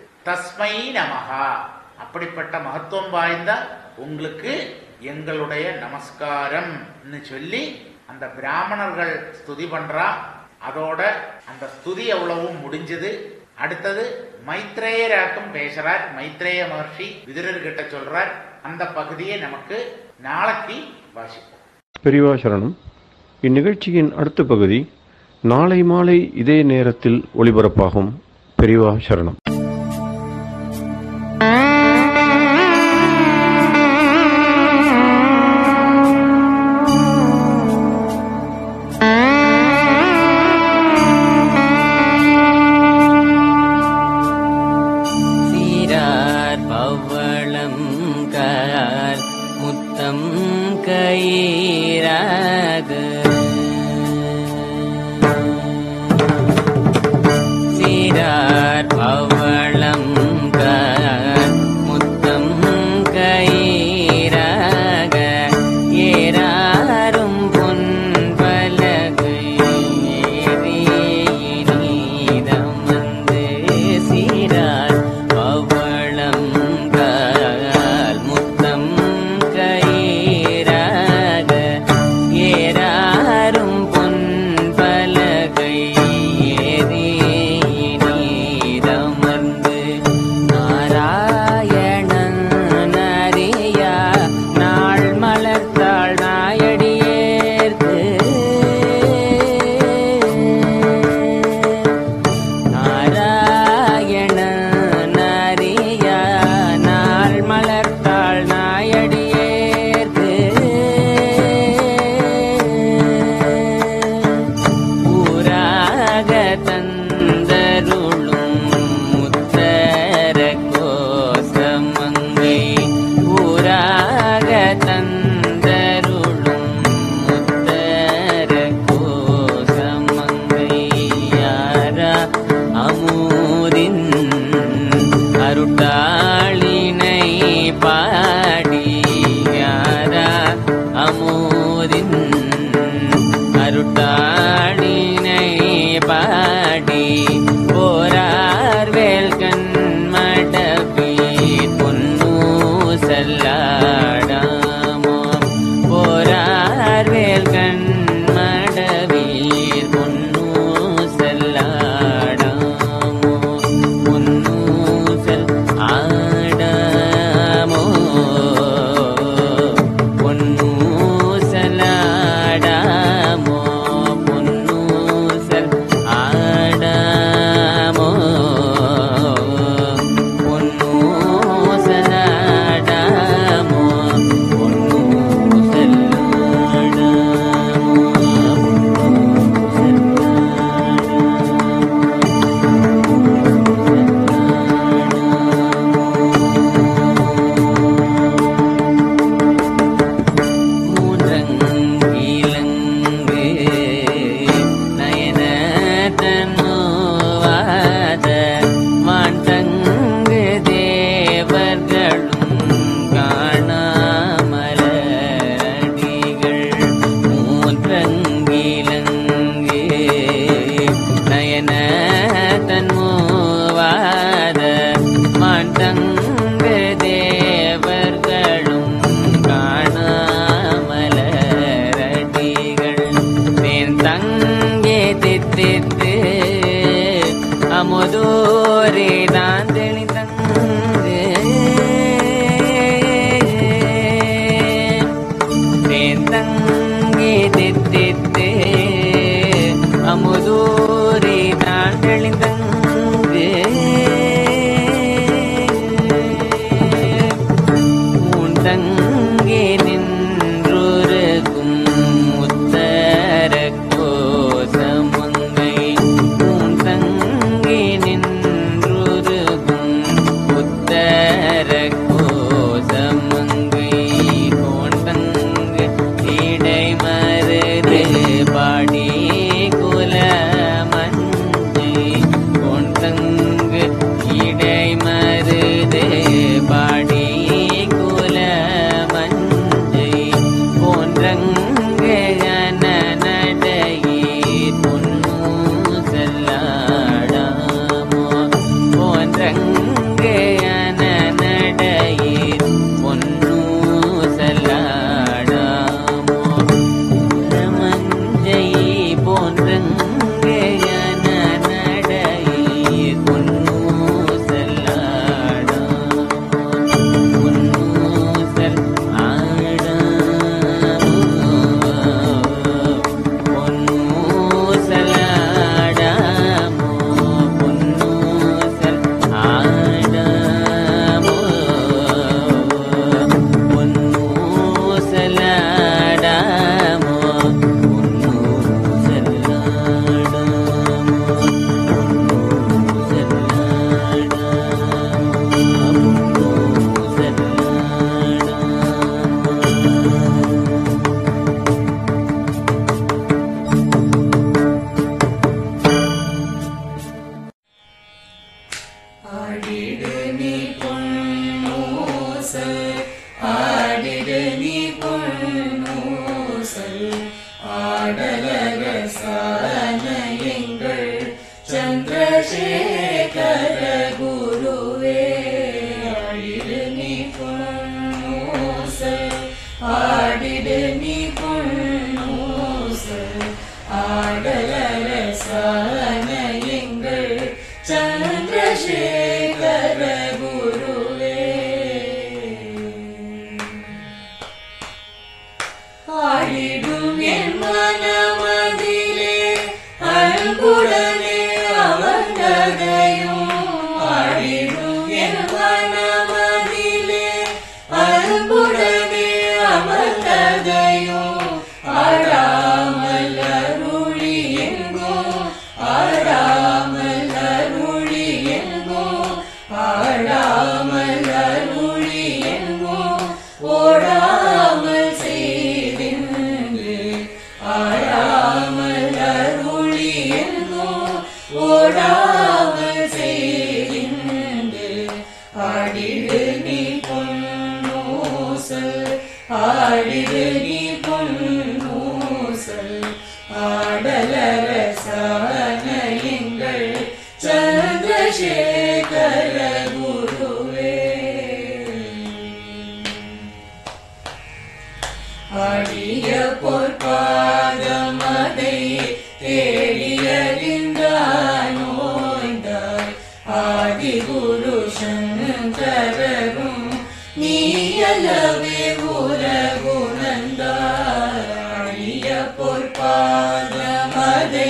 தஸ்மை நமகா அப்படிப்பட்ட மகத்துவம் வாய்ந்த உங்களுக்கு எங்களுடைய நமஸ்காரம் சொல்லி அந்த பிராமணர்கள் ஸ்துதி பண்றா அதோட அந்த ஸ்துதி எவ்வளவும் முடிஞ்சது அடுத்தது மைத்ரேயராக்கும் பேசுறார் மைத்ரேய மகர்ஷி விதுரர் கிட்ட சொல்றார் அந்த பகுதியை நமக்கு நாளைக்கு வாசிப்போம் பெரியவா சரணம் இந்நிகழ்ச்சியின் அடுத்த பகுதி நாளை மாலை இதே நேரத்தில் ஒளிபரப்பாகும் பெரியவா சரணம் சீரார் பவளம் கார் முத்தம் கயிறாது சீரார் பவளம் கார் முத்தம் கயிறாக ஏறாரும் பொன் பலகை ஏறியினிதம் வந்து சீரார் பவளம் கால் முத்தம் கயிறாக ஏறாரும் பொன் பலகை ஏறியினிதம் வந்து நாராயணன் நரியா நாள் மலர்த்தாள் நாயடியேற்கு நாராயண நரியா நாள் மலர்த்தாள் நாயடியேற்கு ஊராக தந்தருளும் முத்தர கோசமங்கை ஊராக தந்தருளும் முத்தர கோசமங்கை யாரா அமூதின் அருட்டாளினை பாடி யாரா அமூதின் அருட்டாளினை பாடி போரார் வேல்கண் மடபி பொன்னு செல்லாடாமோ போரார் வேல்கண் மடவீர் பொன்னு செல்லாடாமோ பொன்னு செல் ஆடாமோ பொன்னு செல்லாடாமோ பொன்னு செல் ஆடாமோ பொன்னு செல்லாடாமோ பொன்னு செல்லாடாமோ மூன்றங்கிலங்கு நயன தன்னுவாத மாண்டங்கு தேவர்களும் காணாமலடிகள் மூன்றங்கிலங்கு நயன தன்முவாத மாண்டங்கு தேவர்களும் காணாமலரடிகள் தேன் தங்கே தித்தித்து அமுதோரே நான் தெளிதங்கு தேன் தங்கே தித்தித்து அமுதோரே நான் தெளிதங்கு உன் தங்கே நின்றொருகும் உத்தர கோசமங்கை உன் தங்கே நின்றொருகும் சந்திரசேகர குருவே ஆடிடு நீ பொன்னூசல் ஆடிடு நீ பொன்னூசல் ஆடலர சான எங்கள் சந்திரசேகர குருவே ஆடிடும் என் மனமதிலே அன்புடனே அமர்ந்ததையும் ஆடிடும் என் மனமதிலே அன்புடனே அமர்ந்ததையும் ஆடாமல் அருளி எங்கும் ஆடாமல் அருளி எங்கும் ஆடாமல் அருளி எங்கும் ஓடாமல் செய்தின்று ஆடாமல் அருளி எங்கும் ஓடாமல் செய்தின்று ஆடிடு நீ பொன்னூசல் ஆடிடு நீ பொன்னூசல் ஆடலர சான எங்கள் சந்திரசேகர குருவே ஆடிய பொற்பாதமதை தேடியறிந்தானோய்ந்தாய் ஆதி குரு சங்கரரும் நீயலவே உரகுணந்தாய் ஆடிய பொற்பாதமதை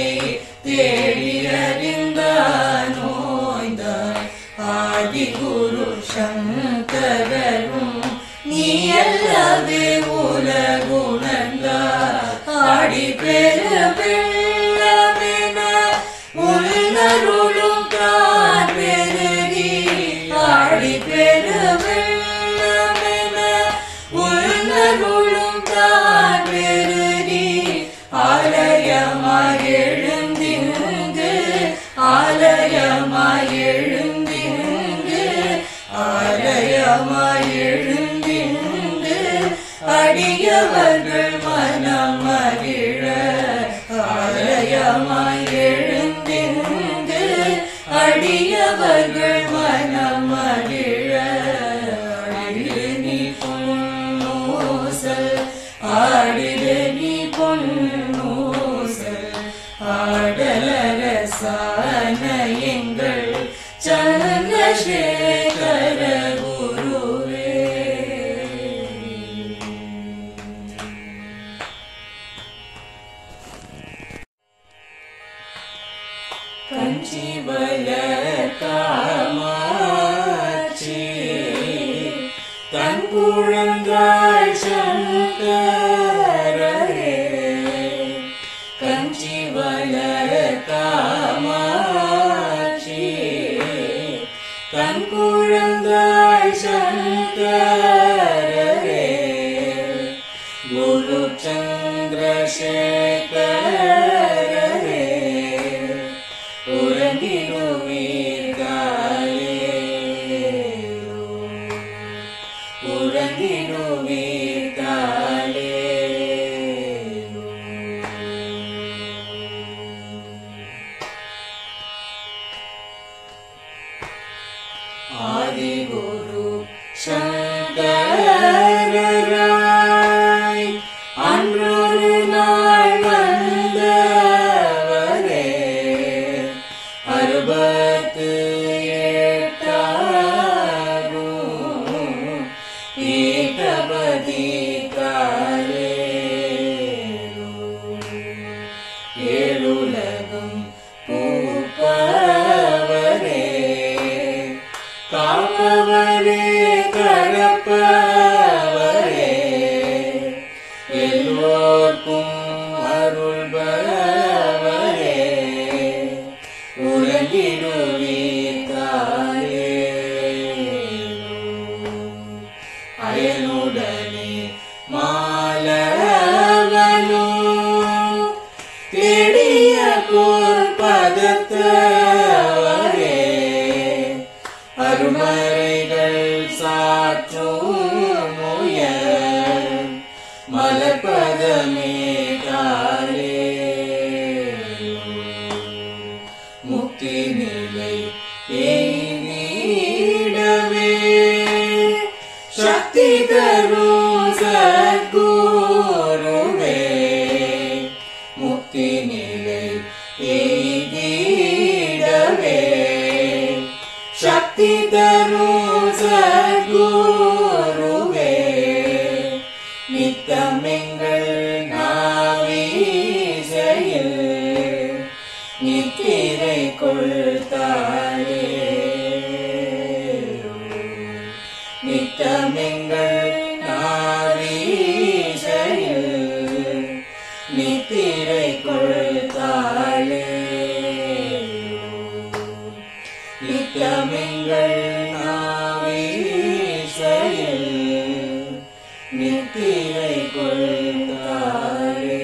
தேடியறிந்தானோய்ந்தாய் ஆதி குரு சங்கரரும் நீயல்லவே உலகுணந்தாய் ஆடி பெருவெள்ளமென உள்நருளும் தான் பெருகி ஆடி பெருவெள்ளமென உள்நருளும் தான் பெருகி ஆலயமாய் எழுந்திருந்து ஆலயமாய் எழுந்திருந்து ஆலயமாய் எழுந்திருந்து அடியவர்கள் மனம் மகிழ ஆலயமாய் எழுந்திருந்து அடியவர்கள் மனம் மகிழ ஆடிடு நீ பொன்னூசல் ஆடிடு நீ பொன்னூசல் ஆடலர சான எங்கள் சந்திரசேகர குருவே கஞ்சிவல காமாட்சி தன் குழந்தாள் சங்கரே கஞ்சிவல காமாட்சி தன் குழந்தாள் சங்கரே குரு சந்திரசேகரே ஆதிகுரு சங்கராய் அன்றொரு நாள் வந்தவரே அறுபத்து எட்டாகும் பீட்டபதி காலே ஏழுலகம் பூப்பவரே காப்பவரே கடப்பவரே எல்லோர்க்கும் அருள்பவரே உலகிடுவீத்தாரே அயனுடனே மாலவனோ தேடிய பொற்பதத்தவரே அருமறைகள் சாற்றும் முயல் மலர்பதமே காலே முக்தி நிலை எய்திடவே சக்தி தரும் சத்குருவே முக்தி நிலை எய்திடவே சக்தி தரும் சத்குருவே நித்தமெங்கள் நாவீசையில் நித்திரை கொள்தாளே நித்தமெங்கள் நாவீசையில் நித்திரை கொள்தாளே நித்தமெங்கள் நாவீசையில் நித்திரை கொள்தாளே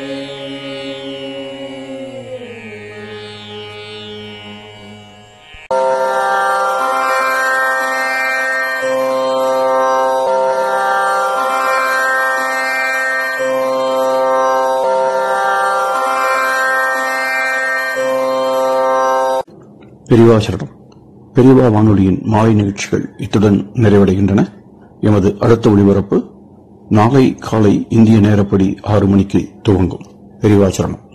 பெரியவா சரணம் பெரியவா வானொலியின் மாலை நிகழ்ச்சிகள் இத்துடன் நிறைவடைகின்றன எமது அடுத்த ஒளிபரப்பு நாளை காலை இந்திய நேரப்படி ஆறு மணிக்கு துவங்கும் பெரியவா சரணம்